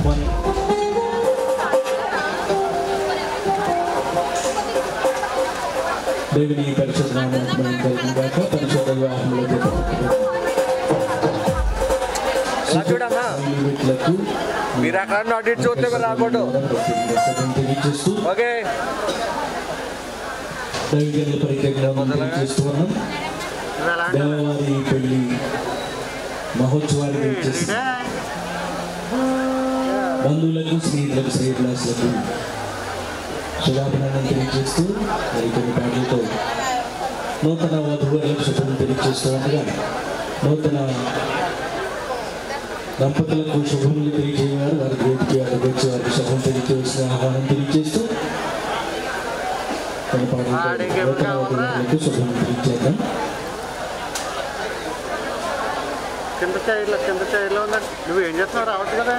వన్ దేవుని పరిశుద్ధ నామానికి మహిమ కలుగును గాక పరిశుద్ధ వివాహముల వీట్లకు మీరు అక్కడ అటు ఇటు చూస్తే కూడా రాకూడదు తెలియజేస్తూ ఓకే దైవజనుల పరిజ్ఞానం తెలియజేస్తూ ఉన్నాం దేవవారి పెళ్లి మహోత్సవానికి వచ్చేసి బంధువులకు స్నేహితులకు శ్రేయభిలాసులకు శుభాభినందన తెలియజేస్తూ మరి కొన్ని పాటలతో నూతన వధువులకు శుభం తెలియజేస్తూ ఉండగా నూతన దంపతులకు శుభములు తెలియజేయవారు వారి వేదిక అడ్డగించి వారికి శుభం తెలియజేసిన ఆహ్వానం తెలియజేస్తూ కొన్ని పాటలతో నూతన వధువులకు శుభం తెలియజేద్దాం కింద చైర్లో కింద చైర్లో ఉందండి నువ్వు ఏం చేస్తున్నావు రావచ్చు కదా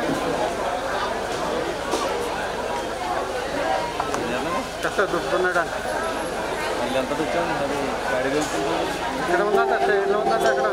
కాస్త దుక్కున్నాడు ఇక్కడ ఉందంట చైర్లో ఉందంట అక్కడ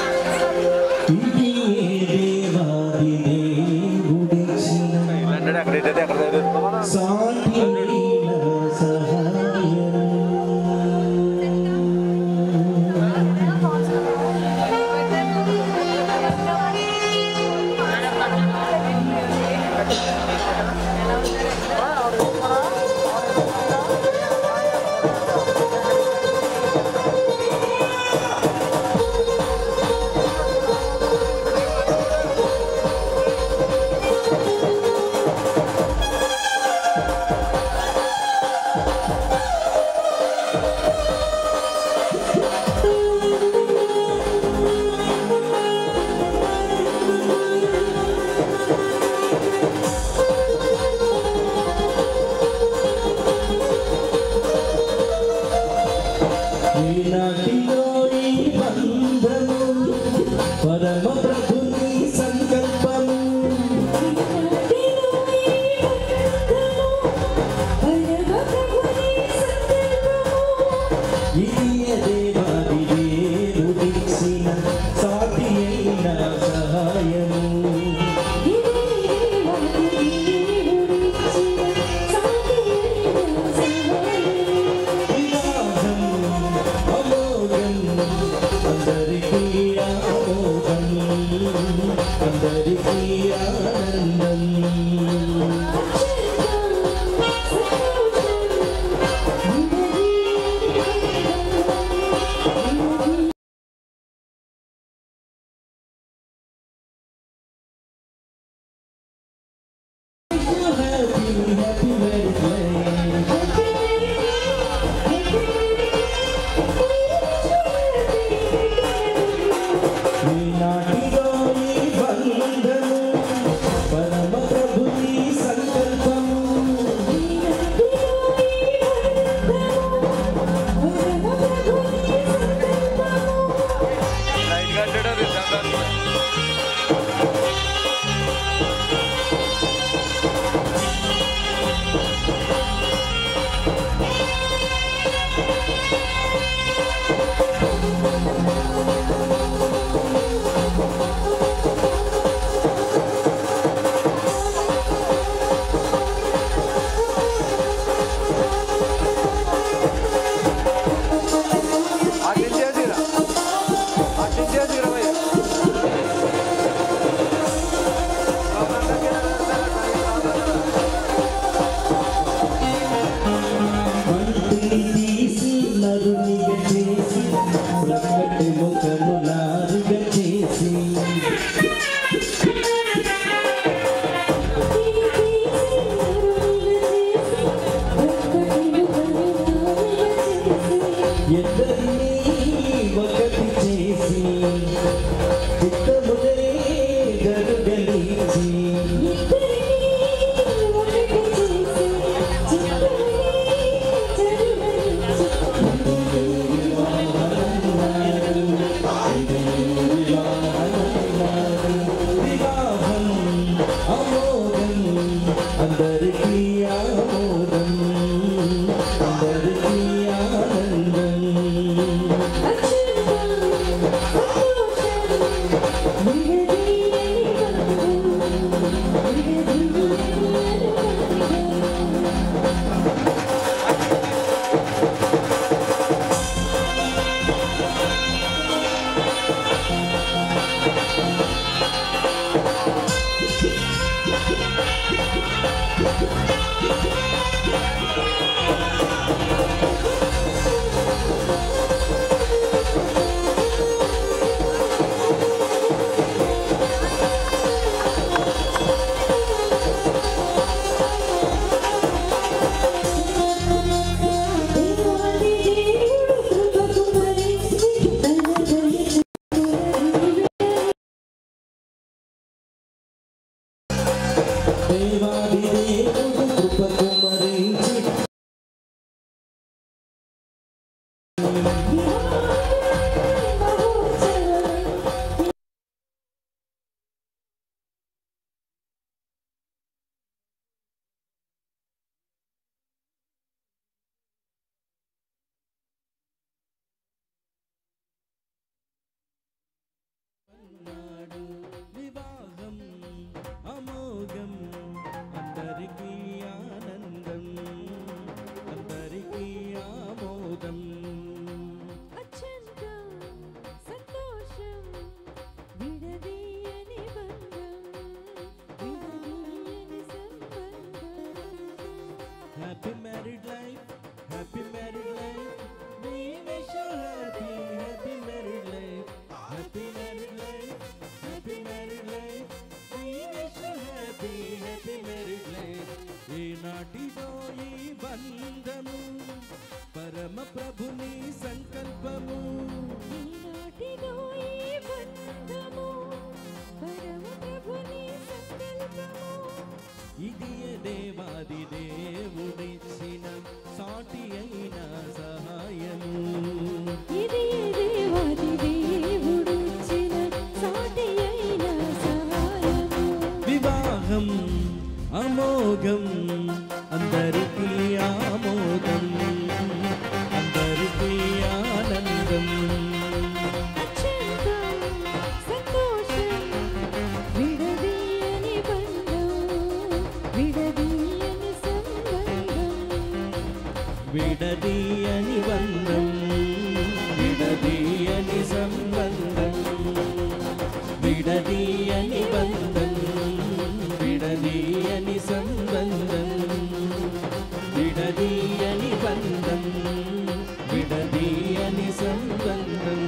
ఈనాటిలో ఈ బంధము పరమ ప్రభుని సంకల్పము ఇది దేవాది దేవుడిచ్చిన సాటి అయిన సహాయము అందరికీ ఆమోదం అందరికీ ఆనందం ఈనాటిలో ఈ బంధము పరమ ప్రభుని సంకల్పము తీసి నరునిగా చేసి ప్రక్కటి ముఖము నారుగా చేసి ఇద్దరిని ఒకటి చేసి చిత్తమునే గడుగలిచి వివాహం అమోఘం అందరికీ ఆమోదం అందరికీ ఆనందం దేవాది దేవుడు కృప కుమ్మరించి వివాహం అమోఘం అందరికీ ఆనందం అందరికీ ఆమోదం సంతోషం విడదీయని బంధం విడదీయని సంబంధం happy married life happy married life we wish you happy happy married life happy married life happy married life we wish you happy happy married life ఈనాటిదో ఈ బంధము పరమ ప్రభుని సంకల్పము ఈనాటిదో ఈ బంధము పరమ ప్రభుని సంకల్పము ఇది దేవాది దేవుడిచ్చిన సాటి అయిన సహాయము ఇది దేవాది దేవుడిచ్చిన సాటి అయిన సహాయము వివాహం అమోఘం అందరికీ ఆమోదం అందరికీ ఆనందం అత్యంతం సంతోషం విడదీయని బంధం విడదీయని సంబంధం విడదీయని బంధం విడదీయని సంబంధం విడదీయని బంధం విడదీయని సంబంధం విడదీయని బంధం విడదీయని సంబంధం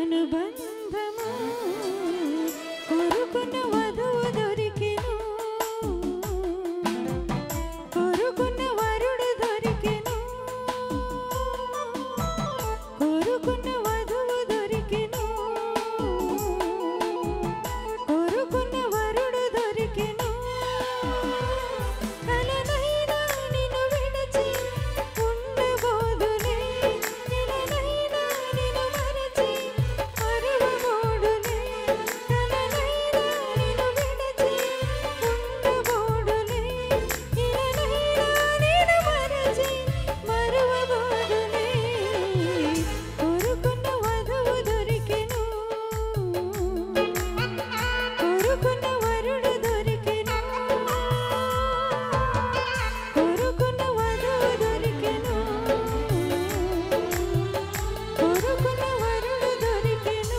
అనుబంధము కోరుకున్న వధువు దొరికెను కోరుకున్న వరుడు దొరికెను కోరుకున్న వధువు దొరికెను కోరుకున్న వరుడు దొరికెను కలనైనా నిన్ను విడిచి ఉండబోదునే నెలనైనా నిన్ను మరచి మరువబోడునే కలనైనా నిన్ను విడిచి ఉండబోడునే నెలనైనా నిన్ను మరచి మరువబోడునే కోరుకున్న వధువు దొరికెను కోరుకున్న వరుడు దొరికెను కోరుకున్న వధువు దొరికెను కోరుకున్న వరుడు దొరికెను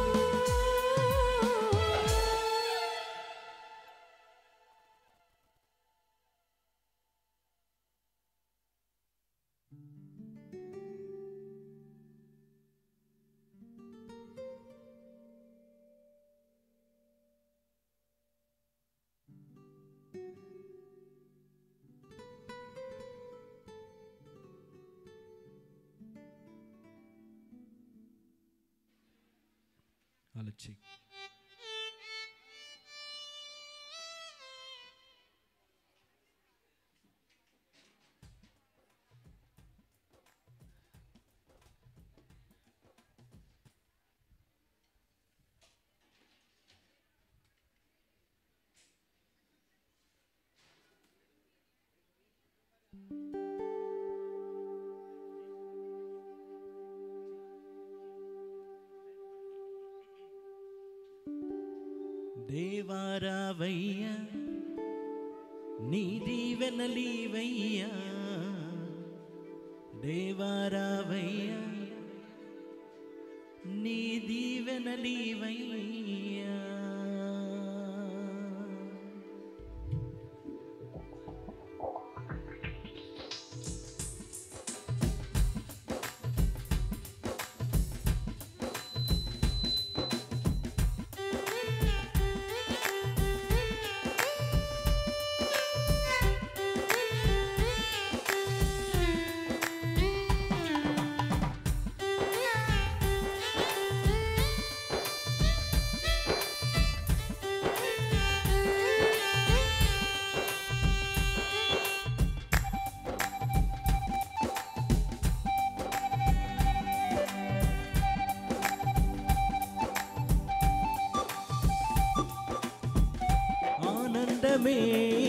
అలా చెయ్యి దేవారావయ్యా నీ దీవెనలీవయ్యా దేవారావయ్యా నీ దీవెనలీవయ్యా ఆనందమే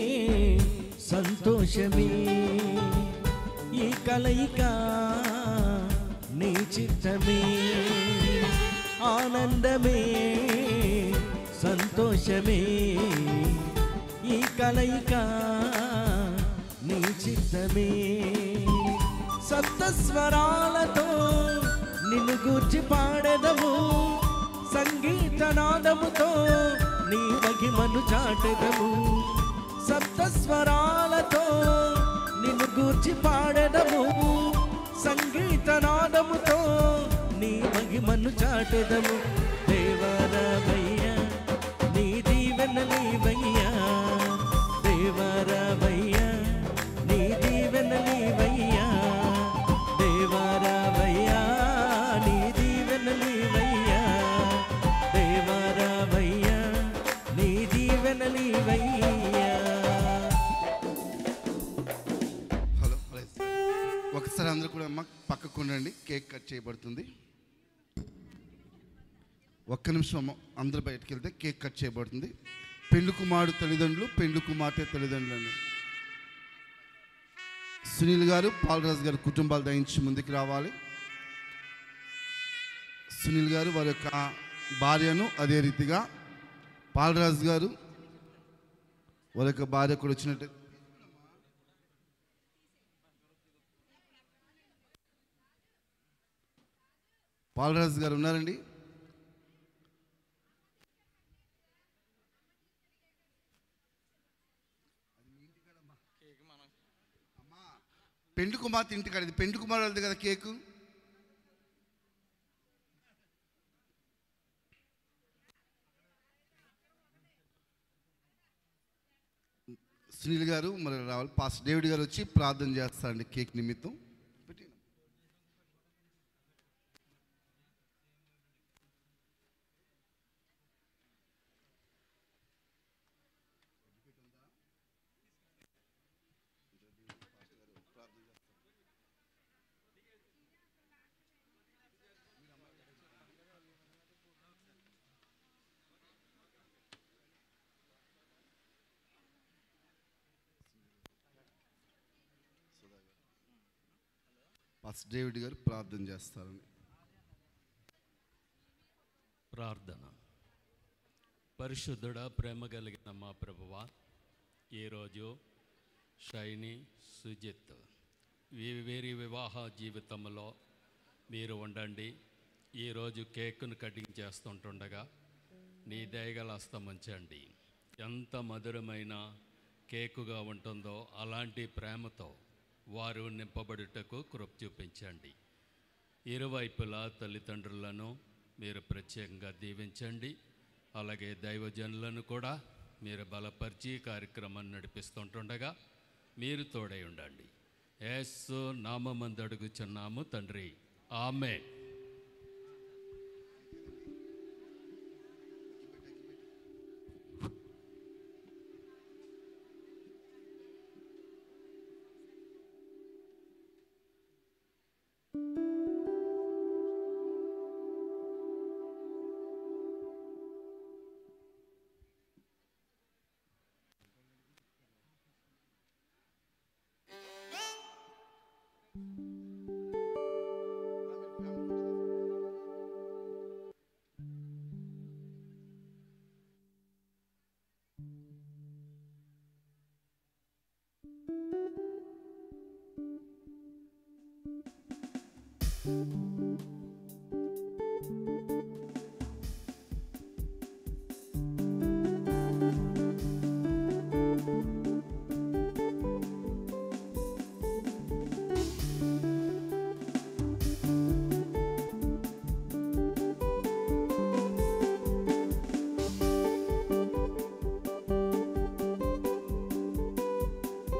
సంతోషమే ఈ కలయిక నీ చిత్తమే ఆనందమే సంతోషమే ఈ కలయిక నీ చిత్తమే సప్తస్వరాలతో నిన్ను గూర్చి పాడెదము సంగీతనాదముతో నీ మహిమను చాటెదము సప్తస్వరాలతో నిన్ను గూర్చి పాడెదము సంగీతనాదముతో నీ మహిమను చాటెదము దేవారావయ్యా నీ దీవెనలీవయ్యా దేవారావయ్యా నీ దీవెనలీవయ్యా దేవారావయ్యా నీ దీవెనలీవయ్యా దేవారావయ్యా నీ దీవెనలీవయ్యా హలో ప్రైజ్. ఒకసారి అందరూ కూడా అమ్మ పక్కకు ఉండండి కేక్ కట్ చేయబడుతుంది ఒక్క నిమిషం అమ్మ అందరూ బయటకు వెళ్తే కేక్ కట్ చేయబడుతుంది పెండ్లి కుమారుడు తల్లిదండ్రులు పెండ్లి కుమార్తె తల్లిదండ్రులు అండి సునీల్ గారు పాలరాజు గారు కుటుంబాలు దయించి ముందుకు రావాలి సునీల్ గారు వారి యొక్క భార్యను అదే రీతిగా పాలరాజు గారు వారి యొక్క భార్య కూడా వచ్చినట్టు పాలరాజు గారు ఉన్నారండి పెండు కుమార్తె ఇంటికాడ ఇది పెండు కుమార్ వాళ్ళది కదా కేకు సునీల్ గారు మరి రావాలి పాస్టర్ డేవిడ్ గారు వచ్చి ప్రార్థన చేస్తారండి కేక్ నిమిత్తం పాస్టర్ డేవిడ్ గారు ప్రార్థన చేస్తారని ప్రార్థన పరిశుద్ధుడ ప్రేమ కలిగిన మా ప్రభువ ఈరోజు షైని సుజిత్ వీ- వీరి వివాహ జీవితంలో మీరు ఉండండి ఈరోజు కేకును కటింగ్ చేస్తుంటుండగా నీ దయగల హస్తముంచండి ఎంత మధురమైన కేకుగా ఉంటుందో అలాంటి ప్రేమతో వారు నింపబడుటకు కృప చూపించండి ఇరువైపులా తల్లిదండ్రులను మీరు ప్రత్యేకంగా దీవించండి అలాగే దైవజనులను కూడా మీరు బలపరిచి కార్యక్రమాన్ని నడిపిస్తుంటుండగా మీరు తోడై ఉండండి యేసు నామందు అడుగుచున్నాము తండ్రి ఆమె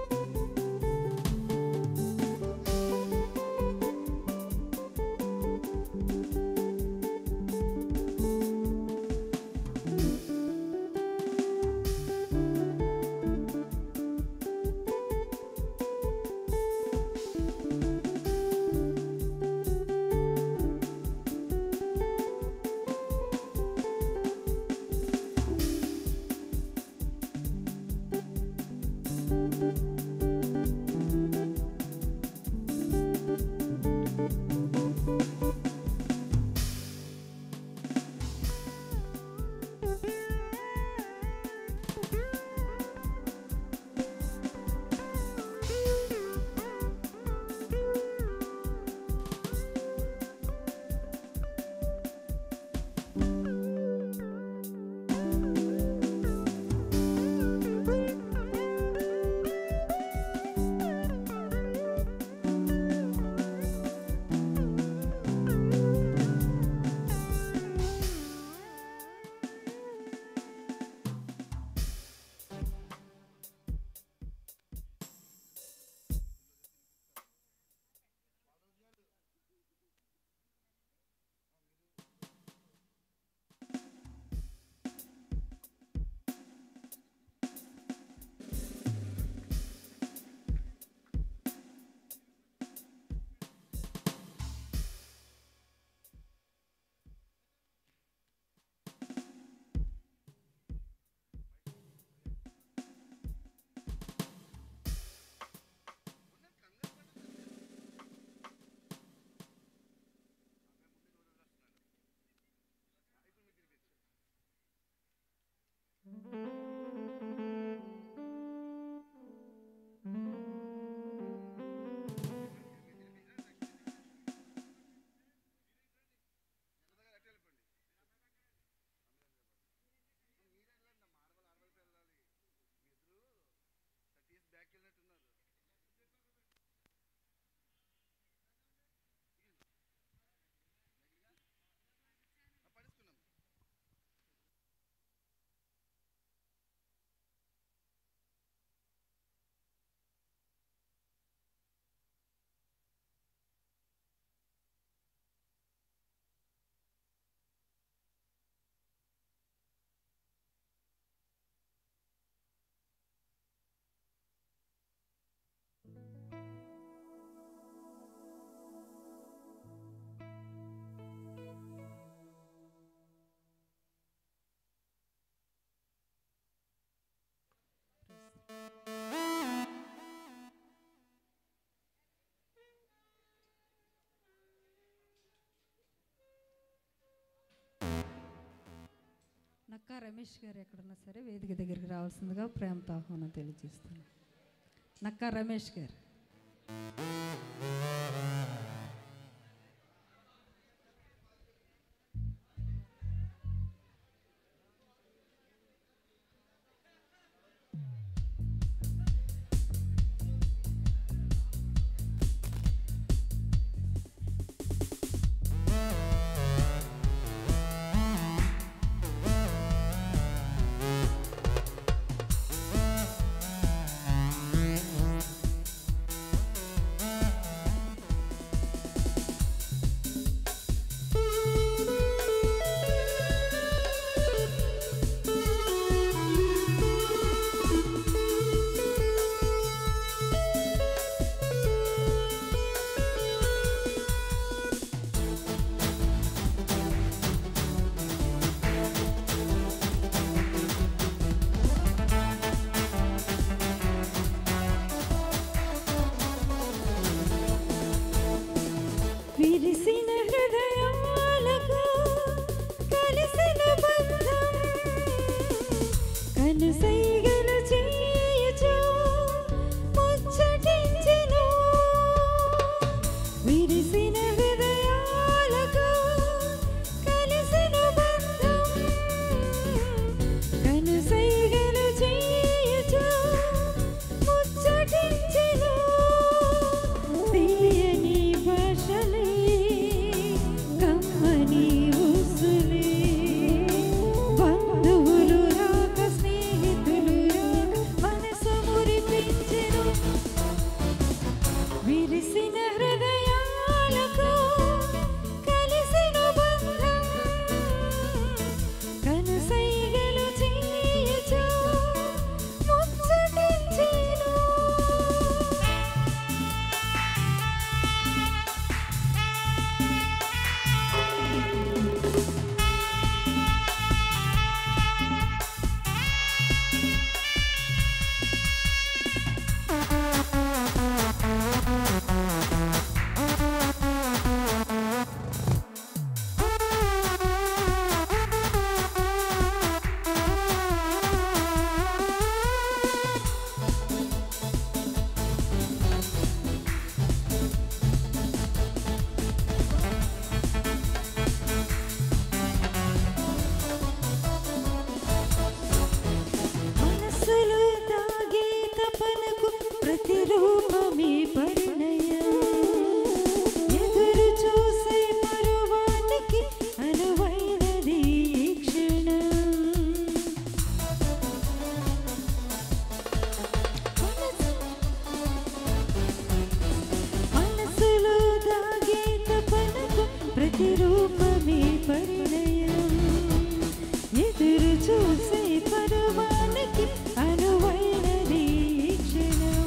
Thank నక్కా రమేష్ గారు ఎక్కడున్నా సరే వేదిక దగ్గరికి రావాల్సిందిగా ప్రేమతో ఆహ్వానం తెలియజేస్తాను నక్కా రమేష్ గారు విరిసిన హృదయాలకు కలిసిన బంధం కనుసైగలు చేయుచు ముచ్చటించెను విరిసిన హృదయాలకు కలిసిన బంధం కనుసైగలు చేయుచు ముచ్చటించెను తీయని భాషలే కమ్మని ఊసులే బంధువులు రాక స్నేహితులు రాక మనసు మురిపించెను విరిసిన హృదయాలకు కలిసిన బంధం కనుసైగలు చేయచు ముచ్చటించెను మనసులో దాగే తపనకు ప్రతిరూపమే పరిణయం ఎదురు చూసే పరువానికి అనువైనది ఈ క్షణం మనసులో దాగే తపనకు ప్రతిరూపమే పరిణయం ఎదురు చూసే పరువానికి అనువైనది ఈ క్షణం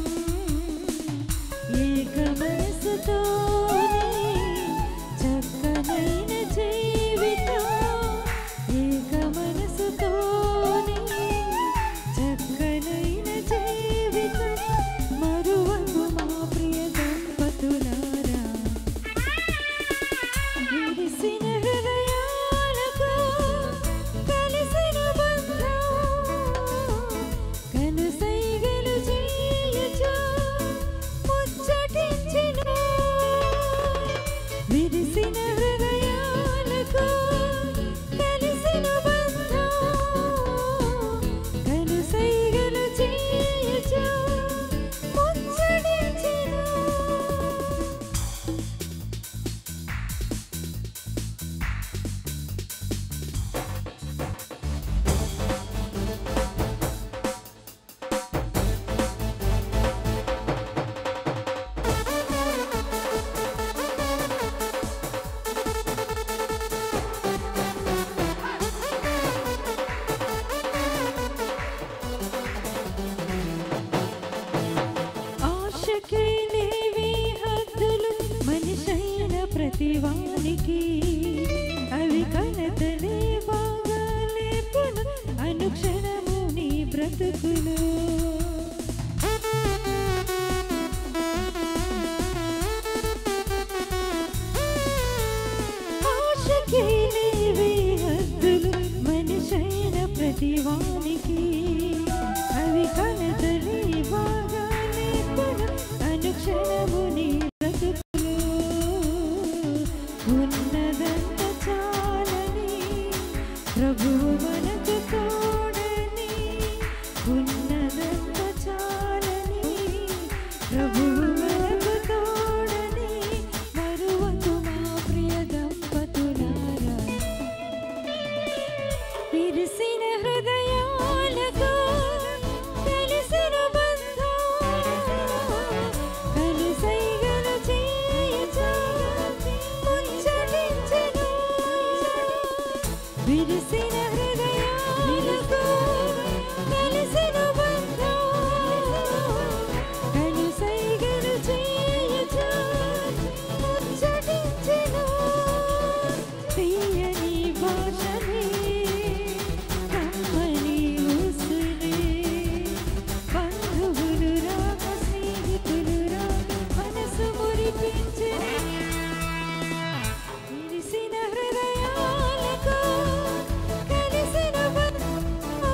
ఏక మనసుతోనే చక్కనైన జీవితం ఏక మనసుతోనే చక్కనైన జీవితం మరువకు మా ప్రియ దంపతులారా విరిసిన హృదయాలకు కలిసిన బంధం కనుసైగలు చేయుచు ముచ్చటించెను విరిసిన హృదయాలకు కలిసిన బంధం కనుసైగలు చేయుచు ముచ్చటించెను ఆశకే లేవి హద్దులు మనిషైన ప్రతివానికి అవి కనతలే బాగా లేపును అనుక్షణము నీ బ్రతుకులు ఆశకే లేవి హద్దులు మనిషైన ప్రతి వానికి అవి కనతలి బాగా నేర్పడు అనుక్షణము నీ బ్రతుకులు ఉన్నదంత చాలని ప్రభువు మనకు తోడని ఉన్నదంత చాలని ప్రభువు మనకు తోడని మరువకు మా ప్రియ దంపతులారా విరిసిన హృదయాలకు తెలిసిన బంధం కలుసైగలు చేయచు ముచ్చటించెను విరిసిన హృదయాలకు తెలిసిన బంధం కలుసైగలు చేయచు ముచ్చటించెను తీయని భాషనే కమ్మని ఊసులే బంధువులు రాక స్నేహితులు రాక మనసు మురిపించని విరిసిన హృదయాలకు కలిసిన బంధం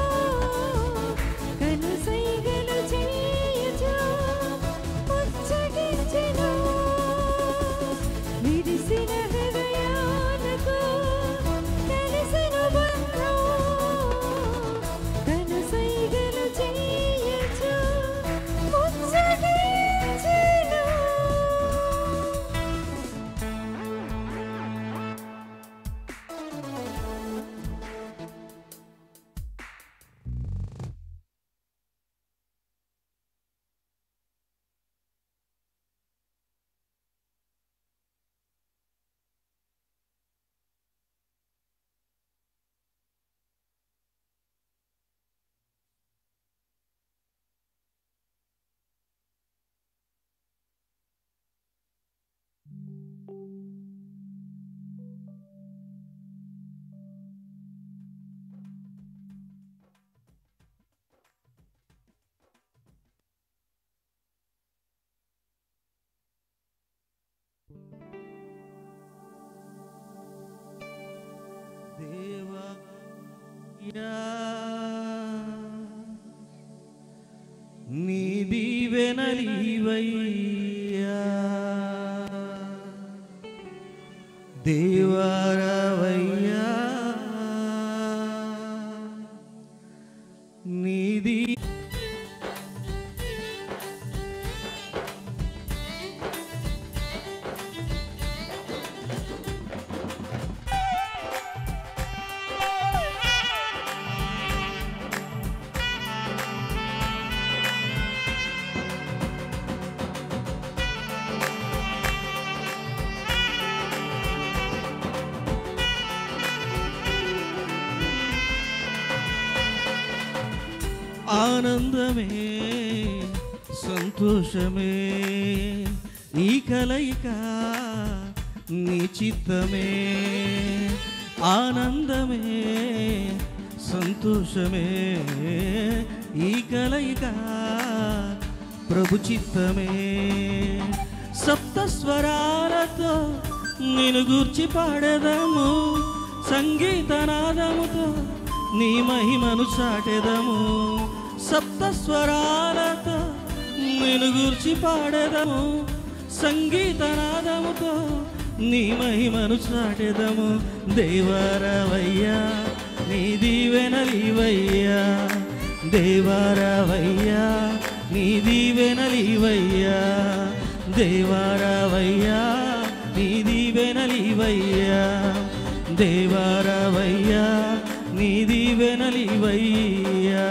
కనుసైగలు చేయచు ముచ్చటించెను విరిసిన హృదయాలకు కలిసిన బంధం కనుసైగలు చేయచు ముచ్చటించెను దేవా యా నీ దీవెనలీవయ్యా దేవారవయ్యా నీది ఆనందమే సంతోషమే ఈ కలయిక నీ చిత్తమే ఆనందమే సంతోషమే ఈ కలయిక ప్రభు చిత్తమే సప్త స్వరాలతో నిన్ను గూర్చి పాడేదము సంగీతనాదముతో నీ మహిమను చాటెదము సప్త స్వరాలతో నిన్ను గూర్చి పాడేదము సంగీతనాదముతో నీ మహిమను చాటెదము దేవరవయ్యా నీ దీవెనలివయ్యా దేవారవయ్యా నీ దీవెనలివయ్యా దేవారవయ్యా నీ దీవెనలివయ్యా దేవారవయ్యా నీ దీవెనలివయ్యా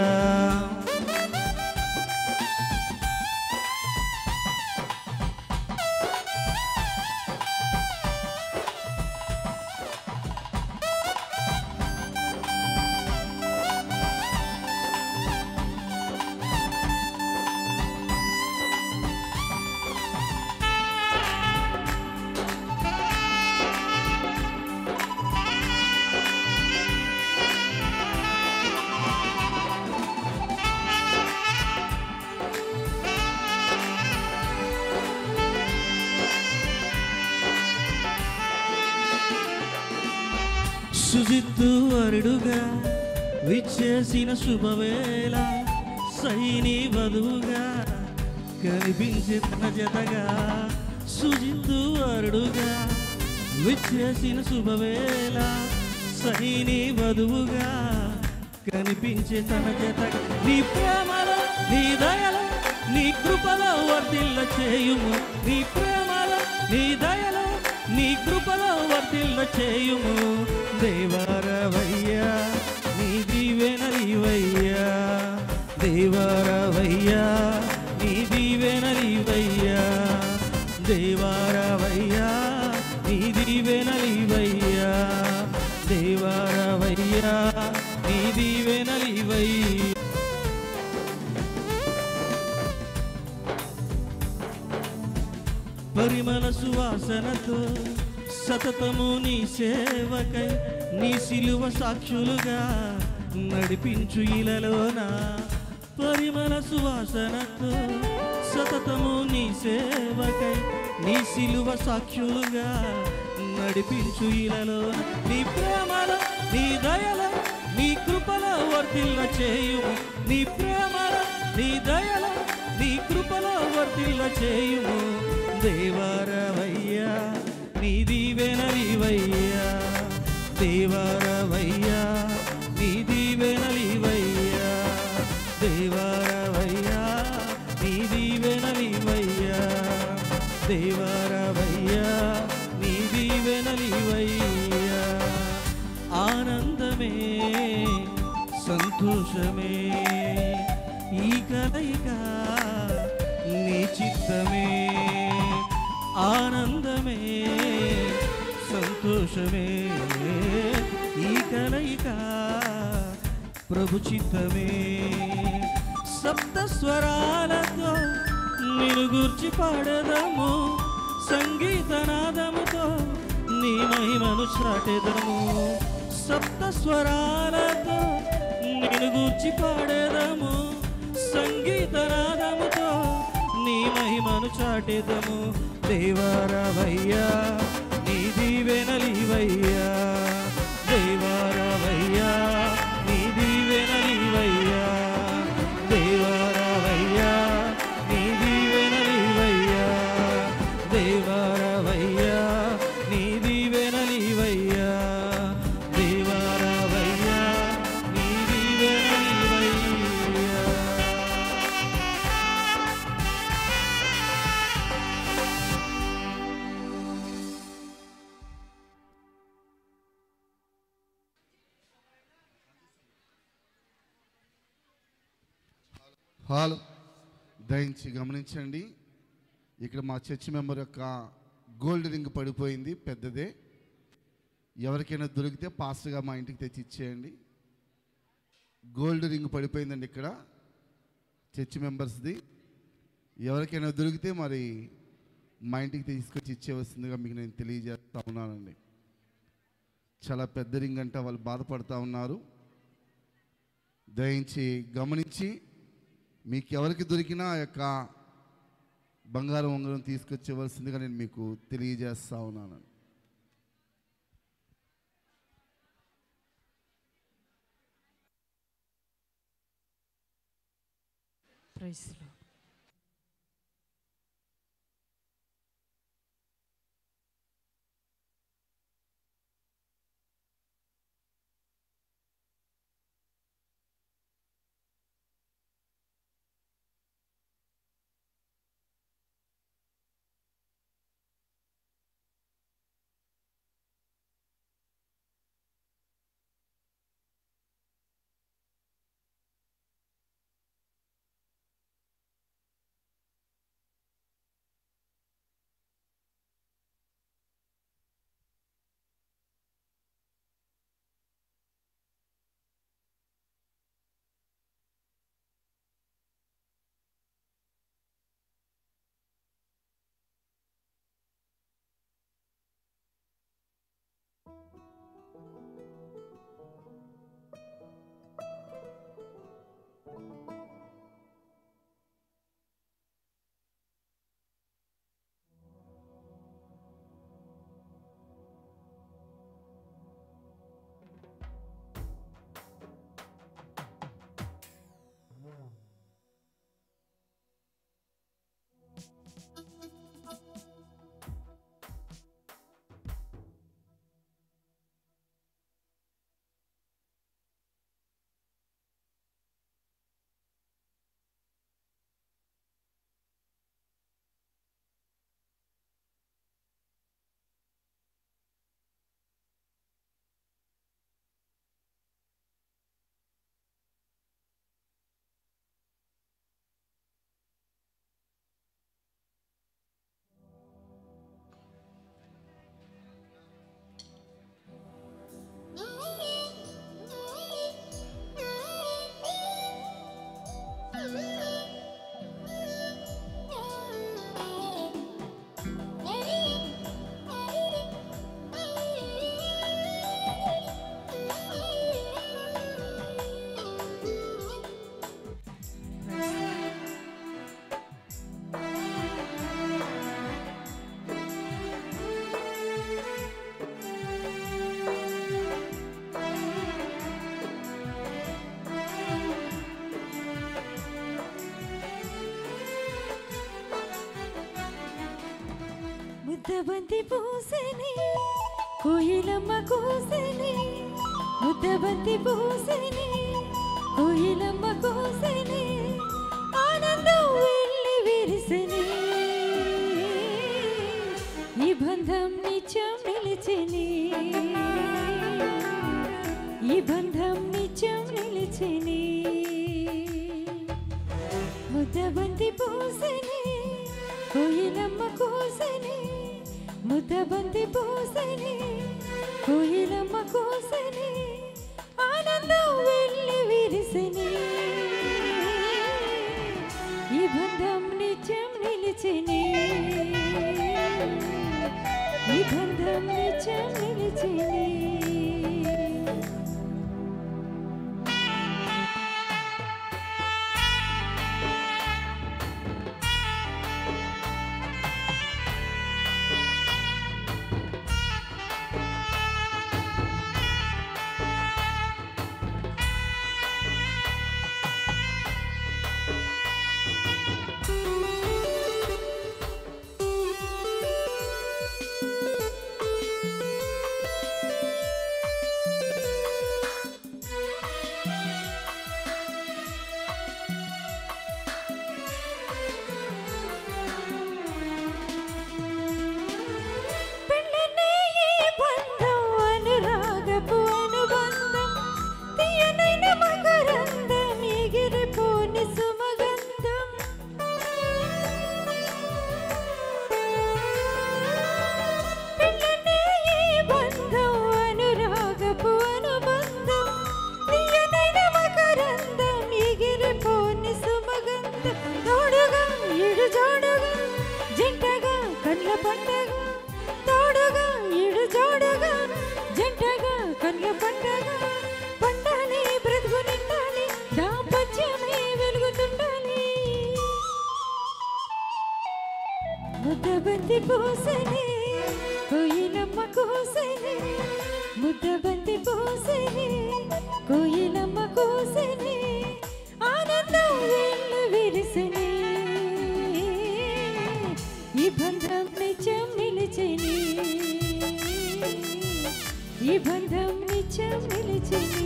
సుజిత్తు వరుడుగా విచ్చేసిన శుభవేళ సైని వధువుగా కనిపించి తన జతగా సుజిత్తు వరుడుగా విచ్చేసిన శుభవేళ సైని వధువుగా కనిపించే తన జతగా నీ ప్రేమలో నీ దయలో నీ కృపలో వర్ధిల్ల చేయుము నీ ప్రేమలో నీ దయలో నీ కృపలో వర్ధిల్ల చేయుము దేవారవయ్యా నీ దీవెనలివయ్యా దేవారవయ్యా నీ దీవెనలివయ్యా దేవారవయ్యా నీ దీవెనలివయ్యా దేవారవయ్యా నీ దీవెనలివయ్యా పరిమళ సువాసనతో సతతము నీ సేవకై నీ సిలువ సాక్షులుగా నడిపించు ఇలలోన పరిమళ సువాసనతో సతతము నీ సేవకై నీ సిలువ సాక్షులుగా నడిపించు ఇలలోన నీ ప్రేమలో నీ దయలో నీ కృపలో వర్తిల్ల చేయుము నీ ప్రేమలో నీ దయలో నీ కృపలో వర్తిల్ల చేయుము దేవారవయ్యా నీ దీవెనలివయ్యా దేవారవయ్యా నీ దీవెనలివయ్యా దేవారవయ్యా నీ దీవెనలివయ్యా దేవారవయ్యా నీ దీవెనలివయ్యా ఆనందమే సంతోషమే ఈ కలయిక నీ చిత్తమే ఆనందమే సంతోషమే ఈ కలయిక ప్రభు చిత్తమే సప్త స్వరాలతో నిన్ను గూర్చి పాడదము సంగీతనాదముతో నీ మహిమను చాటెదము సప్త స్వరాలతో నిన్ను గూర్చి పాడేదము సంగీతనాదముతో నీ మహిమను చాటెదము దేవారవయ్యా నీ దీవెనలివయ్యా దేవారవయ్యా నీ దీవెనలివయ్యా దేవారవయ్యా నీ దీవెనలివయ్యా దేవారవయ్యా నీ దీవెనలివయ్యా దేవారవయ్యా నీ దీవెనలివయ్యా హాల్ దయించి గమనించండి ఇక్కడ మా చర్చ్ మెంబర్ యొక్క గోల్డ్ రింగ్ పడిపోయింది పెద్దదే ఎవరికైనా దొరికితే పాస్ట్గా మా ఇంటికి తెచ్చి ఇచ్చేయండి గోల్డ్ రింగ్ పడిపోయిందండి ఇక్కడ చర్చ్ మెంబర్స్ది ఎవరికైనా దొరికితే మరి మా ఇంటికి తీసుకొచ్చి ఇచ్చేవలసిందిగా మీకు నేను తెలియజేస్తా ఉన్నానండి చాలా పెద్ద రింగ్ అంటే వాళ్ళు బాధపడతా ఉన్నారు దయించి గమనించి మీకు ఎవరికి దొరికినా ఆ యొక్క బంగారం ఉంగరం తీసుకొచ్చేవలసిందిగా నేను మీకు తెలియజేస్తా ఉన్నాను ప్రైస్లో ముద్దబంతి పూసని కోయిలమ్మ కూసని ముద్దబంతి పూసని కోయిలమ్మ కూసని ఆనందం వెళ్ళి విరిసని ఈ బంధం నిత్యం నిలిచిని ఈ బంధం నిత్యం నిలిచిని ముద్దబంతి పూసని కోయిలమ్మ కూసని ముద్దబంతి పూసని కోయిలమ్మ కూసని ఆనందం వెళ్ళి విరిసని ఈ బంధం నిత్యం నిలిచిని ఈ బంధం నిత్యం నిలిచిని పెళ్ళనే ఈ బంధం అనురాగపు అనుబంధం తీయనైన మకరందం ఎగిరిపోని సుమగంధం పెళ్ళనే ఈ బంధం అనురాగపు అనుబంధం తీయనైన మకరందం ఎగిరిపోని సుమగంధం తోడుగా ఇడు జోడుగా జంటగా కళ్ళ పండగ తోడుగా ఇడు జోడుగా జంటగా కళ్ళ పండగ పండాలి బ్రతుకు నిండాలి దాంపత్యమే వెలుగుతుండాలి ముద్దబంతి పూసని కోయిలమ్మ కూసని ముద్దబంతి పూసని కోయిలమ్మ కూసని ఆనందం వెళ్ళి విరిసని ఈ బంధం నిత్యం నిలిచిని ఈ బంధం నిత్యం నిలిచిని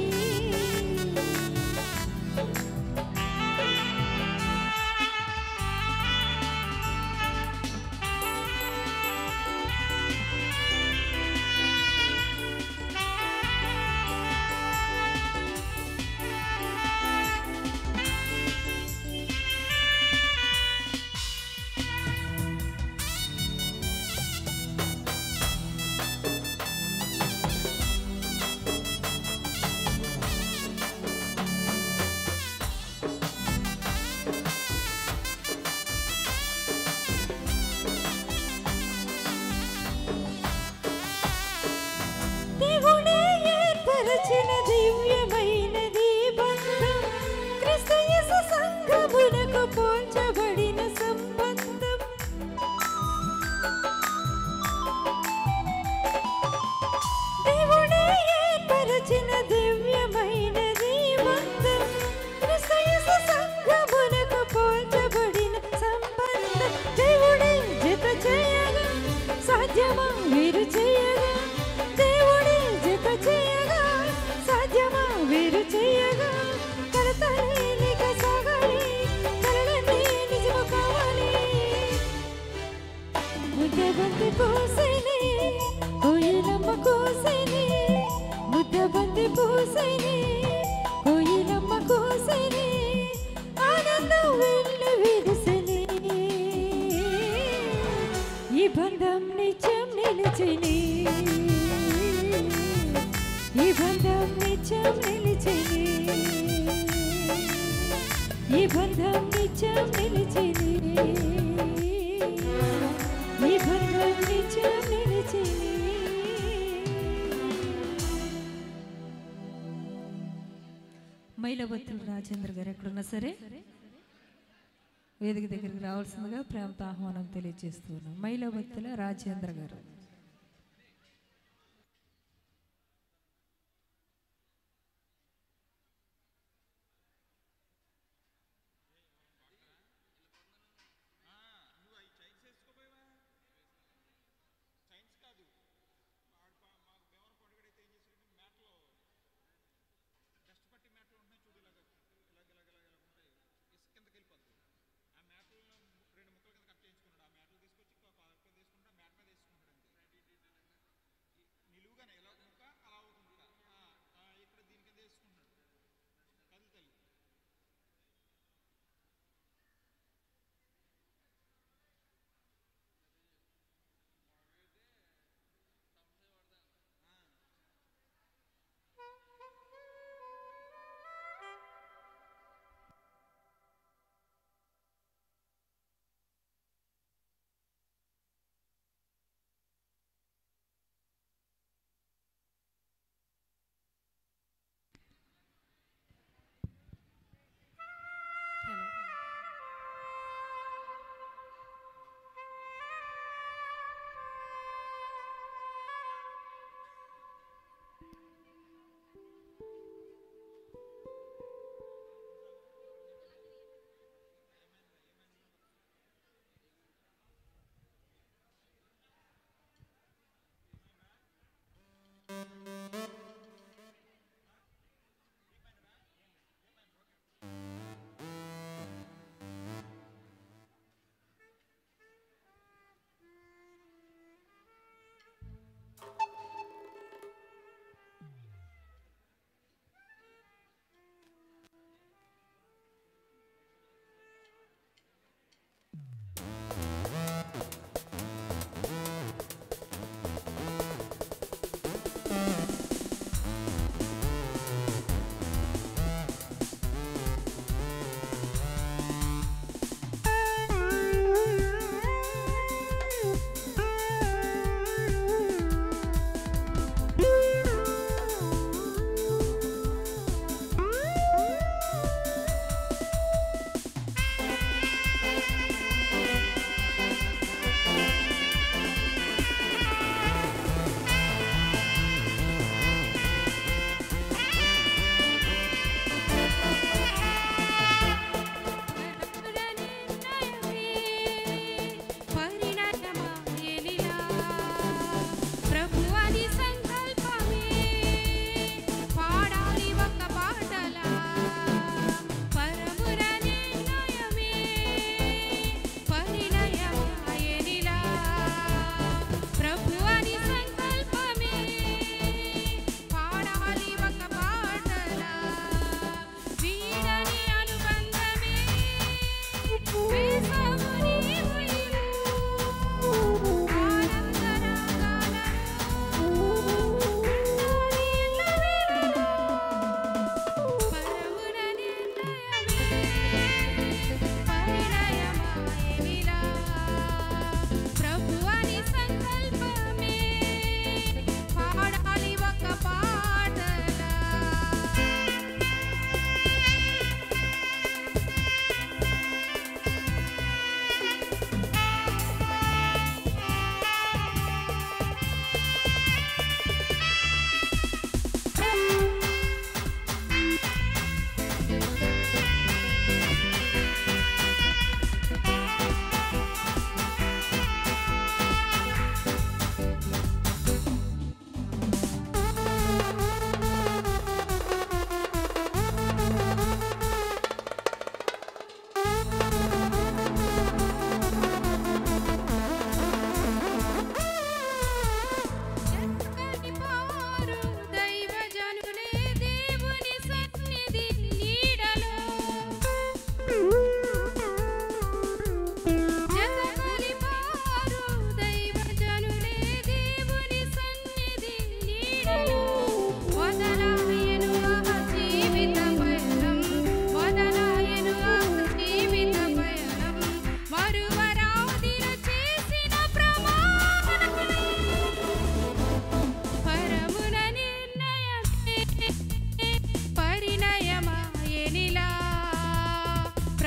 దేవుడే ఏర్పరచిన దివ్యమైనది బంధం క్రీస్తు యేసు సంఘమునకు పోల్చబడిన సంబంధం దేవుడే ఏర్పరచిన దివ్యమైనది బంధం క్రీస్తు యేసు సంఘమునకు పోల్చబడిన సంబంధం దేవుడే జత చేయగా సాధ్యమా వీరు చేయగా దేవుడే జత చేయగా సాధ్యమా వీరు చేయగా కలతలేనిక సాగాలి కలలన్నీ నిజము కావాలి ముద్దబంతి పూసని కోయిలమ్మ కూసని ముద్దబంతి పూసని కోయిలమ్మ కూసని ఆనందం వెళ్ళి విరిసని ఈ బంధం నిత్యం నిలిచిని ఈ బంధం నిత్యం నిలిచిని ఈ బంధం నిత్యం నిలిచిని ఈ బంధం నిత్యం నిలిచిని మైలవత్తులు రాజేంద్ర గారు ఎక్కడున్నా సరే వేదిక దగ్గరికి రావాల్సిందిగా ప్రేమతో ఆహ్వానం తెలియజేస్తున్నాం మైలవత్తుల రాజేంద్ర గారు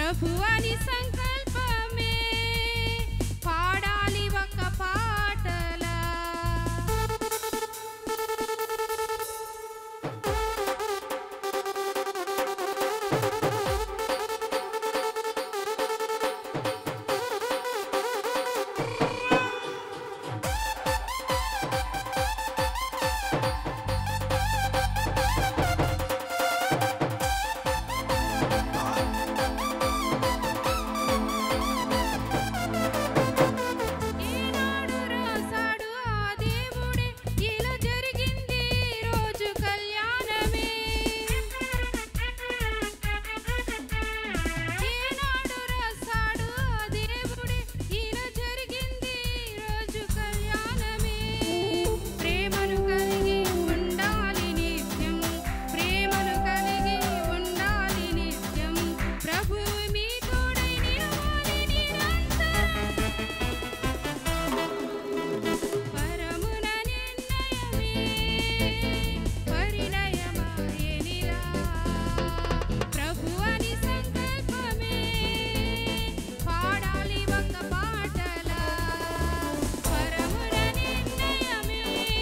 ప్రభు అని సంకల్పమే పాడాలి ఒక పాటలా ఏనాడు రాసాడు ఆ దేవుడే ఇలా జరిగింది ఈ రోజు కళ్యాణమే ఏనాడు రాసాడు ఆ దేవుడే ఇలా జరిగింది ఈ రోజు కళ్యాణమే ప్రేమను కలిగి ఉండాలి నిత్యం ప్రేమను కలిగి ఉండాలి నిత్యం ప్రభు మీ తోడై నిలవాలి నిరంతరం పరమున నిర్ణయమే పరిణయమాయనిలా ప్రభు అని సంకల్పమే పాడాలి ఒక పాటలా పరమున నిర్ణయమే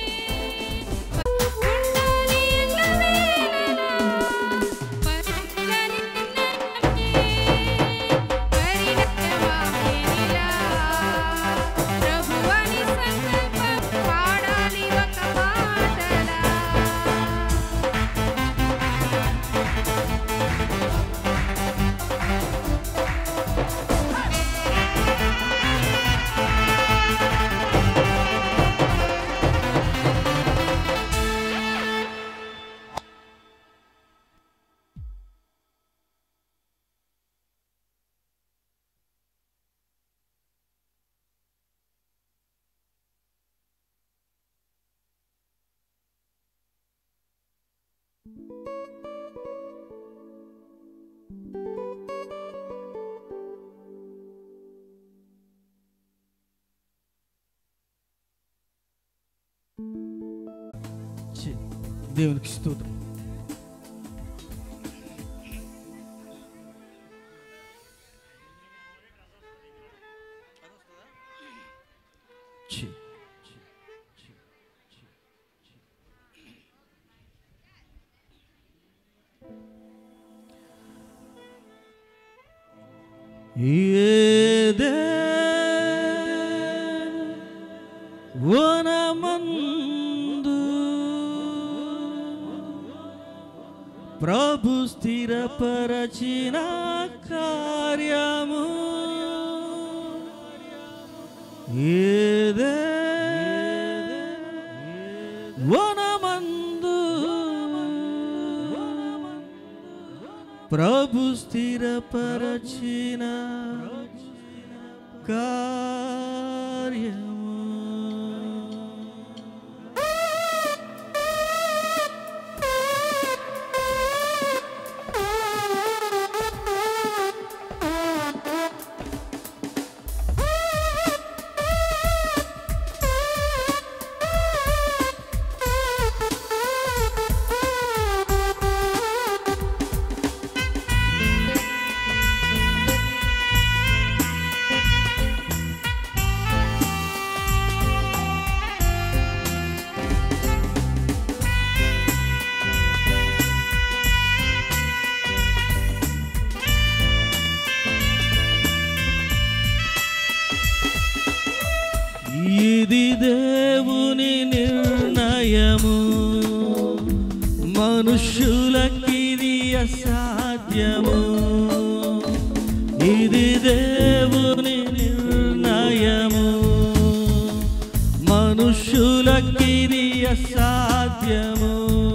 ఉండాలి ఎల్లవేళలా పరమున నిర్ణయమే పరిణయమాయనిలా ప్రభు అని సంకల్పం పాడాలి ఒక పాటలా ఛీ, దేవునికి స్తోత్రం ఛీ, ఛీ, ఛీ, ఛీ, ఛీ. వనమందు ప్రభు స్థిరపరచిన కార్యము ఏదే వనమందు ప్రభు స్థిరపరచిన కార్యము ఇది దేవుని నిర్ణయము మనుష్యులకిది అసాధ్యము ఇది దేవుని నిర్ణయము మనుష్యులకిది అసాధ్యము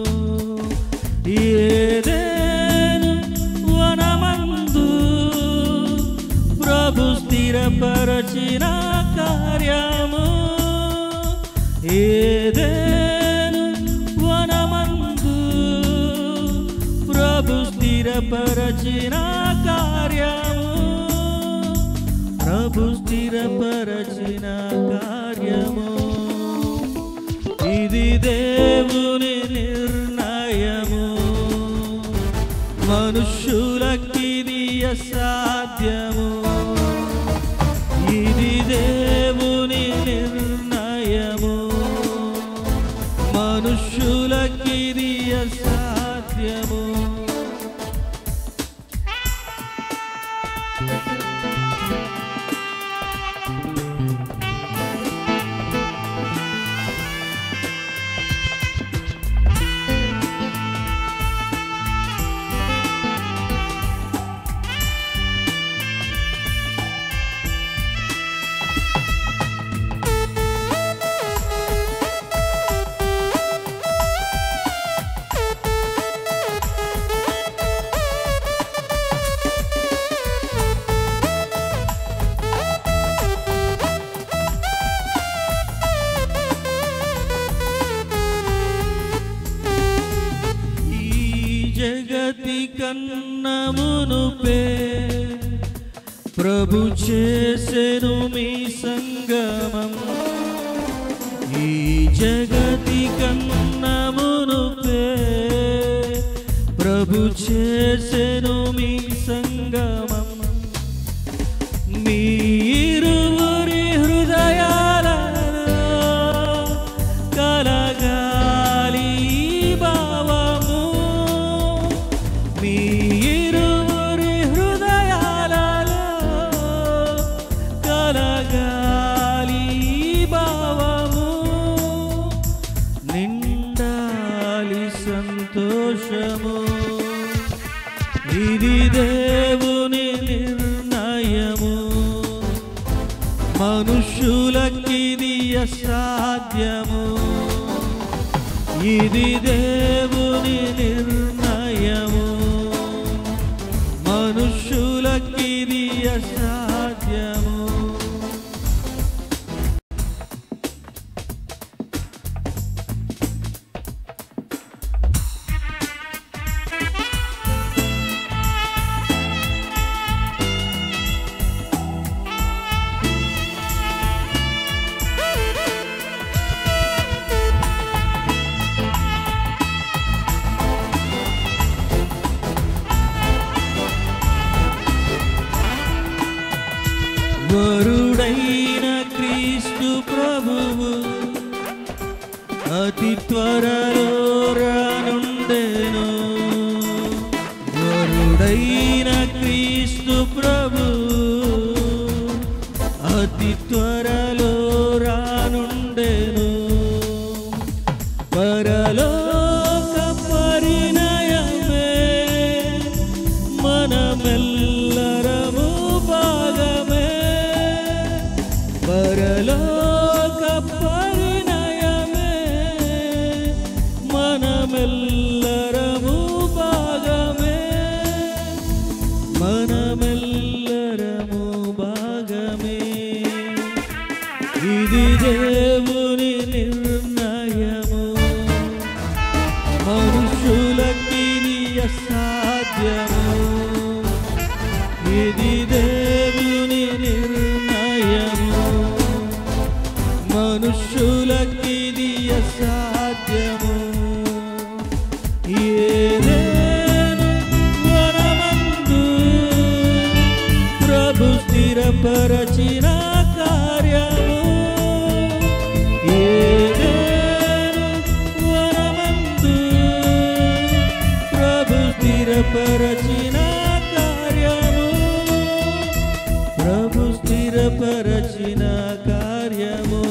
ఏదేను వనమందు ప్రభు స్థిరపరచిన కార్యము ఏదేను వనమందు ప్రభు స్థిరపరచిన కార్యము ప్రభు స్థిరపరచిన కార్యము ఇది దేవుని నిర్ణయము మనుష్యులకిది అసాధ్యము ఇది దేవుని నిర్ణయము మనుష్యులకిది అసాధ్యము ఈ జగతి కన్నమునుపే ప్రభు చేసెను మీ సంగమం ఈ జగతి కన్నమునుపే ప్రభు చేసెను మీ సంగమం మీరువురి హృదయాలలో కలగాలి ఈ భావము మీరువురి హృదయాలలో కలగాలి ఈ భావము నిండాలి సంతోషము ఇది దేవుని నిర్ణయము మనుషులకిది అసాధ్యము ఇది దేవుని నిర్ణయము మనుషులకిది అసాధ్యము వరుడైన క్రీస్తు ప్రభువు అతి త్వరలో రానుండెను వరుడైన క్రీస్తు ప్రభు అతి త్వరలో రానుండెను పరలోక పరిణయమే మనమెల్లరము భాగమే పరలోక పరిణయమే మనమెల్లరము భాగమే మనమెల్లరము భాగమే ఇది దేవుని నిర్ణయము మనుషులకిది అసాధ్యము ఇది దేవుని నిర్ణయము మనుషులకిది అసాధ్యము ఏదేను వనమందు ప్రభు స్థిరపరచిన కార్యము ఏదేను వనమందు ప్రభు స్థిరపరచిన కార్యము ప్రభు స్థిరపరచిన కార్యము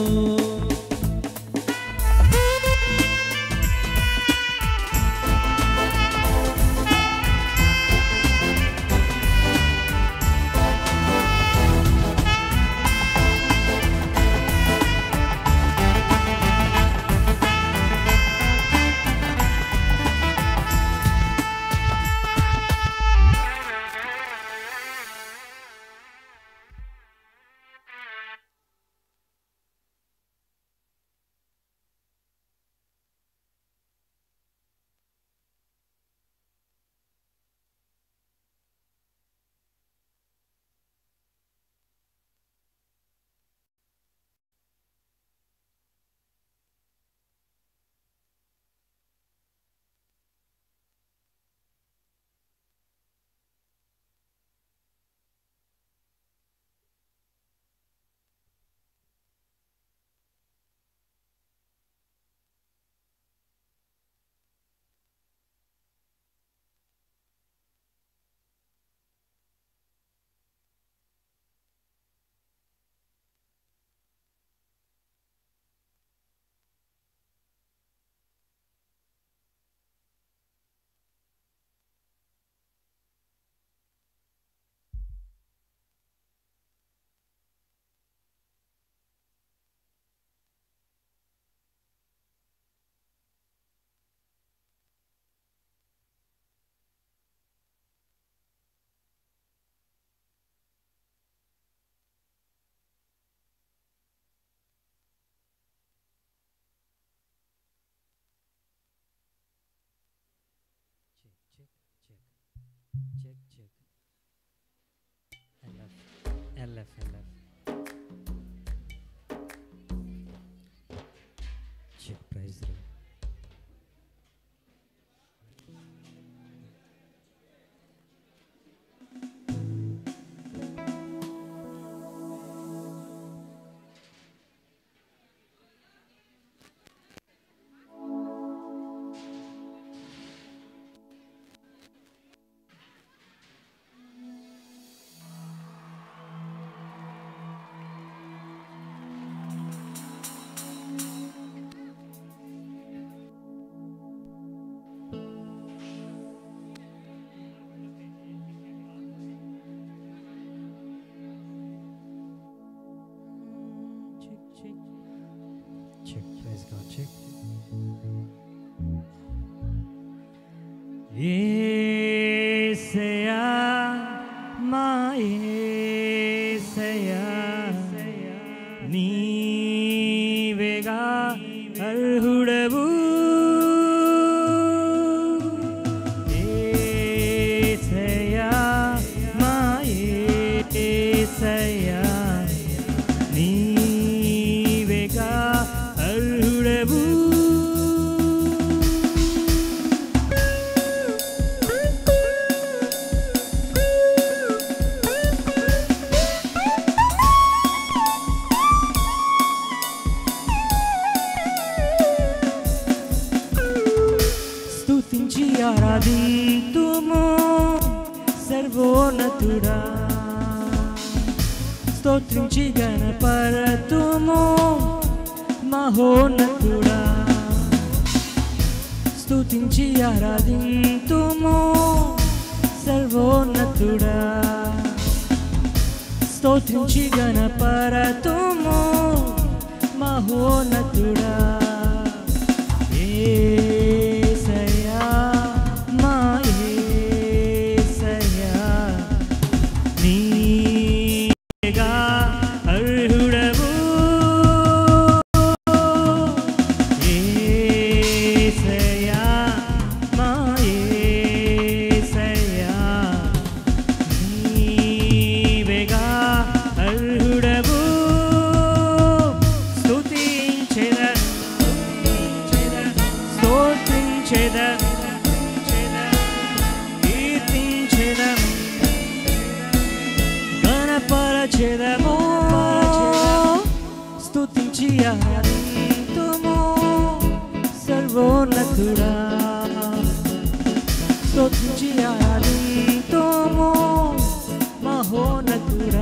L F L F check praise Check, praise God, check. ఏసయా మా ఏసయా నీవేగా అర్హుడవు ఏసయా మా ఏసయా నీవేగా అర్హుడవు స్తుతించి ఆరాధితుము సర్వోన్నతుడా స్తోత్రించి గణపరతుము మహోన్నతుడా స్తుతించి ఆరాధితుము సర్వోన్నతుడా స్తోత్రించి గణపరతుము మహోన్నతుడా ఏసయ్యా మా ఏసయ్యా నీగా అర్హుడవు ఏసయ్యా మా ఏసయ్యా నీవేగా అర్హుడవు స్తుతించెద స్తోత్రించెద కీర్తించెద గణపరచెదము స్తుతించి ఆరాధింతుము సర్వోన్నతుడా స్తుతించి ఆరాధింతుము మహోన్నతుడా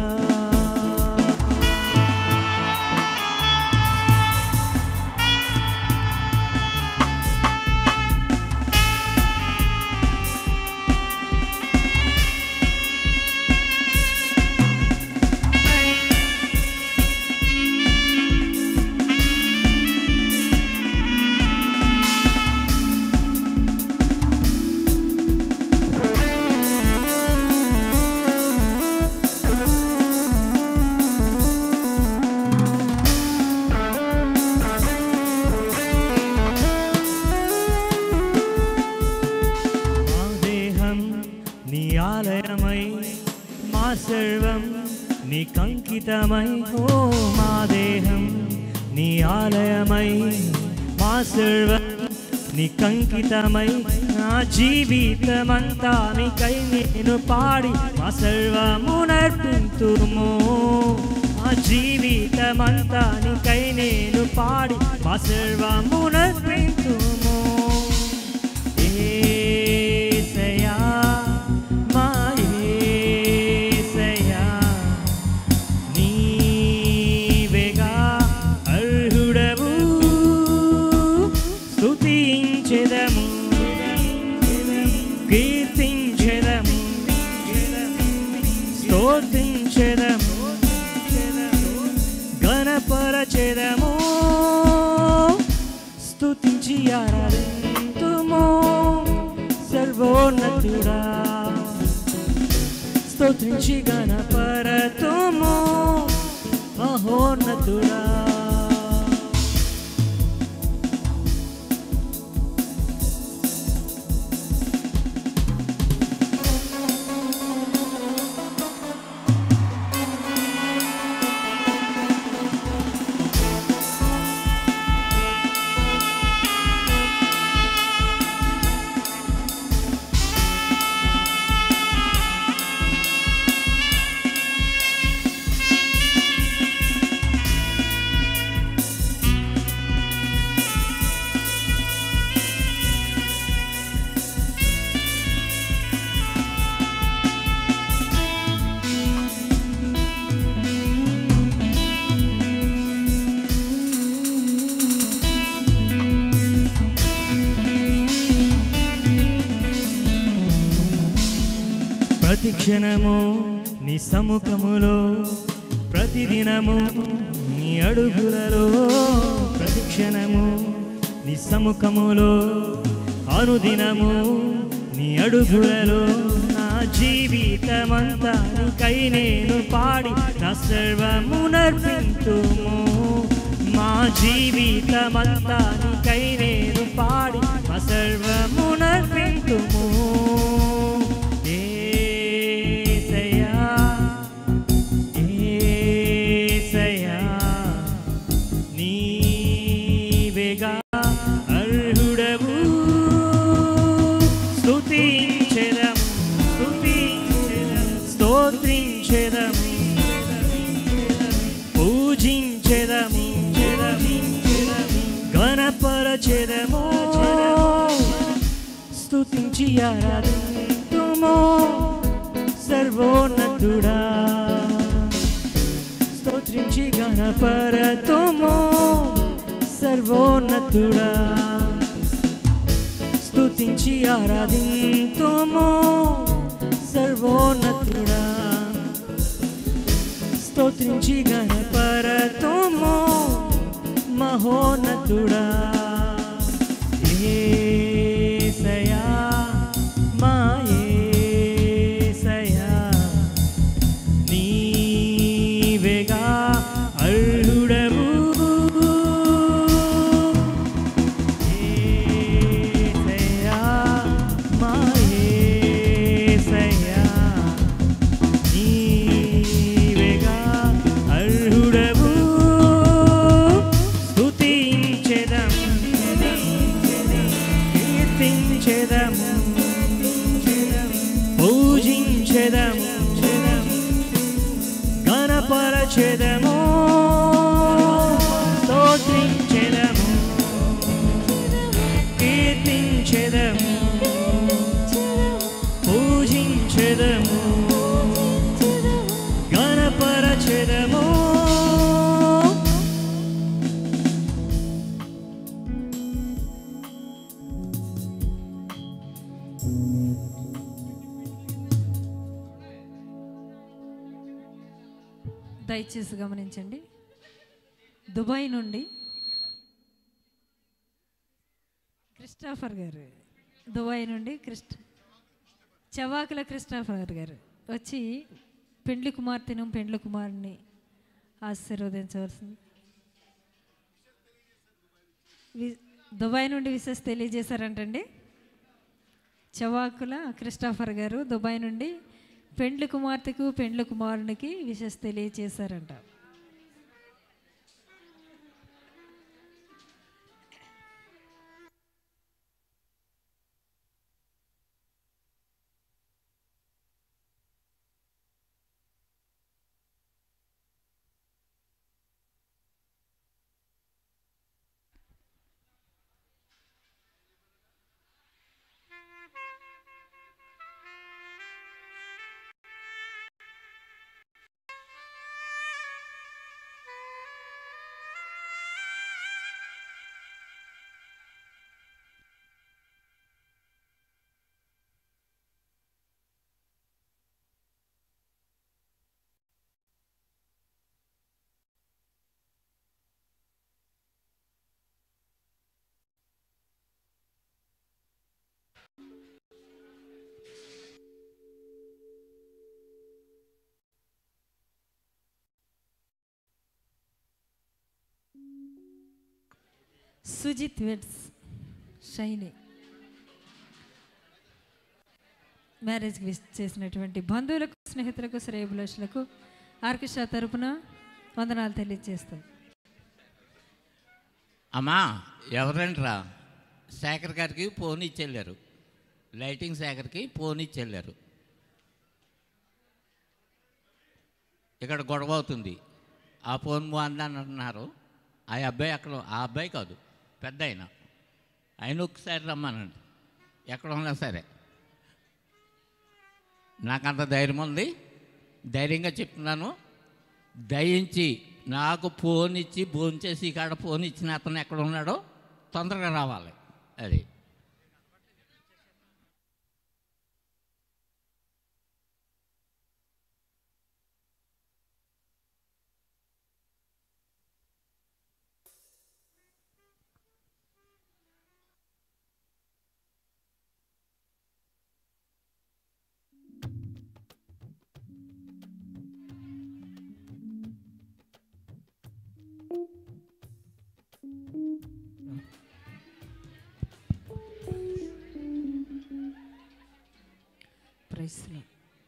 మా దేహం నీ ఆలయమై మా సర్వం నీ కంకితమై ఓ మా దేహం నీ ఆలయమై మా సర్వం నీ కంకితమై నా జీవితమంతా నీకై నేను పాడి మా సర్వమునర్పింతుము మా జీవితమంతా నీకై నేను పాడి మా సర్వమునర్పింతుము ఏసయ్యా మా ఏసయ్యా నీవేగా అర్హుడవు స్తుతించెదము కీర్తించెదము స్తోత్రించెదము గణపరచెదము స్తుతించి ఆరాధింతుము సర్వోన్నతుడా స్తోత్రించి గణపరతుము మహోన్నతుడా ప్రతి క్షణము నీ సముఖములో ప్రతిదినము నీ అడుగులలో ప్రతి క్షణము నీ సముఖములో అనుదినము నీ అడుగులలో నా జీవితమంతా నీకై నేను పాడి నా సర్వము నర్పింతుము మా జీవితమంతా నీకై నేను పాడి మా సర్వము నర్పింతుము ఏసయ్యా ఏసయ్యా నీవేగా అర్హుడవు స్తుతించెదం స్తుతించెదం స్తోత్రించెదం పూజించెదము గణపరచెదము స్తుతించి ఆరాధింతుము సర్వోన్నతుడా స్తోత్రించి గణపరతుము సర్వోన్నతుడా స్తుతించి ఆరాధింతుము సర్వోన్నతుడా స్తోత్రించి గణపరతుము మహోన్నతుడా ఏసయా మా ఏసయా నీవేగా అర్హుడవు ఏసయ్యా మా ఏసయ్యా నీవేగా అర్హుడవు స్తుతించెదం కీర్తించెదం పూజించెదం గణపరచెదము స్తోత్రించెదము కీర్తించెదము పూజించెదము గణపరచెదము దయచేసి గమనించండి దుబాయ్ నుండి క్రిస్టాఫర్ గారు దుబాయ్ నుండి క్రిస్ట్ చవాకుల క్రిస్టాఫర్ గారు వచ్చి పెండ్లి కుమార్తెను పెండ్లి కుమారుని ఆశీర్వదించవలసింది వి- దుబాయ్ నుండి విశేష తెలియజేశారంటండి చవాకుల క్రిస్టాఫర్ గారు దుబాయ్ నుండి పెండ్లి కుమార్తెకు పెండ్లి కుమారునికి విశేష తెలియజేశారంట సుజిత్ వెడ్స్ షైని మ్యారేజ్కి విష్ చేసినటువంటి బంధువులకు స్నేహితులకు శ్రేయభిలాషులకు ఆర్కెస్ట్రా తరపున వందనాలు తెలియజేస్తాం అమ్మా ఎవరంట్రా శేఖర్ గారికి ఫోన్ ఇచ్చి వెళ్ళారు లైటింగ్ శేఖర్కి ఫోన్ ఇచ్చి వెళ్ళారు ఇక్కడ గొడవ అవుతుంది ఆ ఫోన్ బాగుంది అని అంటున్నారు ఆ అబ్బాయి అక్కడ ఆ అబ్బాయి కాదు పెద్ద ఆయన ఆయన ఒకసారి రమ్మనండి ఎక్కడ ఉన్నా సరే నాకంత ధైర్యం ఉంది ధైర్యంగా చెప్తున్నాను దయించి నాకు ఫోన్ ఇచ్చి ఫోన్ చేసి కాడ ఫోన్ ఇచ్చిన అతను ఎక్కడ ఉన్నాడో తొందరగా రావాలి అది ప్రైస్లో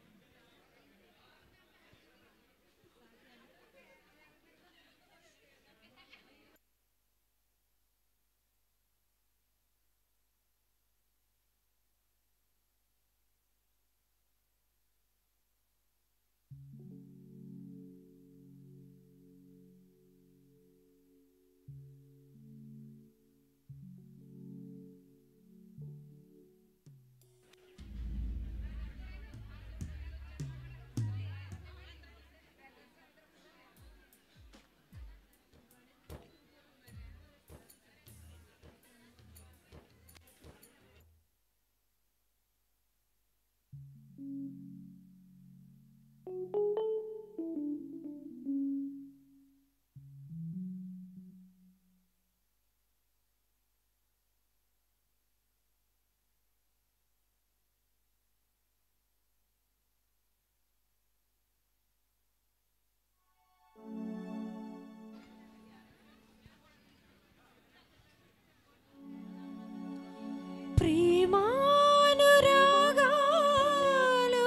ప్రేమానురాగాలు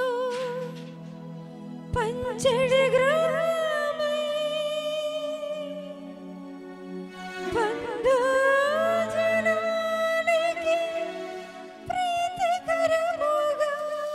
పంచడి గ్రామై బంధుజనానికి ప్రీతికరముగా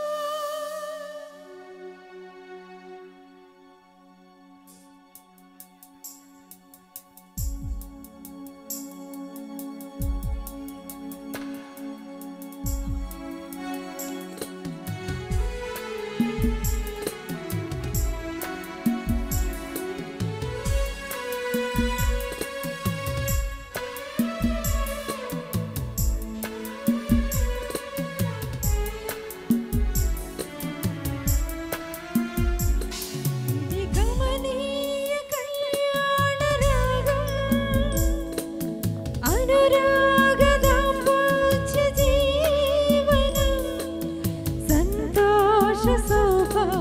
ఇది గమనీయ కళ్యాణ రాగం అనురాగ దాంపత్య జీవనం సంతోష సౌభాగ్య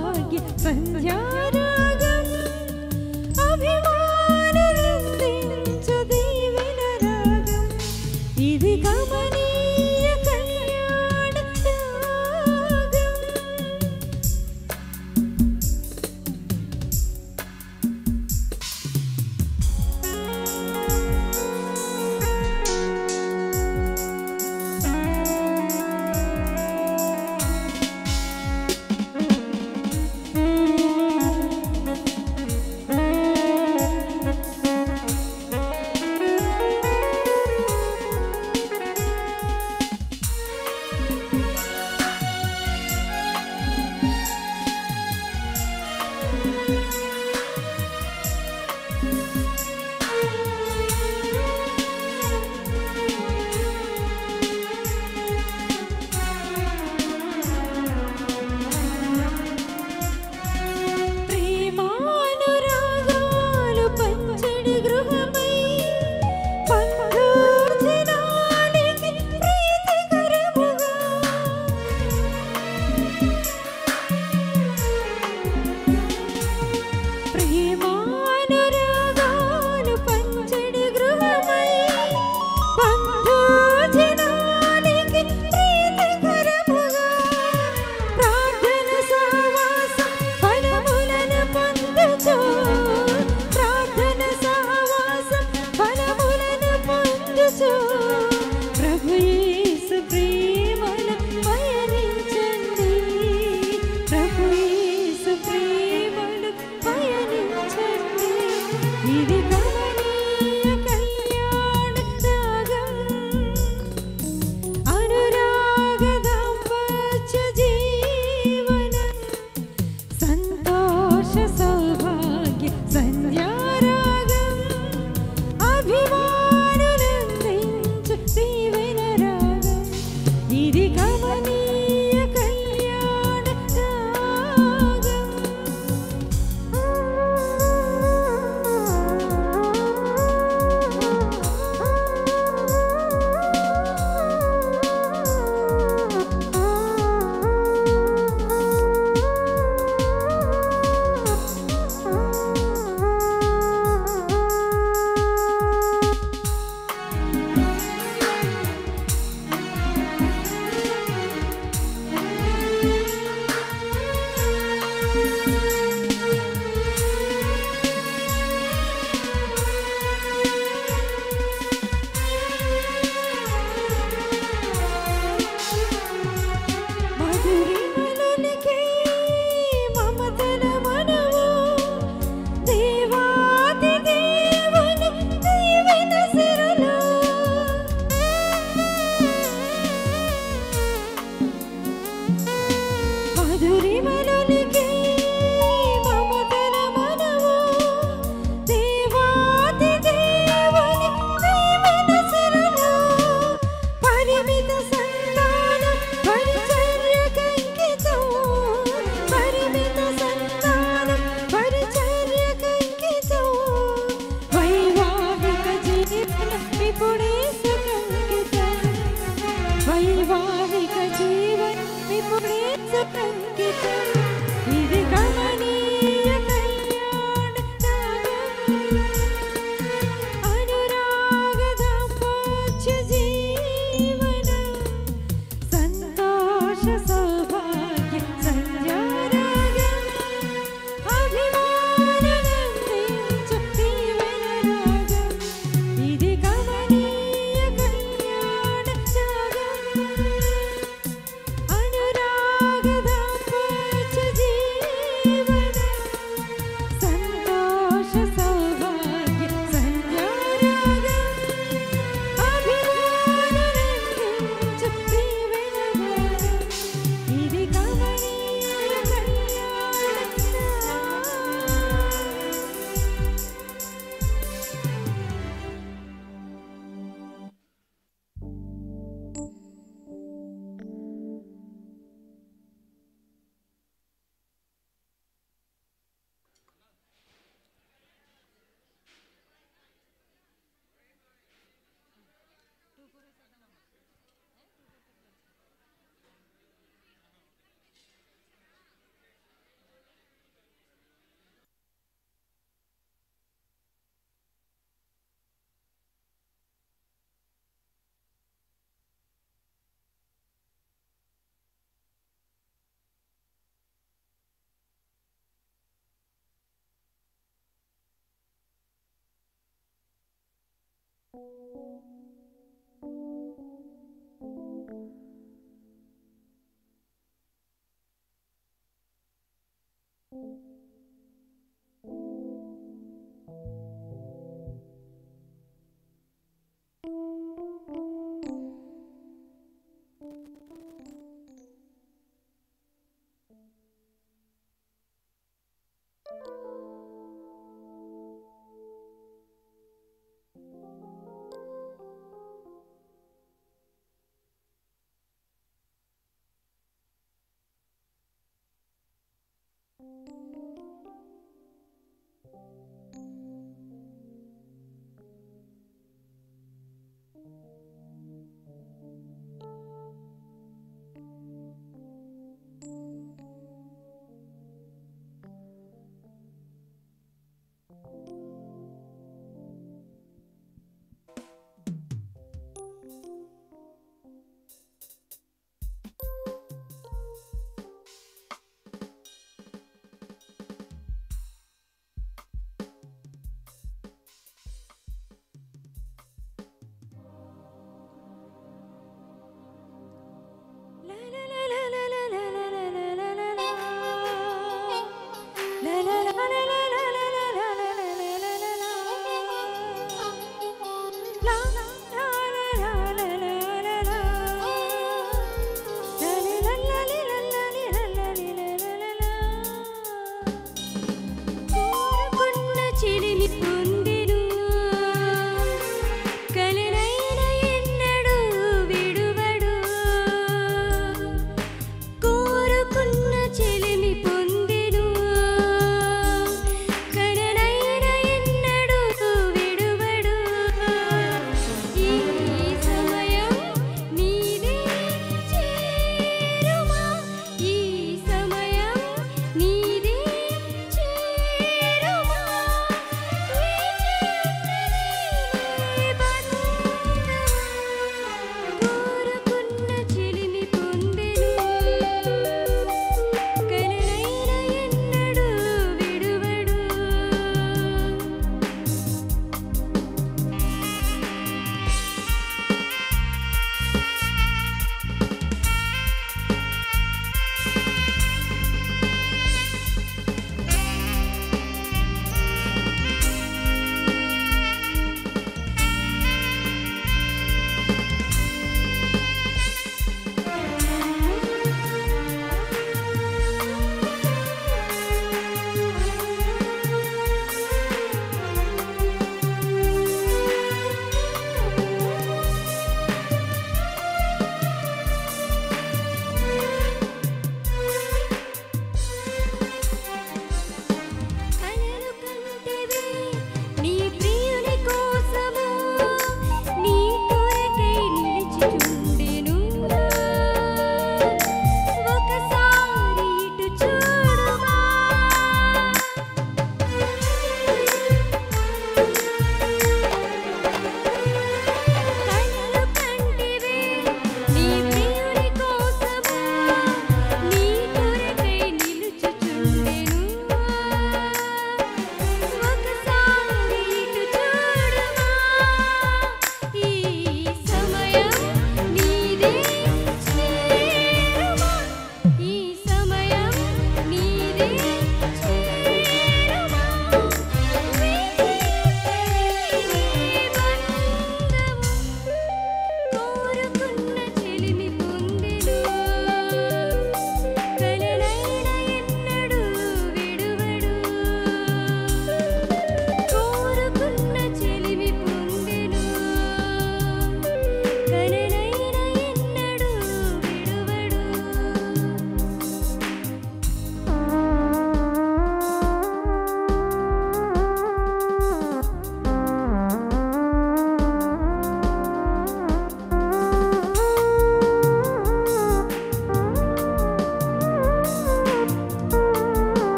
పురిమలలికి మమతల మనవు దేవాది దేవుని దీవెన శిరలో పరిమిత సంతానం పరిచర్య కంకితం పరిమిత సంతానం పరిచర్య కంకితం వైవాహిక జీవనం ఇప్పుడే సుఖంకితం వైవాహిక జీవనం ఇప్పుడే సుఖంకితం ఇది గమనీయ కళ్యాణ అనురాగ దాంపత్య జీవనం సంతోష సౌభాగ్య సంధ్యారాగం అభిమాననందించు దీవెన రాగం ఇది గమనీయ కళ్యాణ రాగం అనురాగ దాంపత్య జీవనం సంతోష సౌభాగ్య సంధ్యారాగం అభిమాననందించు దీవెన రాగం ఇది గమనీయ కళ్యాణ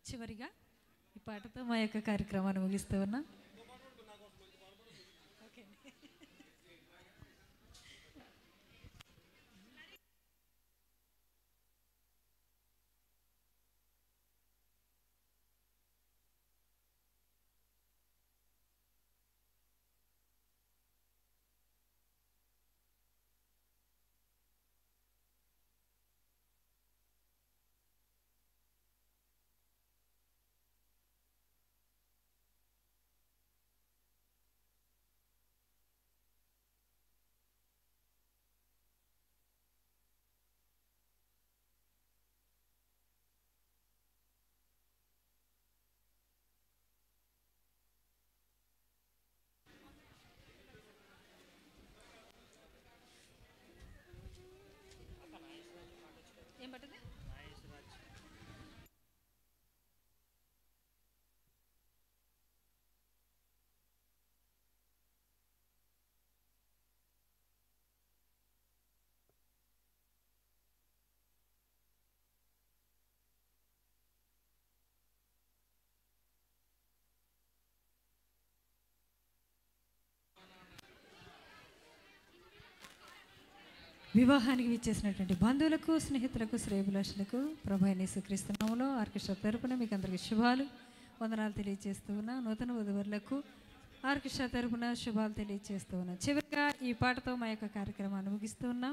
చివరిగా ఈ పాటతో మా యొక్క కార్యక్రమాన్ని ముగిస్తూ ఉన్నాం ఏం పట్టది వివాహానికి విచ్చేసినటువంటి బంధువులకు స్నేహితులకు శ్రేయభిలాషులకు ప్రభు క్రీస్తునామలో ఆర్కెస్ట్రా తరపున మీకు అందరికీ శుభాలు వందనాలు తెలియజేస్తూ ఉన్నా నూతన వధువరులకు ఆర్కెస్ట్రా తరపున శుభాలు తెలియజేస్తూ ఉన్నాం చివరిగా ఈ పాటతో మా యొక్క కార్యక్రమాన్ని ముగిస్తూ ఉన్నాం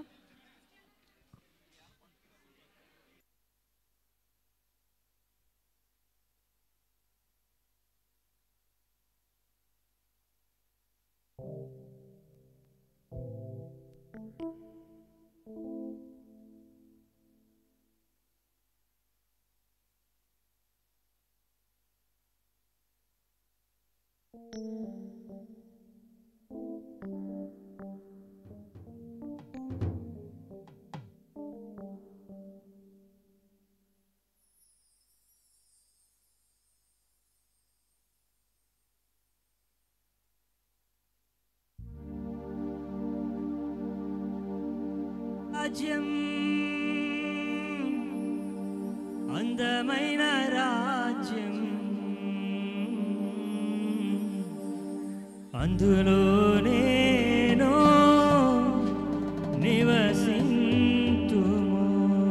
రాజ్యం అందమైన రాజ్యం అందులో నేను నివసింతుము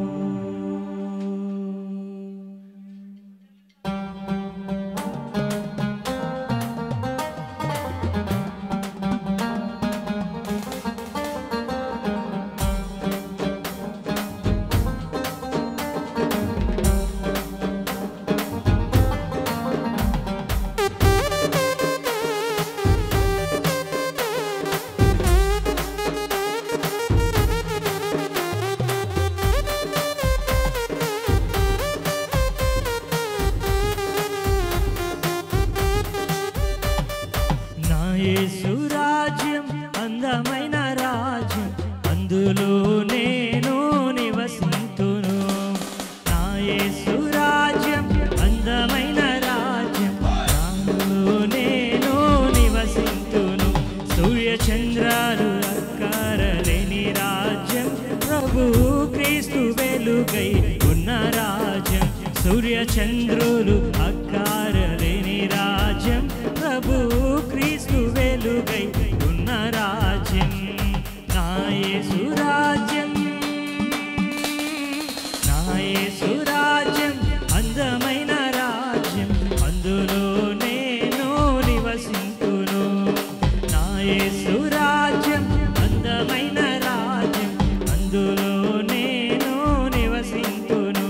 నా యేసు రాజ్యం అందమైన రాజ్యం అందులో నేను నివసింతును నా యేసు రాజ్యం అందమైన రాజ్యం అందులో నేను నివసింతును సూర్య చంద్రాలు అక్కరలేని రాజ్యం ప్రభు క్రీస్తు వెలుగై ఉన్న రాజ్యం సూర్య చంద్రులు అక్కారలేని రాజ్యం ప్రభు క్రీస్తు వెలుగై ఉన్న రాజ్యం నా యేసు రాజ్యం నా యేసు రాజ్యం అందమైన రాజ్యం అందులో నేను నివసింతును నా యేసు రాజ్యం అందమైన రాజ్యం అందులో నేను నివసింతును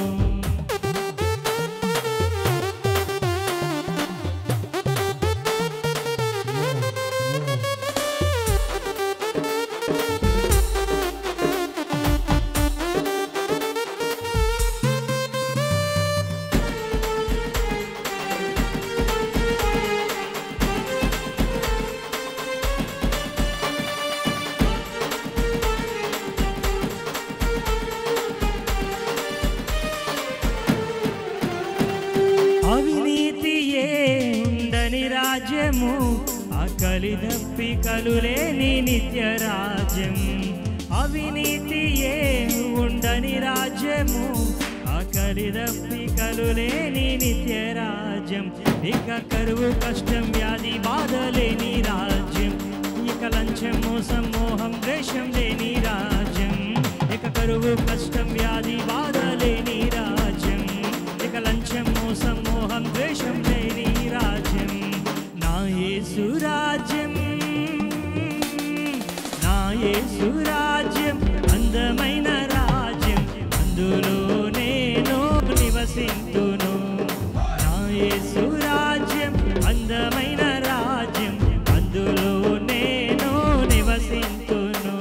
అవినీతియే ఉందని రాజ్యము ఆకలి దప్పికలు లేని నిత్య రాజ్యం అవినీతియే ఉండని రాజ్యము ఆకలి ఆకలి దప్పికలు లేని నిత్య రాజ్యం ఇక కరువు కష్టం వ్యాధి బాధ లేని రాజ్యం ఇక లంచం మోసం మోహం ద్వేషం లేని రాజ్యం ఇక కరువు కష్టం వ్యాధి బాధ లేని రాజ్యం ఇక లంచం మోసం మోహం ద్వేషం లేని రాజ్యం నా యేసు రాజ్యం నా యేసు రాజ్యం అందమైన రాజ్యం అందులో నేను నివసింతును నా యేసు రాజ్యం అందమైన రాజ్యం అందులో నేను నివసింతును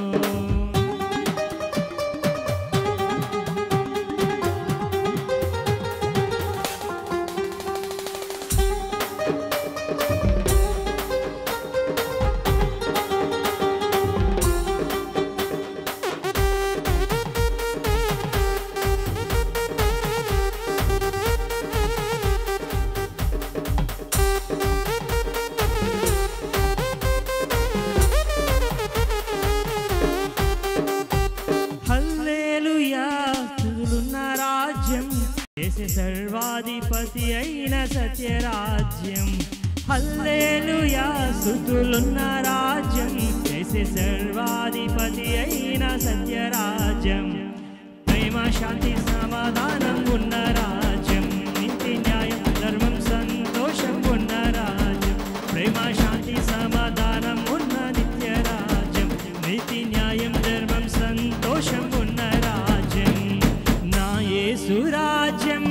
హల్లేలుయా తులున్న రాజ్యం చేసే సర్వాధిపతి అయిన సత్యరాజ్యం హల్లేలుయా స్థుతులున్న రాజ్యం చేసే సర్వాధిపతి అయిన సత్యరాజ్యం ప్రేమ శాంతి సమాధానం ఉన్న రాజ్యం నీతి న్యాయం ధర్మం సంతోషం ఉన్న రాజ్యం ప్రేమ శాంతి సమాధానం ఉన్న నిత్య రాజ్యం నీతి న్యాయం ధర్మం సంతోషం ఉన్న రాజ్యం నా యేసు రాజ్యం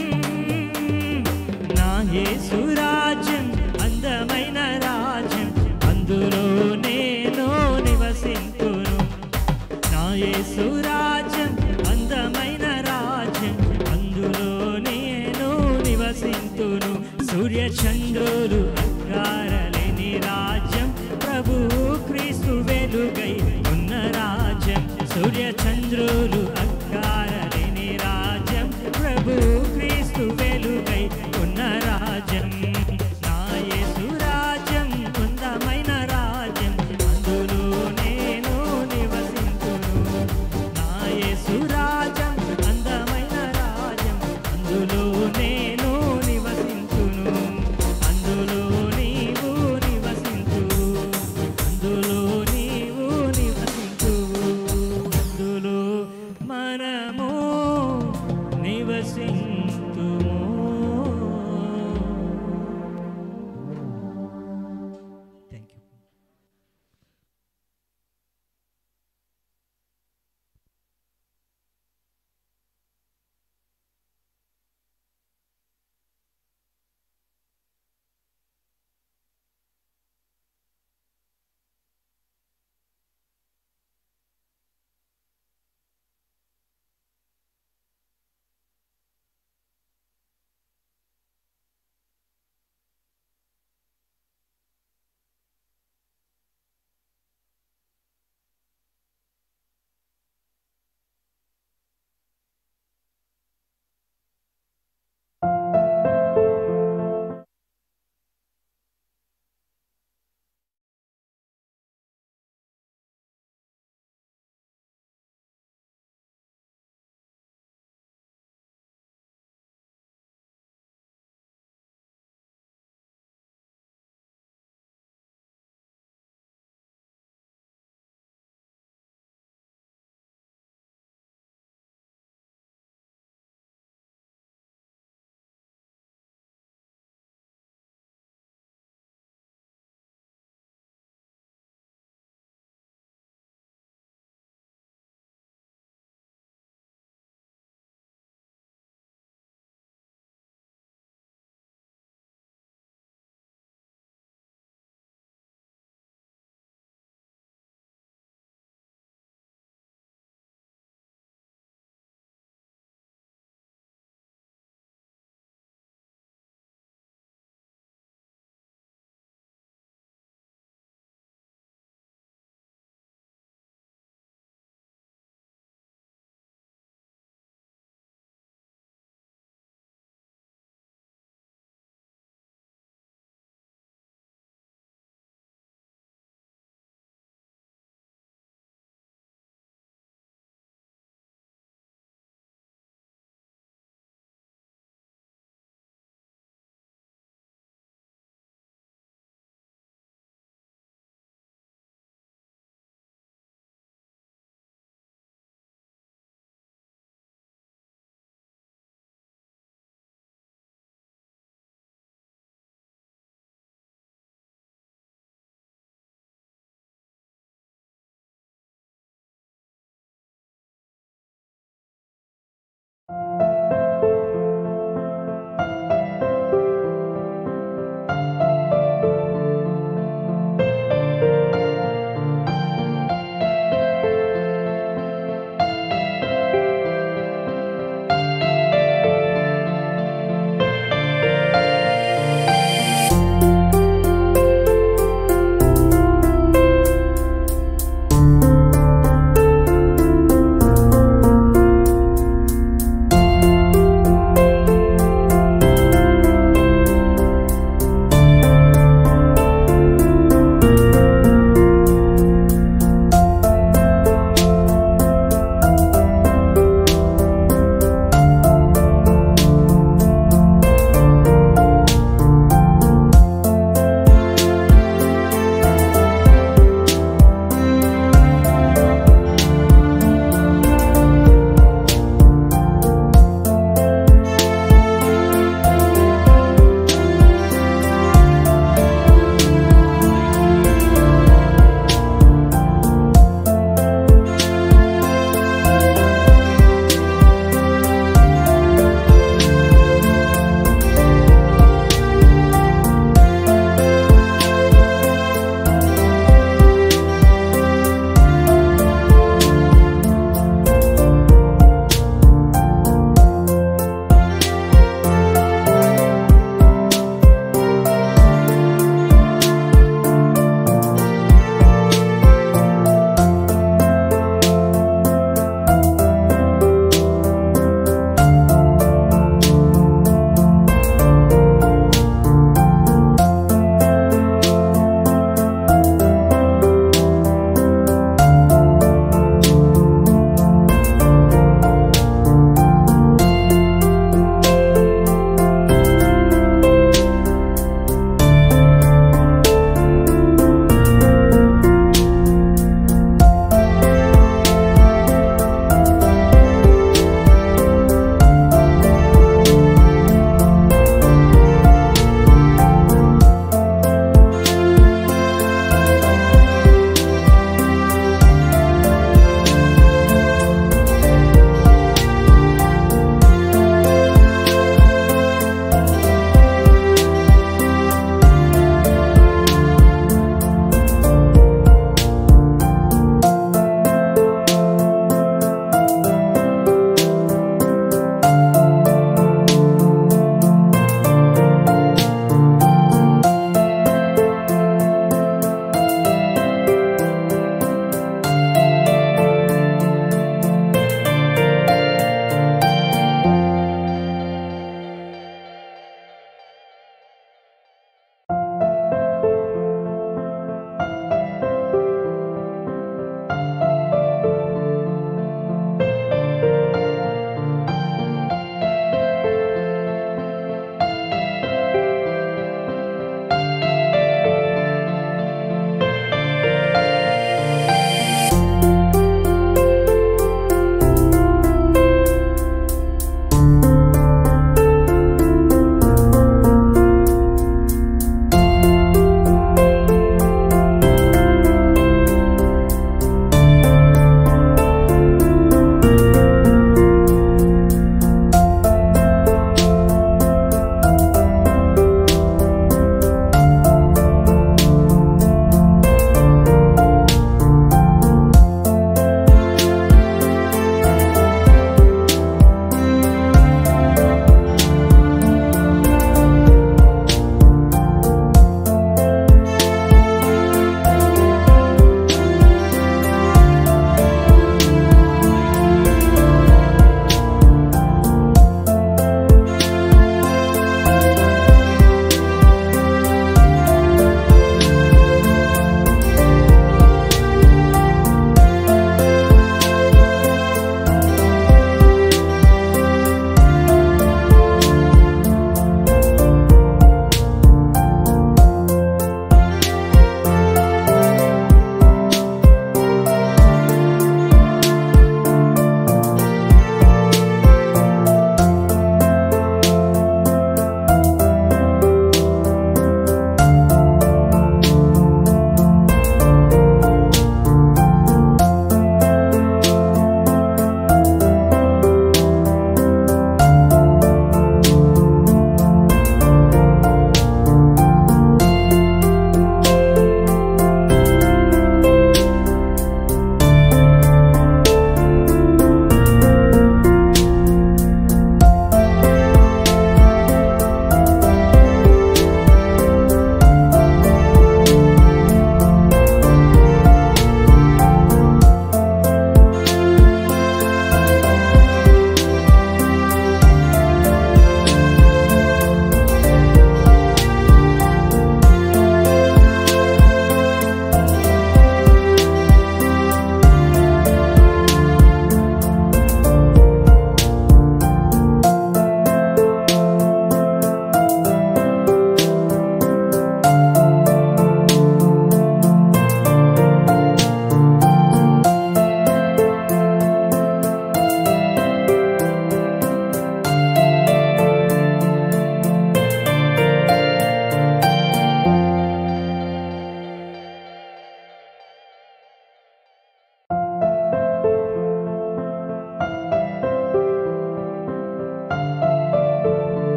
నా యేసు రాజ్యం అందమైన రాజ్యం అందులో నేను నివసింతును నా యేసు రాజ్యం అందమైన రాజ్యం అందులో నేను నివసింతును సూర్య చంద్రులు అక్కారలేని రాజ్యం ప్రభు క్రీస్తు వెలుగై ఉన్న రాజ్యం సూర్య చంద్రులు అక్కారలేని రాజ్యం ప్రభు క్రీస్తు వెలుగై ఉన్న రాజ్యం నా యేసు రాజ్యం అందమైన రాజ్యం అందులో నేను నివసింతును నా యేసు రాజ్యం అందమైన రాజ్యం అందులో నేను నివసింతును అందులో నీవు నివసింతు అందులో నీవు నివసింతు అందులో మనము నివసింతుము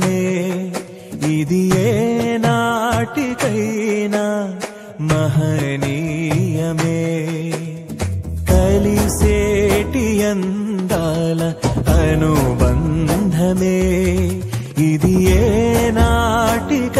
ఇది ఏ నాటికైనా మహనీయమే కలిసేటి అందాల అనుబంధమే ఇది ఏ నాటిక